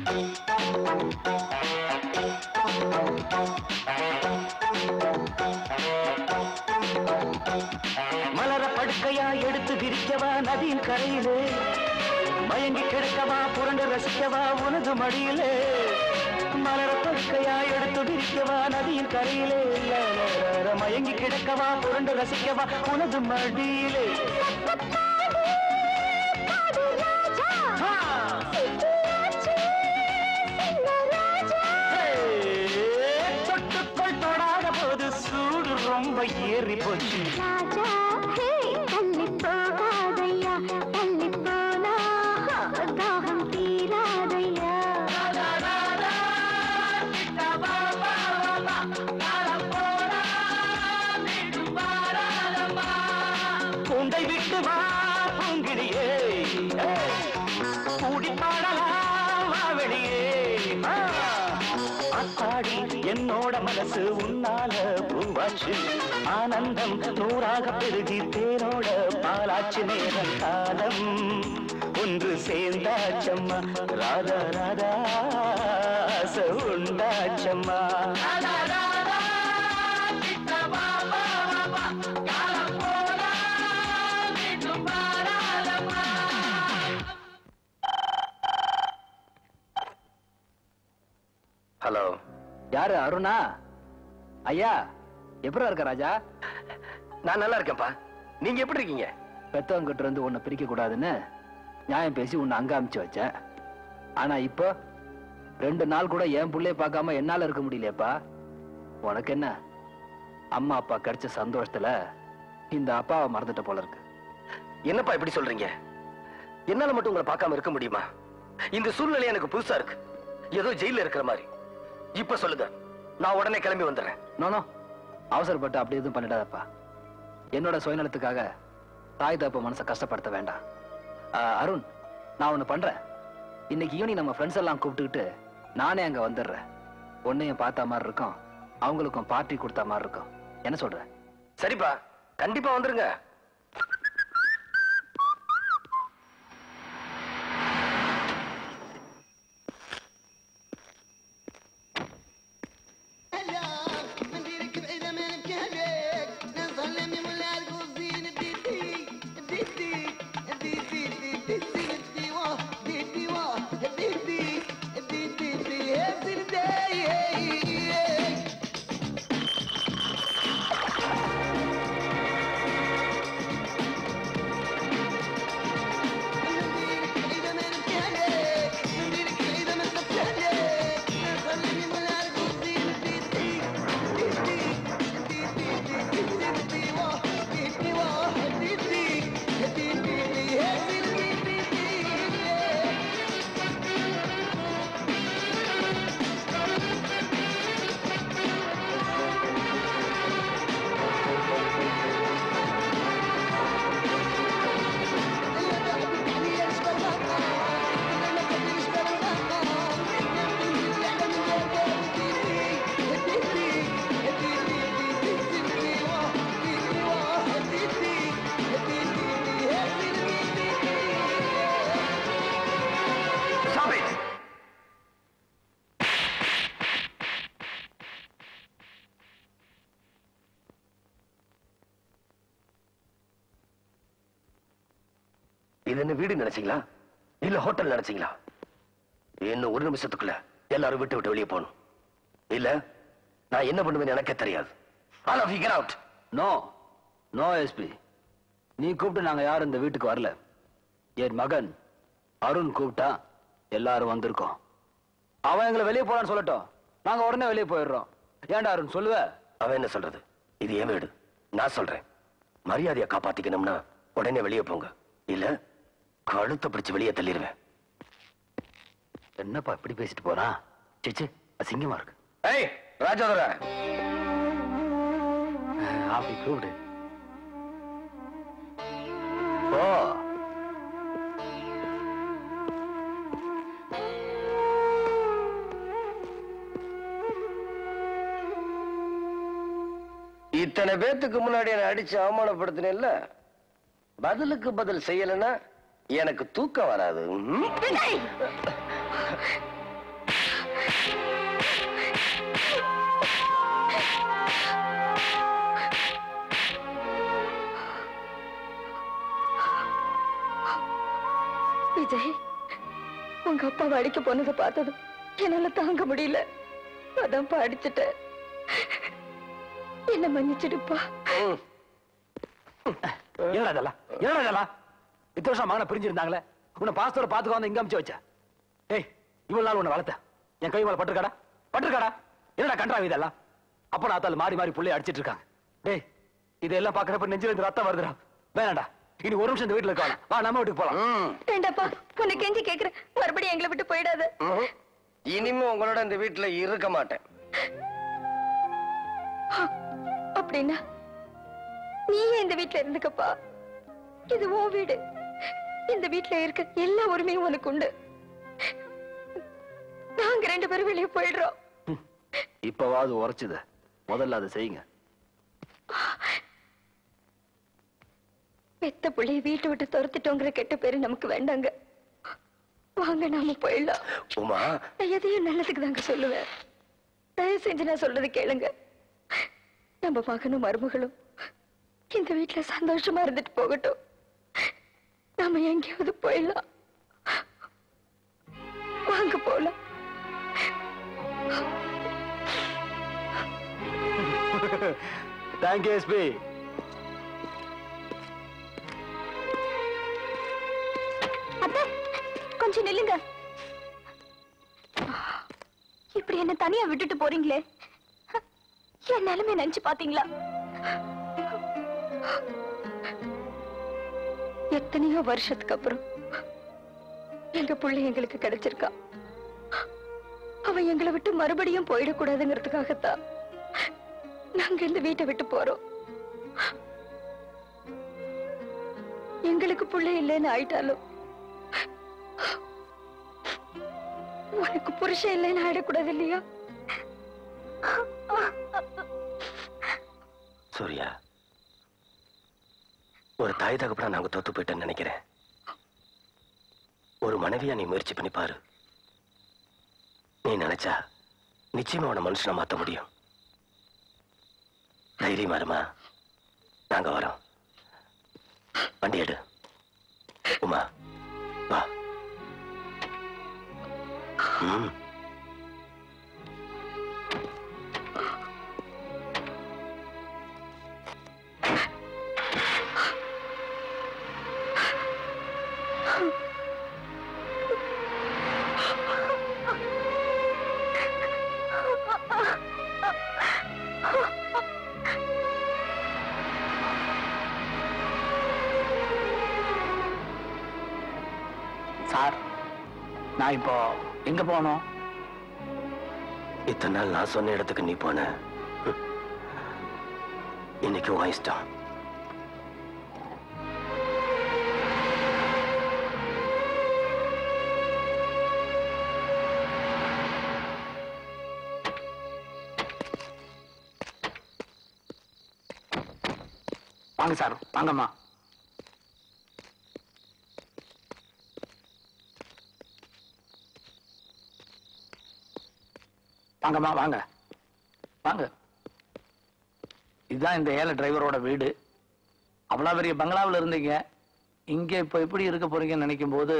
மலர படுக்கையா எடுத்து விரிக்கவா நதியின் கரையிலே மயங்கி கிடக்கவா புரண்டு ரசிக்கவா உனது மடியிலே மலர படுக்கையா எடுத்து விரிக்கவா நதியின் கரையிலே ல, ல, ல, ல, மயங்கி கிடக்கவா புரண்டு ரசிக்கவா உனது மடியிலே தொட்டுக்கொள் தொடாத போது சூடு ரொம்ப ஏறி போச்சு ராஜா ஹே தள்ளி போகாதையா தள்ளி போனா தாகம் தீராதையா கூண்டை விட்டு வா பூங்கிடியே கூடி பாடலாம் வா வெளியே ஆ. அத்தாடி என்னோட மனசு உன்னால பூவாச்சு ஆனந்தம் நூறாக பெருகி தேனோட பாலாச்சு நேரம் காலம் ஒன்று சேர்ந்தாச்சம்மா ராதா ராதா ஆசை உண்டாச்சம்மா ஹலோ யாரு அருணா ஐயா எப்படி இருக்க ராஜா நான் நல்லா இருக்கேன்ப்பா நீங்க எப்படி இருக்கீங்க பெத்தவங்க கிட்ட இருந்து உன்னை பிரிக்க கூடாதுன்னு நியாயம் பேசி உன்னை அங்க அமிச்சு வச்சேன் ஆனா இப்போ ரெண்டு நாள் கூட என் புள்ளைய பார்க்காம என்னால இருக்க முடியலையேப்பா உனக்கு என்ன அம்மா அப்பா கிடைச்ச சந்தோஷத்துல இந்த அப்பாவை மறந்துட்ட போல இருக்கு என்னப்பா இப்படி சொல்றீங்க என்னால மட்டும் உங்களை பார்க்காம இருக்க முடியுமா இந்த சூழ்நிலை எனக்கு புதுசா இருக்கு ஏதோ ஜெயில இருக்கிற மாதிரி இப்ப சொல்லுங்க நான் உடனே கிளம்பி வந்துடுறேன் நோனோ அவசரப்பட்டு அப்படி எதுவும் பண்ணிடாதப்பா என்னோட சுயநலத்துக்காக தாய் தப்ப மனசை கஷ்டப்படுத்த வேண்டாம் ஆ, அருண் நான் ஒண்ணு பண்றேன் இன்னைக்கு ஈவினிங் நம்ம ஃப்ரெண்ட்ஸ் எல்லாம் கூப்பிட்டுக்கிட்டு நானே அங்க வந்துடுறேன் உன்னையும் பார்த்த மாதிரி இருக்கும் அவங்களுக்கும் பார்ட்டி கொடுத்த மாதிரி இருக்கும் என்ன சொல்ற சரிப்பா கண்டிப்பா வந்துருங்க Stop it! இது என்ன வீடு நினைச்சீங்களா இல்ல ஹோட்டல் நினைச்சீங்களா இன்னும் ஒரு நிமிஷத்துக்குள்ள எல்லாரும் விட்டு விட்டு வெளியே போகணும் இல்ல நான் என்ன பண்ணுவேன்னு எனக்கே தெரியாது all of you get out no no SP நீ கூப்பிட்டு நாங்க யாரும் இந்த வீட்டுக்கு வரல என் மகன் அருண் கூப்பிட்டா எல்லாரும் வந்திருக்கோம் அவன் எங்களை வெளியே போலான்னு சொல்லட்டும் நாங்க உடனே வெளியே போயிடுறோம் ஏன்டா அருண் சொல்லுவ அவன் என்ன சொல்றது இது என் வீடு நான் சொல்றேன் மரியாதையை காப்பாத்திக்கணும்னா உடனே வெளியே போங்க இல்ல கழுத்தை பிடிச்சு வெளியே தள்ளிடுவேன் என்னப்பா இப்படி பேசிட்டு போறான் சிச்சு அசிங்கமா இருக்கு ஏய் ராஜாதுர அப்படி கூப்பிடு ஓ இத்தனை பேத்துக்கு முன்னாடி என்ன அடிச்சு அவமானப்படுத்தினேன்ல பதிலுக்கு பதில் செய்யலைன்னா எனக்கு தூக்கம் வராது ம்? விஜய் உங்க அப்பாவை அடிக்க போனதை பார்த்ததும் என்னால தாங்க முடியல அதான் அடிச்சுட்டேன் என்ன மன்னிச்சிடுப்பா என்னடா இதெல்லாம் என்னடா இதெல்லாம் இத்தனை வருஷம் மகனை பிரிஞ்சிருந்தாங்களே உன்னை பாஸ்தோட பாத்துக்க வந்து இங்க அமிச்சு வச்ச ஏய் இவ்வளவு நாள் உன்னை வளர்த்த என் கை மேல பட்டிருக்காடா பட்டிருக்காடா என்னடா கண்டாவி இதெல்லாம் அப்ப நான் மாறி மாறி புள்ளைய அடிச்சிட்டு இருக்காங்க டேய் இதெல்லாம் பாக்குறப்ப நெஞ்சில இருந்து ரத்தம் வருதுடா வேணாண்டா இனி ஒரு நிமிஷம் இந்த வீட்டுல இருக்கலாம் வா நம்ம வீட்டுக்கு போலாம் வேண்டாப்பா உன்னை கெஞ்சி கேக்குறேன் மறுபடியும் எங்களை விட்டு போயிடாத இனிமே உங்களோட இந்த வீட்டுல இருக்க மாட்டேன் அப்படின்னா நீயே இந்த வீட்டுல இருந்துக்கப்பா இது உன் வீடு இந்த வீட்டுல இருக்க எல்லா உரிமையும் உனக்கு உண்டு நாங்க ரெண்டு பேரும் வெளியே போயிடுறோம் இப்பவாவது உரைச்சுத முதல்ல அதை செய்யுங்க பெத்த புள்ளைய வீட்டை விட்டு துரத்திட்டோங்கிற கெட்ட பேரு நமக்கு வேண்டாங்க வாங்க நாம போயிடலாம் உமா நான் எதையும் நல்லதுக்கு தாங்க சொல்லுவேன் தயவு செஞ்சு நான் சொல்றது கேளுங்க நம்ம மகனும் மருமகளும் இந்த வீட்டுல சந்தோஷமா இருந்துட்டு போகட்டும் நாம எங்கேயாவது போயிடலாம் வாங்க போலாம் தேங்க்யூ எஸ்பி அத்தை கொஞ்சம் நில்லுங்க இப்படி என்ன தனியா விட்டுட்டு போறீங்களே என் நிலைமை நினைச்சு பாத்தீங்களா எத்தனையோ வருஷத்துக்கு அப்புறம் எங்க புள்ளை எங்களுக்கு கிடைச்சிருக்கா அவன் எங்களை விட்டு மறுபடியும் போயிடக்கூடாதுங்கிறதுக்காகத்தான் நாங்க இந்த வீட்டை விட்டு போறோம் எங்களுக்கு புள்ளை இல்லைன்னு ஆயிட்டாலும் உனக்கு புருஷன் இல்லைன்னு ஆயிடக்கூடாது இல்லையா சூர்யா ஒரு தாய் தகப்பனா நாங்க தோத்து போயிட்டேன்னு நினைக்கிறேன் ஒரு மனைவியா நீ முயற்சி பண்ணி பாரு நீ நினைச்சா நிச்சயமா உன மனுஷனை மாத்த முடியும் தைரியமா இருமா நாங்க வரோம் வண்டி எடு உமா வா ம் சார் நான் இப்போ எங்க போகணும் இத்தனை நாள் நான் சொன்ன இடத்துக்கு நீ போன ம். இன்னைக்கு உன் இஷ்டம் வாங்க சார் வாங்கம்மா வாங்கம்மா வாங்க வாங்க இதுதான் இந்த ஏழை டிரைவரோட வீடு அவ்வளவு பெரிய பங்களாவில் இருந்தீங்க இங்க இப்ப எப்படி இருக்க போறீங்கன்னு நினைக்கும் போது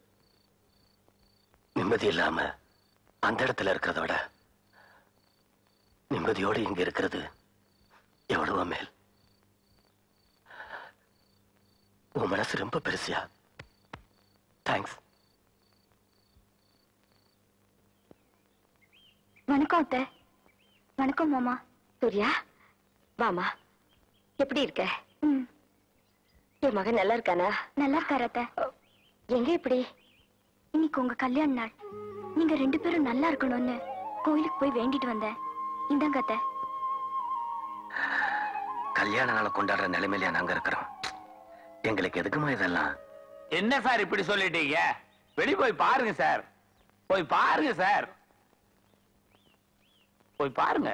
நிம்மதி இல்லாம அந்த இடத்துல இருக்கிறத விட நிம்மதியோடு இங்க இருக்கிறது எவ்வளவோ மேல் உன் மனசு ரொம்ப பெருசியா தேங்க்ஸ் வணக்கம் அத்தை வணக்கம் மாமா சூர்யா வாமா எப்படி இருக்க ம் என் மகன் நல்லா இருக்கானா நல்லா இருக்காரு அத்தை எங்க இப்படி இன்னைக்கு உங்க கல்யாண நாள் நீங்க ரெண்டு பேரும் நல்லா இருக்கணும்னு கோயிலுக்கு போய் வேண்டிட்டு வந்தேன் இந்தாங்க அத்தை கல்யாண நாளை கொண்டாடுற நிலைமையில நாங்க இருக்கிறோம் எங்களுக்கு எதுக்குமா இதெல்லாம் என்ன சார் இப்படி சொல்லிட்டீங்க வெளிய போய் பாருங்க சார் போய் பாருங்க சார் போய் பாருங்க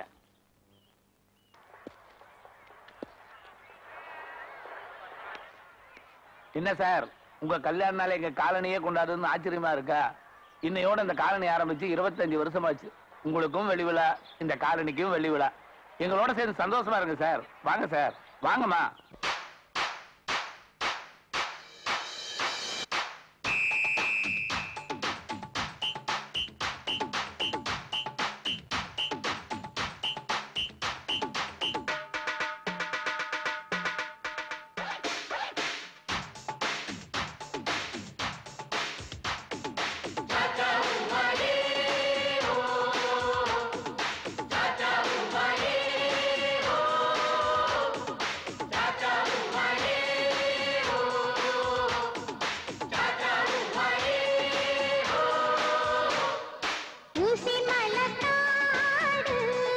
என்ன சார் உங்க கல்யாண நாள் எங்க காலனியே கொண்டாடுறதுன்னு ஆச்சரியமா இருக்கா இன்னையோட இந்த காலனி ஆரம்பிச்சு இருபத்தஞ்சு வருஷமாச்சு உங்களுக்கும் வெள்ளி விழா இந்த காலனிக்கும் வெள்ளி விழா எங்களோட சேர்ந்து சந்தோஷமா இருங்க சார் வாங்க சார் வாங்கம்மா ஊசி மலத்தாடு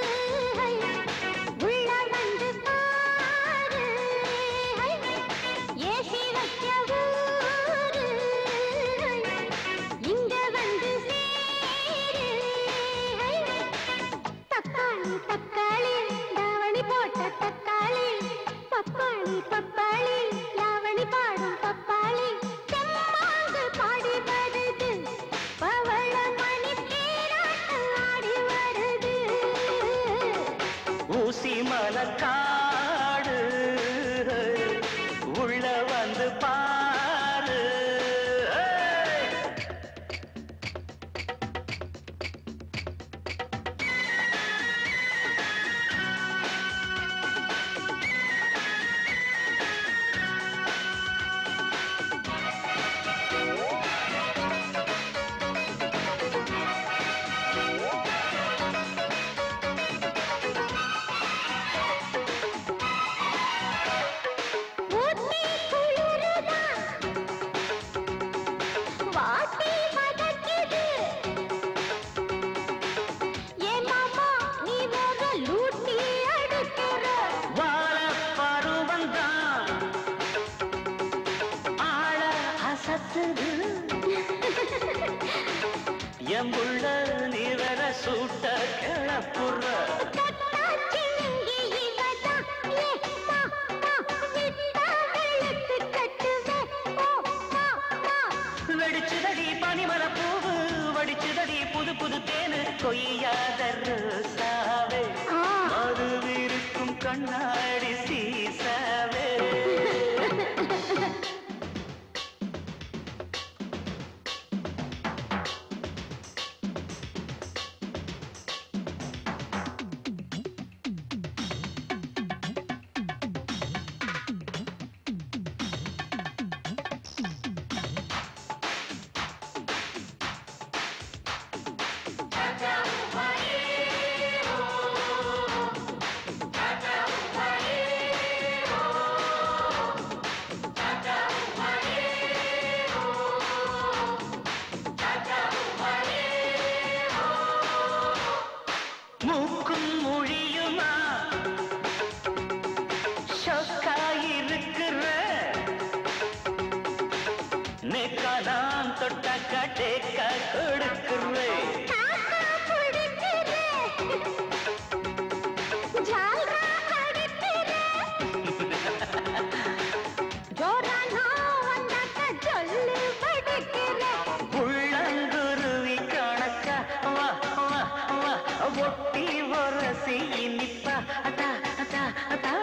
உள்ள வந்து பாரு ஏசி வச்ச ஊரு இங்க வந்து சேரு தக்காளி தக்காளி தாவணி போட்ட தக்காளி பப்பாளி பப்பாளி லாவணி பாடும் பப்பாளி செம்மாங்கு பாடி வருது பவள மணி தேராட்டம் ஆடி வருது ஊசி மலக்காடு உள்ள வந்து பாரு ஊட்டி குளிருதா வாட்டி வதக்குது ஏ மாமா நீ வேற லூட்டி அடிக்கிற வாழ பருவந்தான் ஆழ அசத்துது எம்புள்ள நீவர சூட்ட கிளப்புற கட்டாச்சினுங்கி இவதா ஏ மா மா சித்தா வெளுத்து கட்டுவே ஓ மா மா வெடிச்சுதடி பனிமர பூவு வடிச்சுதடி புது புது தேனு கொய்யாத ரோசாவே மதுவிருக்கும் கண்ணாடி சீசாவே மூக்கும் மொழியுமா ஷொக்காயிருக்கிற நேக்கா நான் தொட்டாக்கா டேக்கா கொடுக்கிறேன் ஜால்ரா அடிக்கிற ஜோரா நான் வந்தாக்க சொல்லு படிக்கிற உள்ளங்குருவி கணக்கா வா வா வா ஒட்டி ஒரசி இனிப்பா அட்டா அட்டா அட்டா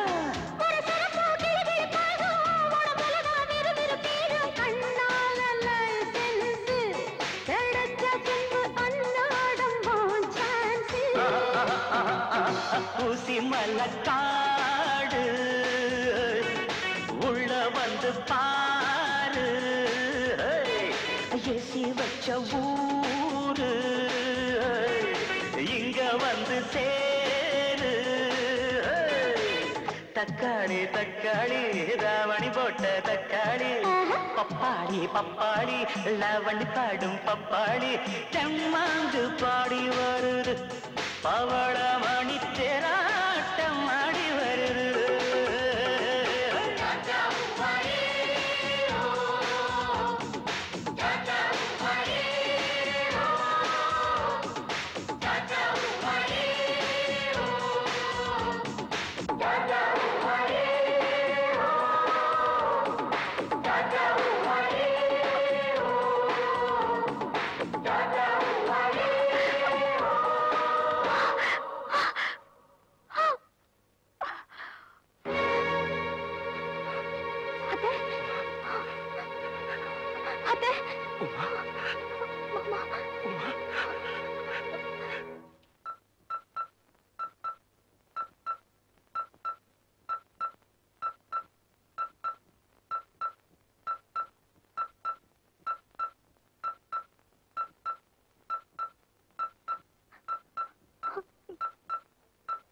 ஊசி மலக்காடு உள்ள வந்து பாரு ஏசி வச்ச ஊரு இங்க வந்து சேரு தக்காளி தக்காளி ராவணி போட்ட தக்காளி பப்பாளி பப்பாளி லவணி பாடும் பப்பாளி செம்மாங்கு பாடி வருது பவளமணி தேராட்டம் ஆடி வருது Da da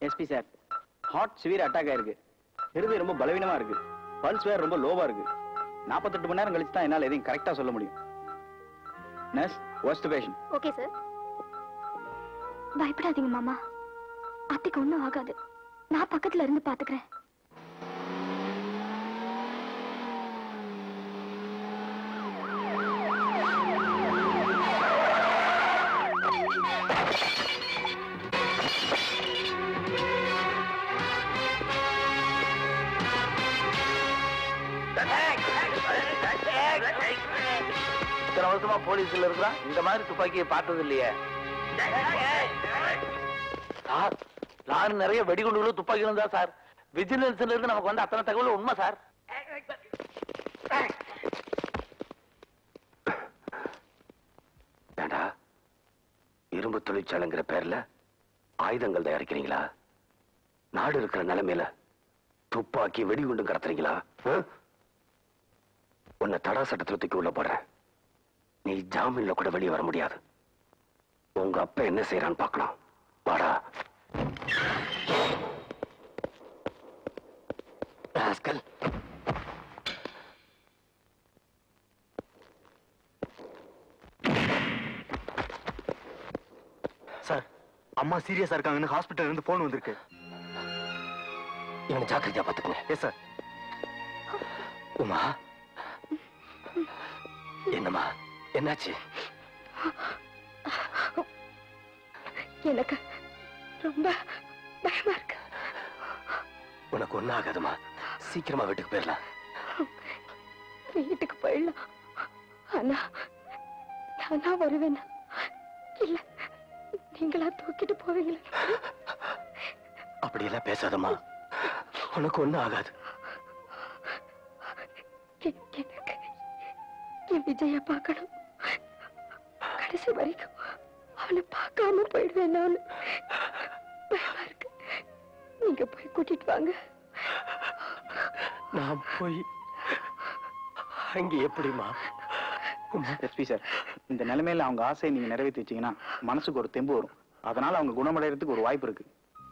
SP sir heart severe attack ஆயிருக்கு இருதயம் ரொம்ப பலவீனமா இருக்கு பல்ஸ் வேற ரொம்ப லோவா இருக்கு நாற்பத்தெட்டு மணி நேரம் கழிச்சு தான் என்னால் எதையும் கரெக்டா சொல்ல முடியும் nurse worst patient okay sir பயப்படாதீங்க மாமா அத்தைக்கு ஒண்ணும் ஆகாது நான் பக்கத்துல இருந்து பாத்துக்கிறேன் இத்தனை வருஷமா போலீஸ்ல இருக்கிறான் இந்த மாதிரி துப்பாக்கியை பார்த்தது இல்லையே சார் லாரி நிறைய வெடிகுண்டுகளும் துப்பாக்கிகளும் தான் சார் விஜிலன்ஸ்ல இருந்து நமக்கு வந்து அத்தனை தகவல் உண்மை சார் ஏண்டா இரும்பு தொழிற்சாலைங்கிற பேர்ல ஆயுதங்கள் தயாரிக்கிறீங்களா நாடு இருக்கிற நிலைமையில துப்பாக்கி வெடிகுண்டும் கடத்துறீங்களா ஆ? உன்னை தடா சட்டத்துல தூக்கி உள்ள போடுறேன் நீ ஜாமீன்ல கூட வெளியே வர முடியாது உங்க அப்பா என்ன செய்யறான்னு பார்க்கலாம் வாடா ராஸ்கல் சார் அம்மா சீரியஸா இருக்காங்கன்னு ஹாஸ்பிட்டல் இருந்து போன் வந்திருக்கு இவனை ஜாக்கிரதையா பாத்துக்கங்க எஸ் சார் உமா என்னம்மா என்னாச்சு எனக்கு ரொம்ப பயமா இருக்கு உனக்கு ஒன்னும் ஆகாதுமா சீக்கிரமா வீட்டுக்கு போயிடலாம் வீட்டுக்கு போயிடலாம் ஆனா நானா வருவேனா இல்ல நீங்களா தூக்கிட்டு போவீங்களா அப்படியெல்லாம் பேசாதம்மா உனக்கு ஒன்னும் ஆகாது எ- எனக்கு என் விஜய பார்க்கணும் கடைசி வரைக்கும் அவனை பார்க்காம போயிடுவேன் நான் பயமா இருக்கு நீங்க போய் கூட்டிட்டு வாங்க நான் போய் அங்க எப்படிமா எஸ்பி சார் இந்த நிலைமையில அவங்க ஆசையை நீங்க நிறைவேற்றி வச்சீங்கன்னா மனசுக்கு ஒரு தெம்பு வரும் அதனால அவங்க குணமடைறதுக்கு ஒரு வாய்ப்பு இருக்கு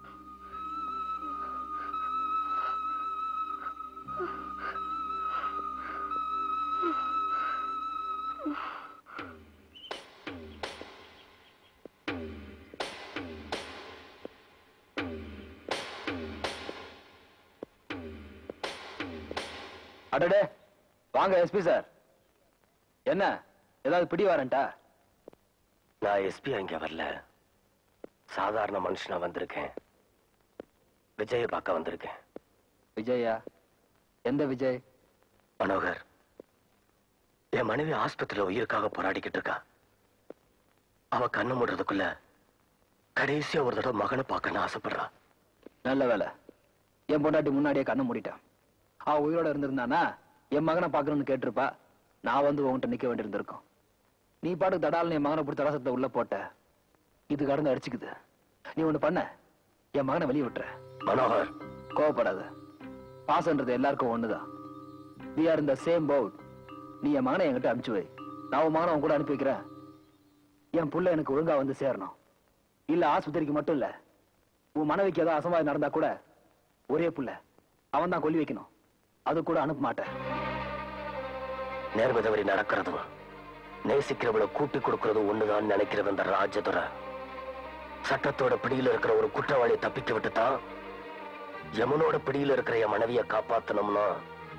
அடடே வாங்க எஸ்பி சார் என்ன ஏதாவது பிடி வாரண்டா நான் எஸ்பி அங்க வரல சாதாரண மனுஷனா வந்திருக்கேன் விஜய பார்க்க வந்திருக்கேன் விஜயா எந்த விஜய் மனோகர் என் மனைவி ஆஸ்பத்திரியில உயிருக்காக போராடிக்கிட்டு இருக்கா அவ கண்ணு மூடுறதுக்குள்ள கடைசியா ஒரு தடவை மகனை பார்க்கணும்னு ஆசைப்படுறா நல்ல வேலை என் பொண்டாட்டி முன்னாடியே கண்ணை மூடிட்டான் அவ உயிரோட இருந்திருந்தானா என் மகனை பார்க்கணும்னு கேட்டிருப்பா நான் வந்து உன்கிட்ட நிக்க வேண்டியிருந்திருக்கும் நீ பாட்டுக்கு தடால்னு என் மகனை பிடிச்ச தடாசத்தை உள்ள போட்ட இது கடந்து அடிச்சுக்குது நீ ஒண்ணு பண்ண என் மகனை வெளியே விட்டுற மனோகர் கோவப்படாத பாசன்றது எல்லாருக்கும் ஒண்ணுதான் we are in the same boat நீ என் மகனை என்கிட்ட அனுப்பிச்சு வை நான் உன் மகனை உன் கூட அனுப்பி வைக்கிறேன் என் புள்ள எனக்கு ஒழுங்கா வந்து சேரணும் இல்ல ஆஸ்பத்திரிக்கு மட்டும் இல்ல உன் மனைவிக்கு ஏதாவது அசம்பாவிதம் நடந்தா கூட ஒரே புள்ள அவன் தான் கொல்லி வைக்கணும் அது கூட அனுப்ப மாட்டேன் நேர்மை தவறி நடக்கிறதும் நேசிக்கிறவளை கூட்டி கொடுக்கறதும் ஒண்ணுதான் நினைக்கிறது அந்த ராஜதுரை சட்டத்தோட பிடியில இருக்கிற ஒரு குற்றவாளியை தப்பிக்க விட்டுதான் யமுனோட பிடியில இருக்கிற என் மனைவியை காப்பாத்தணும்னா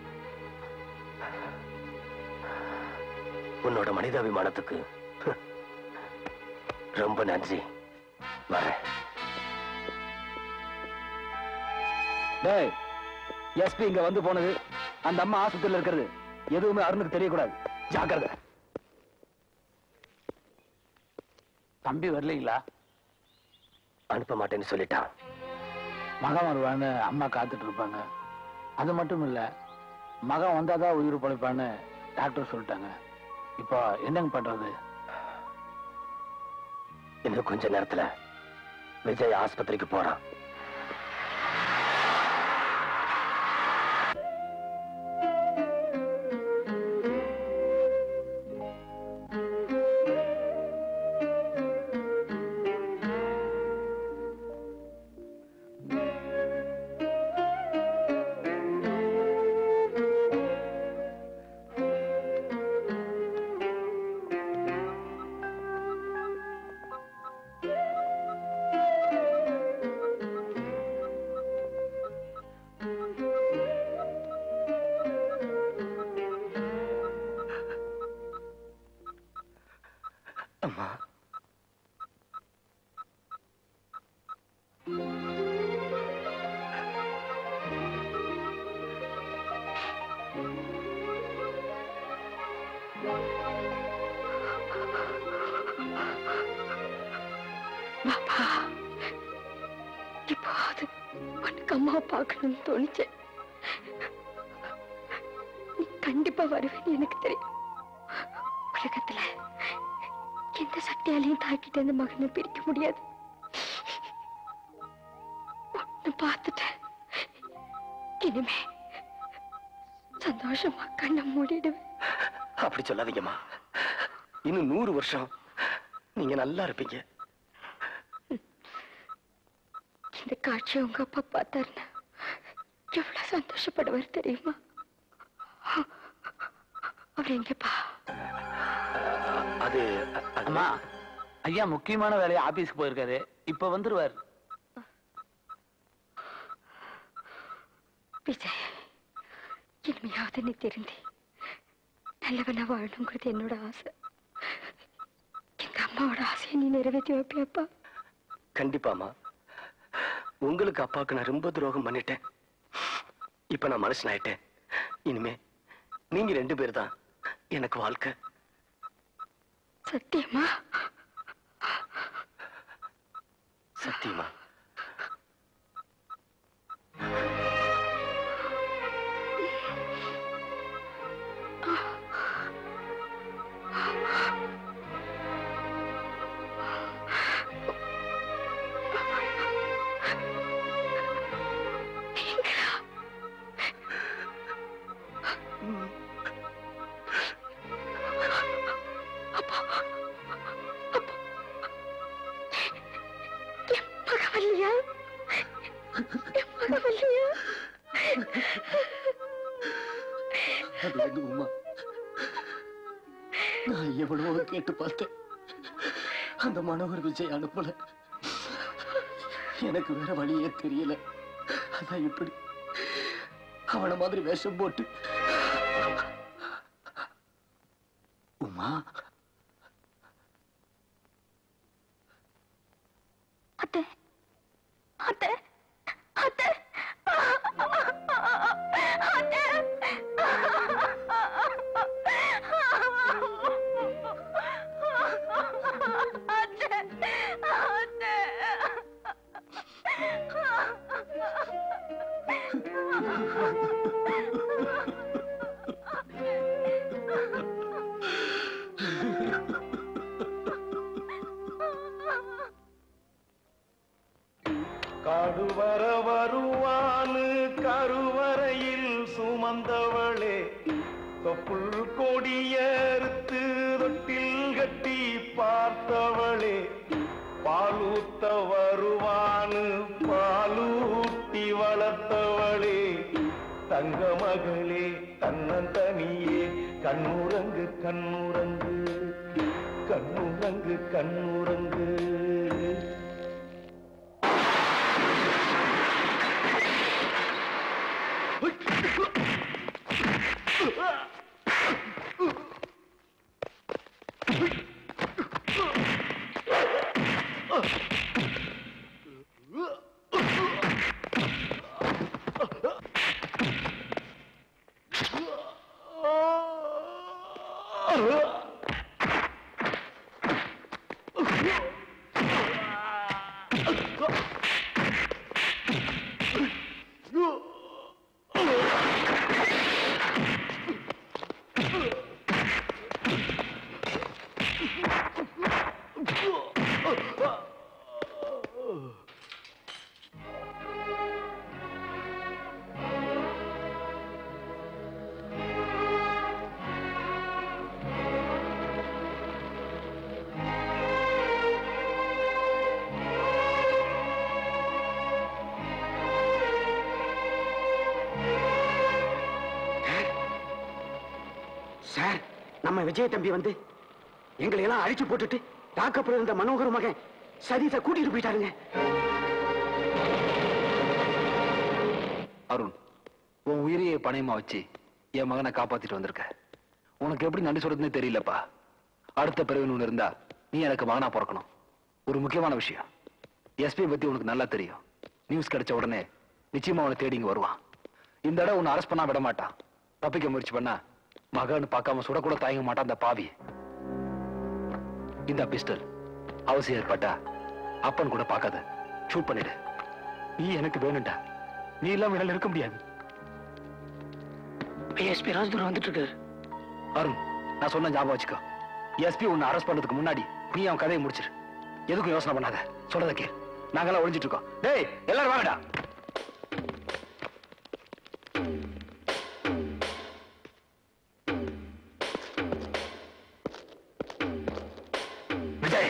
உன்னோட மனிதாபிமானத்துக்கு ரொம்ப நன்றி வரேன் டேய் எஸ்பி இங்க வந்து போனது அந்த அம்மா ஆஸ்பத்திரியில இருக்கிறது எதுவுமே அருணுக்கு தெரியக்கூடாது ஜாக்கிரதை தம்பி வரலீங்களா அனுப்ப மாட்டேன்னு சொல்லிட்டான் மகன் வருவான்னு அம்மா காத்துட்டு இருப்பாங்க அது மட்டும் இல்ல மகன் வந்தாதான் உயிர் பழைப்பான்னு டாக்டர் சொல்லிட்டாங்க இப்போ என்னங்க பண்றது இன்னும் கொஞ்ச நேரத்துல விஜய் ஆஸ்பத்திரிக்கு போறான் அம்மா பாப்பா இப்போது உனக்கு அம்மாவை பார்க்கணும்னு தோணுச்சு நீ கண்டிப்பா வருவேன்னு எனக்கு தெரியும் உலகத்துல எந்த சக்தியாலையும் தாக்கிட்டு அந்த மகனை பிரிக்க முடியாது ஒன்னு பார்த்துட்டேன் இனிமே சந்தோஷமா கண்ணை மூடிடுவேன் அப்படி சொல்லாதீங்கம்மா இன்னும் நூறு வருஷம் நீங்க நல்லா இருப்பீங்க இந்த காட்சியை உங்க அப்பா பார்த்தாருன்னா எவ்வளவு சந்தோஷப்படுவார் தெரியுமா அவர் எங்கப்பா அது அம்மா ஐயா முக்கியமான வேலையை ஆபீஸ்க்கு போயிருக்காரு இப்ப வந்துருவார் விஜய் இனிமையாவது நீ திருந்தி நல்லவனா வாழணுங்கிறது என்னோட ஆசை எங்க அம்மாவோட ஆசையை நீ நிறைவேற்றி வைப்பியாப்பா கண்டிப்பாமா உங்களுக்கு அப்பாவுக்கு நான் ரொம்ப துரோகம் பண்ணிட்டேன் இப்ப நான் மனுஷனாயிட்டேன் இனிமே நீங்க ரெண்டு பேர் தான் எனக்கு வாழ்க்கை சத்தியமா சத்தியமா மகவல்லியா மகவல்லியா அது எங்க உமா நான் எவ்வளவோ கேட்டு பார்த்தேன் அந்த மனோகர் விஜய் அனுப்பல எனக்கு வேற வழியே தெரியல அதான் இப்படி அவன மாதிரி வேஷம் போட்டு உமா அத்தை அத்தை அத்தை அத்தை காடுவர வருவானு கருவறையில் சுமந்தவளே தொப்புள் கொடியறுத்து தொட்டில் கட்டி பார்த்தவளே பாலூத்த வருவானு பாலூட்டி வளர்த்தவளே தங்க மகளே தன்னந்தனியே கண்ணுறங்கு கண்ணுறங்கு கண்ணுறங்கு கண்ணுறங்கு சார் நம்ம விஜய தம்பி வந்து எங்களை எல்லாம் அழிச்சு போட்டுட்டு தாக்கப்புற இருந்த மனோகர் மகன் சதீஷை கூட்டிட்டு போயிட்டாருங்க அருண் உன் உயிரையே பணயமா வச்சு என் மகனை காப்பாத்திட்டு வந்திருக்க உனக்கு எப்படி நன்றி சொல்றதுன்னு தெரியலப்பா அடுத்த பிறகு ஒண்ணு இருந்தா நீ எனக்கு மகனா பிறக்கணும் ஒரு முக்கியமான விஷயம் எஸ்பி பத்தி உனக்கு நல்லா தெரியும் நியூஸ் கிடைச்ச உடனே நிச்சயமா அவனை தேடி இங்க வருவான் இந்த இடம் உன்னை அரெஸ்ட் பண்ணா விட மாட்டான் தப்பிக்க முயற்சி பண்ணா மகன்னு பார்க்காம சுடக்கூட தயங்க மாட்டான் அந்த பாவி இந்த பிஸ்டல் அவசியம் ஏற்பட்டா அப்பன் கூட பார்க்காத ஷூட் பண்ணிடு நீ எனக்கு வேணும்டா நீ இல்லாம என்னால இருக்க முடியாது எஸ்பி ராஜ்துரை வந்துட்டு இருக்காரு அருண் நான் சொன்ன ஞாபகம் வச்சுக்கோ எஸ்பி உன்னை அரெஸ்ட் பண்றதுக்கு முன்னாடி நீ அவன் கதையை முடிச்சிரு எதுக்கும் யோசனை பண்ணாத சொல்றத கே நாங்கெல்லாம் ஒளிஞ்சிட்டு இருக்கோம் டேய் எல்லாரும் வாங்கடா விஜய்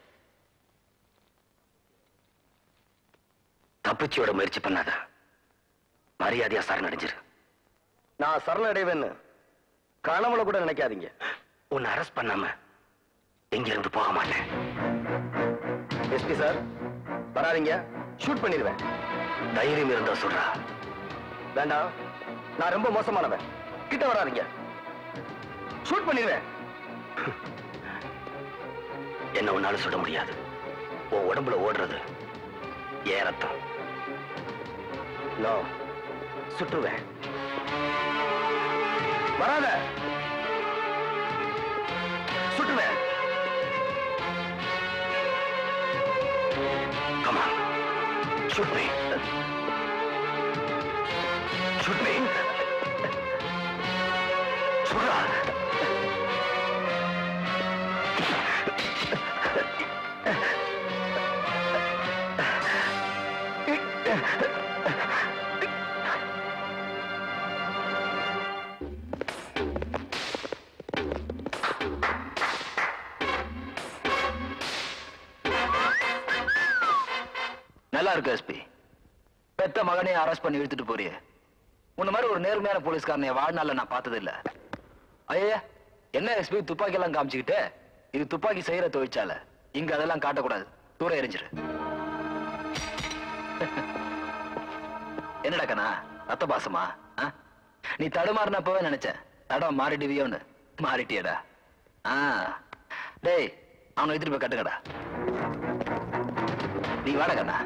தப்பிச்சியோட முயற்சி பண்ணாத மரியாதையா சரணடைஞ்சிரு நான் சரணடைவேன்னு கனவுல கூட நினைக்காதீங்க உன்னை அரெஸ்ட் பண்ணாம எங்க இருந்து போக மாட்டேன் எஸ்பி சார் வராதீங்க ஷூட் பண்ணிடுவேன் தைரியம் இருந்தா சொல்றா வேண்டாம் நான் ரொம்ப மோசமானவன் கிட்ட வராதீங்க ஷூட் பண்ணிடுவேன் என்ன உன்னால சொல்ல முடியாது உன் உடம்புல ஓடுறது ஏன் ரத்தம் நான் சுற்றுவேன் வராத சுட்டுவேன் Come on. Shoot me. Shoot me. சுடுறா. நல்லா இருக்கு எஸ்பி பெத்த மகனையும் அரெஸ்ட் பண்ணி இழுத்துட்டு போறியே உன்ன மாதிரி ஒரு நேர்மையான போலீஸ்காரனை என் வாழ்நாள்ல நான் பார்த்தது இல்ல ஐயா என்ன எஸ்பி துப்பாக்கி எல்லாம் காமிச்சுக்கிட்டு இது துப்பாக்கி செய்யற தொழிற்சாலை இங்க அதெல்லாம் காட்டக்கூடாது தூரம் எரிஞ்சிரு என்னடா கண்ணா ரத்த பாசமா ஆ? நீ தடுமாறினப்பவே நினைச்சேன் தடம் மாறிடுவியோன்னு மாறிட்டியடா ஆ டேய் அவனை எடுத்துட்டு போய் கட்டுங்கடா நீ வாடா கண்ணா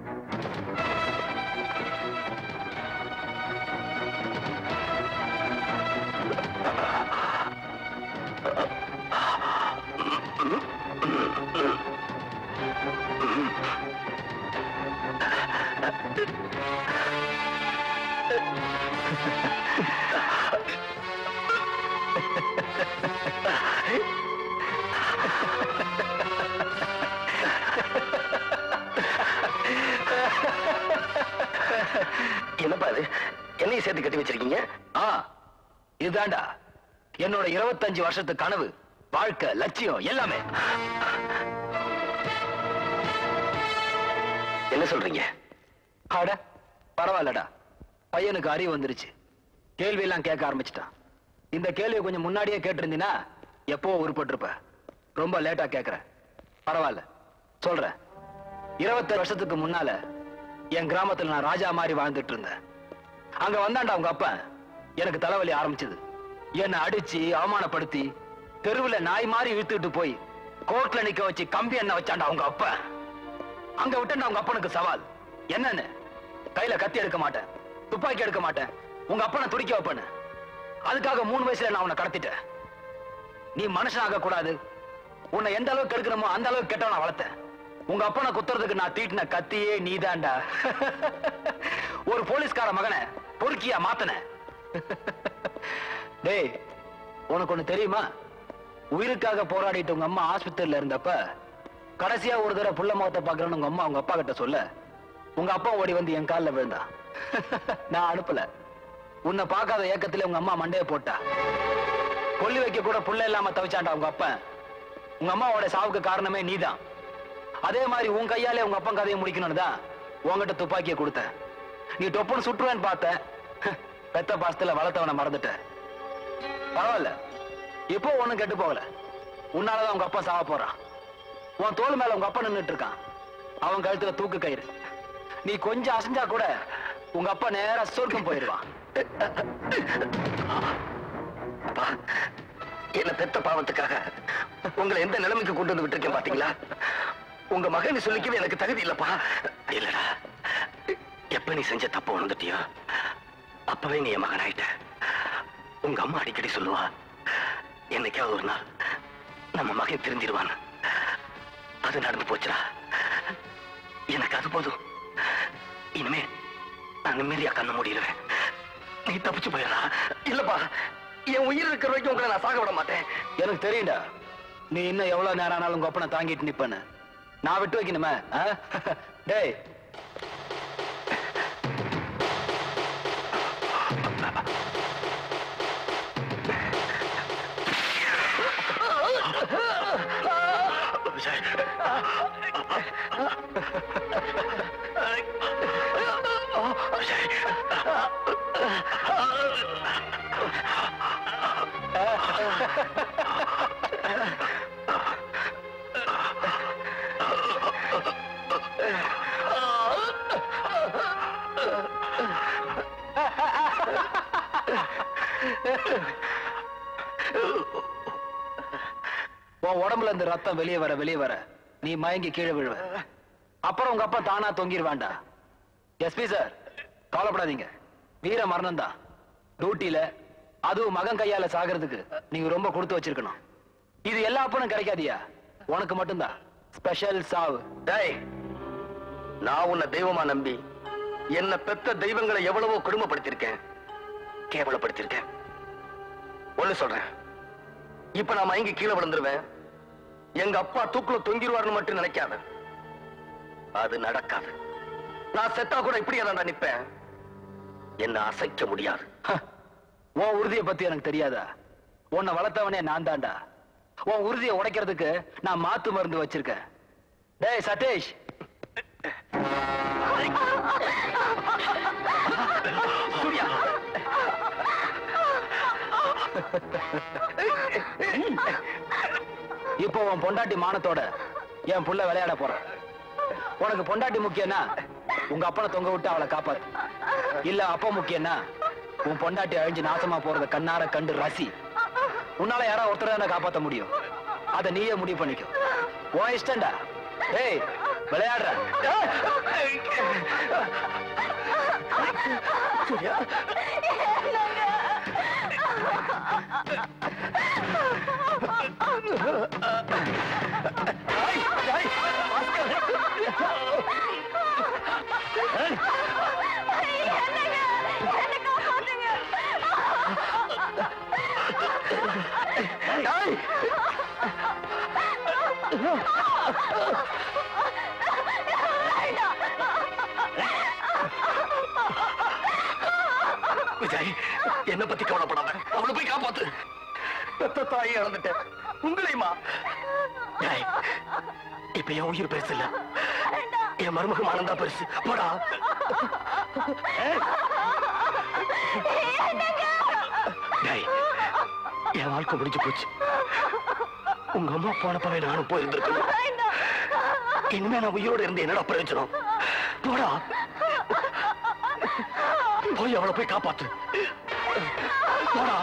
என்னப்பா இது என்னையும் சேர்த்து கட்டி வச்சிருக்கீங்க ஆ இதுதான்டா என்னோட இருபத்தஞ்சு வருஷத்து கனவு வாழ்க்கை லட்சியம் எல்லாமே என்ன சொல்றீங்க அட பரவாயில்லடா பையனுக்கு அறிவு வந்துருச்சு கேள்வி எல்லாம் கேட்க ஆரம்பிச்சிட்டான் இந்த கேள்வியை கொஞ்சம் முன்னாடியே கேட்டிருந்தீனா எப்போ உருப்பட்டிருப்ப ரொம்ப லேட்டா கேக்குற பரவாயில்ல சொல்றேன் இருபத்தி வருஷத்துக்கு முன்னால என் கிராமத்துல நான் ராஜா மாதிரி வாழ்ந்துட்டு இருந்தேன் அங்க வந்தாண்டா உங்க அப்பா எனக்கு தலைவலி ஆரம்பிச்சது என்னை அடிச்சு அவமானப்படுத்தி தெருவுல நாய் மாதிரி இழுத்துட்டு போய் கோர்ட்ல நிக்க வச்சு கம்பி எண்ணெய் வச்சாண்டா உங்க அப்பா அங்க விட்டேன்டா உங்க அப்பனுக்கு சவால் என்னன்னு கையில கத்தி எடுக்க மாட்டேன் துப்பாக்கி எடுக்க மாட்டேன் உங்க அப்பனை துடிக்க வைப்பேன்னு அதுக்காக மூணு வயசுல நான் உன்னை கடத்திட்டேன் நீ மனுஷனாக கூடாது உன்னை எந்த அளவுக்கு கெடுக்கணுமோ அந்த அளவுக்கு கெட்டவனை வளர்த்தேன் உங்க அப்பனை குத்துறதுக்கு நான் தீட்டின கத்தியே நீதான்டா ஒரு போலீஸ்கார மகனை பொறுக்கியா மாத்தன டேய் உனக்கு ஒண்ணு தெரியுமா உயிருக்காக போராடிட்டு உங்க அம்மா ஆஸ்பத்திரியில இருந்தப்ப கடைசியா ஒரு தடவை புள்ள முகத்தை பாக்குறேன்னு உங்க அம்மா உங்க அப்பா கிட்ட சொல்ல உங்க அப்பா ஓடி வந்து என் கால்ல விழுந்தான் நான் அனுப்பல உன்னை பார்க்காத ஏக்கத்துல உங்க அம்மா மண்டைய போட்டா கொல்லி வைக்க கூட புள்ள இல்லாம தவிச்சான்டா உங்க அப்பா உங்க அம்மாவோட சாவுக்கு காரணமே நீதான் அதே மாதிரி உன் கையாலே உங்க அப்பன் கதையை முடிக்கணும்னு தான் உன்கிட்ட துப்பாக்கியை கொடுத்தேன் நீ டொப்புன்னு சுற்றுவேன்னு பார்த்தேன் பெத்த பாசத்துல வளர்த்தவனை மறந்துட்ட பரவாயில்ல இப்போ ஒண்ணும் கெட்டு போகல உன்னாலதான் உங்க அப்பா சாவ போறான் உன் தோள் மேல உங்க அப்பா நின்னுட்டு இருக்கான் அவன் கழுத்துல தூக்கு கயிறு நீ கொஞ்சம் அசைஞ்சா கூட உங்க அப்பா நேரா சொர்க்கம் போயிடுவான் என்ன பெத்த பாவத்துக்காக உங்களை எந்த நிலைமைக்கு கொண்டு வந்து விட்டுருக்கேன் பாத்தீங்களா உங்க மகன் சொல்லிக்கவே எனக்கு தகுதி இல்லப்பா இல்லடா எப்ப நீ செஞ்ச தப்பு உணர்ந்துட்டியோ அப்பவே நீ என் மகன் ஆயிட்ட உங்க அம்மா அடிக்கடி சொல்லுவா என்னைக்காவது ஒரு நாள் நம்ம மகன் திருந்திடுவான் அது நடந்து போச்சுடா எனக்கு அது போதும் இனிமே நான் நிம்மதியா கண்ண மூடிடுவேன் நீ தப்பிச்சு போயிடா இல்லப்பா என் உயிர் இருக்கிற வரைக்கும் உங்களை நான் சாக விட மாட்டேன் எனக்கு தெரியும்டா நீ இன்னும் எவ்வளவு நேரம் ஆனாலும் உங்க அப்பனை தாங்கிட்டு நிப்பன்னு நான் விட்டு வைக்கணுமே ஆ? டேய் உன் உடம்புல இருந்து ரத்தம் வெளியே வர வெளியே வர நீ மயங்கி கீழே விழுவ அப்புறம் உங்க அப்பா தானா தொங்கிடுவான்டா எஸ்பி சார் கவலைப்படாதீங்க வீர மரணம் தான் டியூட்டில அதுவும் மகன் கையால சாகிறதுக்கு நீங்க ரொம்ப கொடுத்து வச்சிருக்கணும் இது எல்லா அப்பனும் கிடைக்காதியா உனக்கு மட்டும்தான் ஸ்பெஷல் சாவு டேய் நான் உன்னை தெய்வமா நம்பி என்ன பெத்த தெய்வங்களை எவ்வளவோ கொடுமைப்படுத்திருக்கேன் கேவலப்படுத்திருக்கேன் ஒண்ணு சொல்றேன் இப்ப நான் மயங்கி கீழே விழுந்துருவேன் எங்க அப்பா தூக்குல தொங்கிடுவார்னு மட்டும் நினைக்காத அது நடக்காது நான் செத்தா கூட இப்படியே தான்டா நிப்பேன் என்ன அசைக்க முடியாது உன் உறுதியை பத்தி எனக்கு தெரியாதா உன்னை வளர்த்தவனே நான் தான்டா உன் உறுதியை உடைக்கிறதுக்கு நான் மாத்து மருந்து வச்சிருக்கேன் டேய் சதீஷ் சூர்யா இப்போ உன் பொண்டாட்டி மானத்தோட என் புள்ள விளையாட போறான் உனக்கு பொண்டாட்டி முக்கியம்னா உங்க அப்பனை தொங்க விட்டு அவளை காப்பாத்து இல்ல அப்பா முக்கியம்னா உன் பொண்டாட்டி அழிஞ்சு நாசமா போறத கண்ணார கண்டு ரசி உன்னால யாரோ ஒருத்தர் தானே காப்பாத்த முடியும் அத நீயே முடிவு பண்ணிக்கோ உன் இஷ்டம்டா ஏய் விளையாடுற சூர்யா விஜய் என்ன பத்தி கவலைப்படாம அவளை போய் காப்பாத்து பெத்த தாயை இழந்துட்டேன் உங்களையுமா டேய், இப்ப என் உயிர் பெருசு இல்ல என் மருமகம் ஆனந்தா பெருசு போடா ஏய். டேய், என் வாழ்க்கை முடிஞ்சு போச்சு உங்க அம்மா போனப்பவே நானும் போயிருந்திருக்கணும் இனிமே நான் உயிரோட இருந்து என்னடா பிரயோஜனம் போடா போய் அவளை போய் காப்பாத்து போடா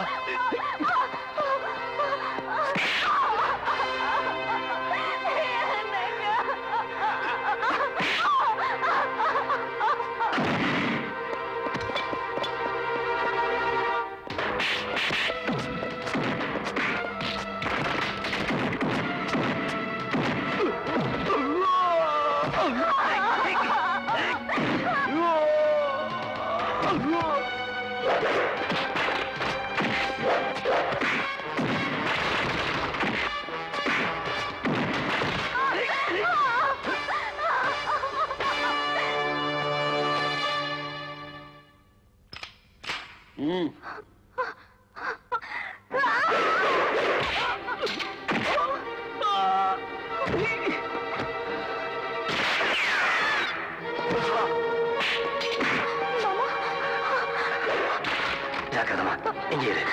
ஜாக்கிரதமா இங்க இரு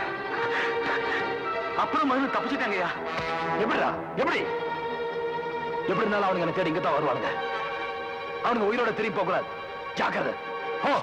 அப்புறம் மருந்து தப்பிச்சிட்டாங்கய்யா எப்படிடா எப்படி எப்படி இருந்தாலும் அவனுங்க என்ன தேடி இங்க தான் வருவானுங்க அவனுங்க உயிரோட திரும்பி போக கூடாது ஜாக்கிரதை போ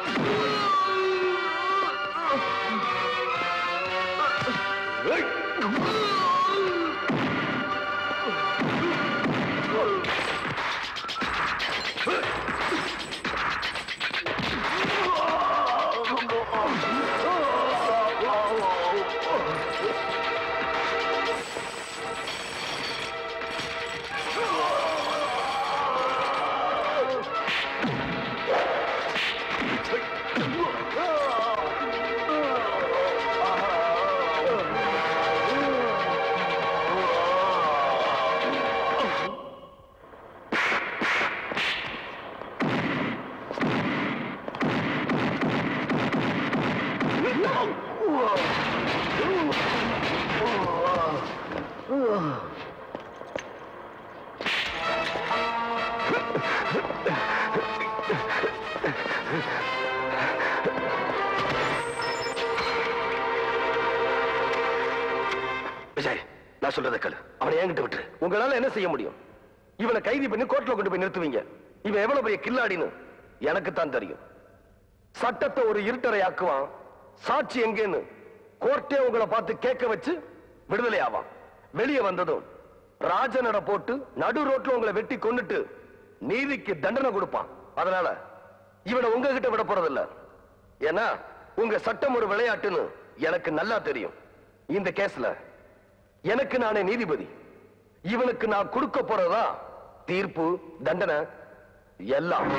விஜய் நான் சொல்றத கேளு அவனை என்கிட்ட விட்டுரு உங்களால என்ன செய்ய முடியும் இவனை கைது பண்ணி கோர்ட்ல கொண்டு போய் நிறுத்துவீங்க இவன் எவ்வளவு பெரிய கில்லாடின்னு எனக்கு தான் தெரியும் சட்டத்தை ஒரு இருட்டரை ஆக்குவான் சாட்சி எங்கேன்னு கோர்ட்டே உங்களை பார்த்து கேட்க வச்சு விடுதலை ஆவான் வெளியே வந்ததும் ராஜனட போட்டு நடு ரோட்ல உங்களை வெட்டி கொன்னுட்டு நீதிக்கு தண்டனை கொடுப்பான் அதனால இவனை உங்ககிட்ட விட போறதில்ல ஏன்னா உங்க சட்டம் ஒரு விளையாட்டுன்னு எனக்கு நல்லா தெரியும் இந்த கேஸ்ல எனக்கு நானே நீதிபதி இவனுக்கு நான் கொடுக்க போறதா தீர்ப்பு தண்டனை எல்லாம்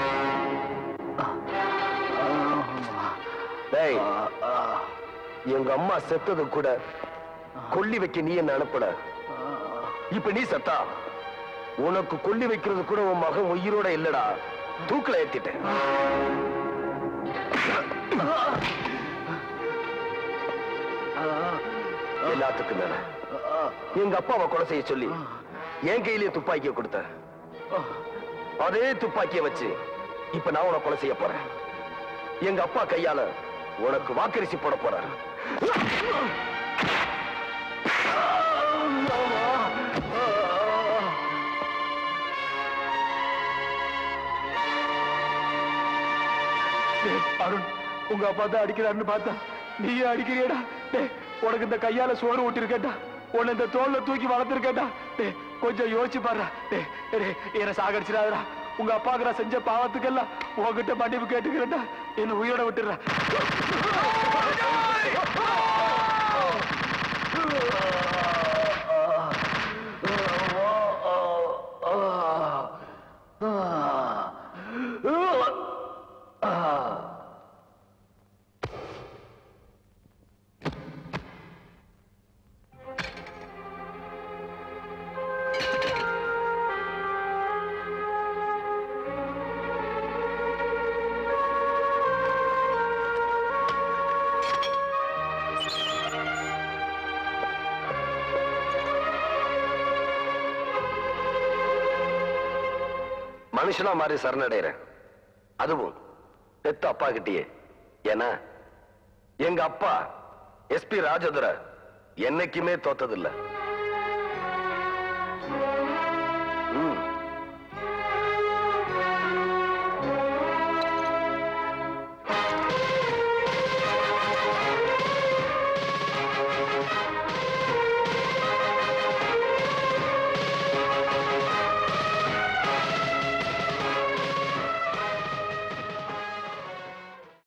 டேய், எங்க அம்மா செத்தது கூட கொல்லி வைக்க நீ என்ன அனுப்பல இப்ப நீ செத்தா உனக்கு கொல்லி வைக்கிறது கூட உன் மகன் உயிரோட இல்லடா தூக்கில ஏத்திட்டேன் எல்லாத்துக்கும் மேல எங்க அப்பாவை கொலை செய்ய சொல்லி என் கையிலேயே துப்பாக்கியை கொடுத்த அதே துப்பாக்கியை வச்சு இப்ப நான் உன கொலை செய்ய போறேன் எங்க அப்பா கையால உனக்கு வாக்கரிசி போட போறேன் அருண் உங்க அப்பா தான் அடிக்கிறாருன்னு பார்த்தா நீயே அடிக்கிறியடா டேய் உனக்கு இந்த கையால சோறு ஊட்டிருக்கேன்டா உன்னை இந்த தோல்ல தூக்கி வளர்த்துருக்கேன்டா டேய் கொஞ்சம் யோசிச்சு பாருடா டேய் டேய் என்ன சாகடிச்சிடாதடா உங்க அப்பாவுக்கு நான் செஞ்ச பாவத்துக்கெல்லாம் உன்கிட்ட மன்னிப்பு கேட்டுக்கிறேன்டா என்ன உயிரோட விட்டுடுறா மனுஷனா மாறி சரணடைறேன் அதுவும் பெத்த அப்பா கிட்டயே ஏன்னா எங்க அப்பா எஸ்பி ராஜதுரை என்னைக்குமே தோத்ததில்லை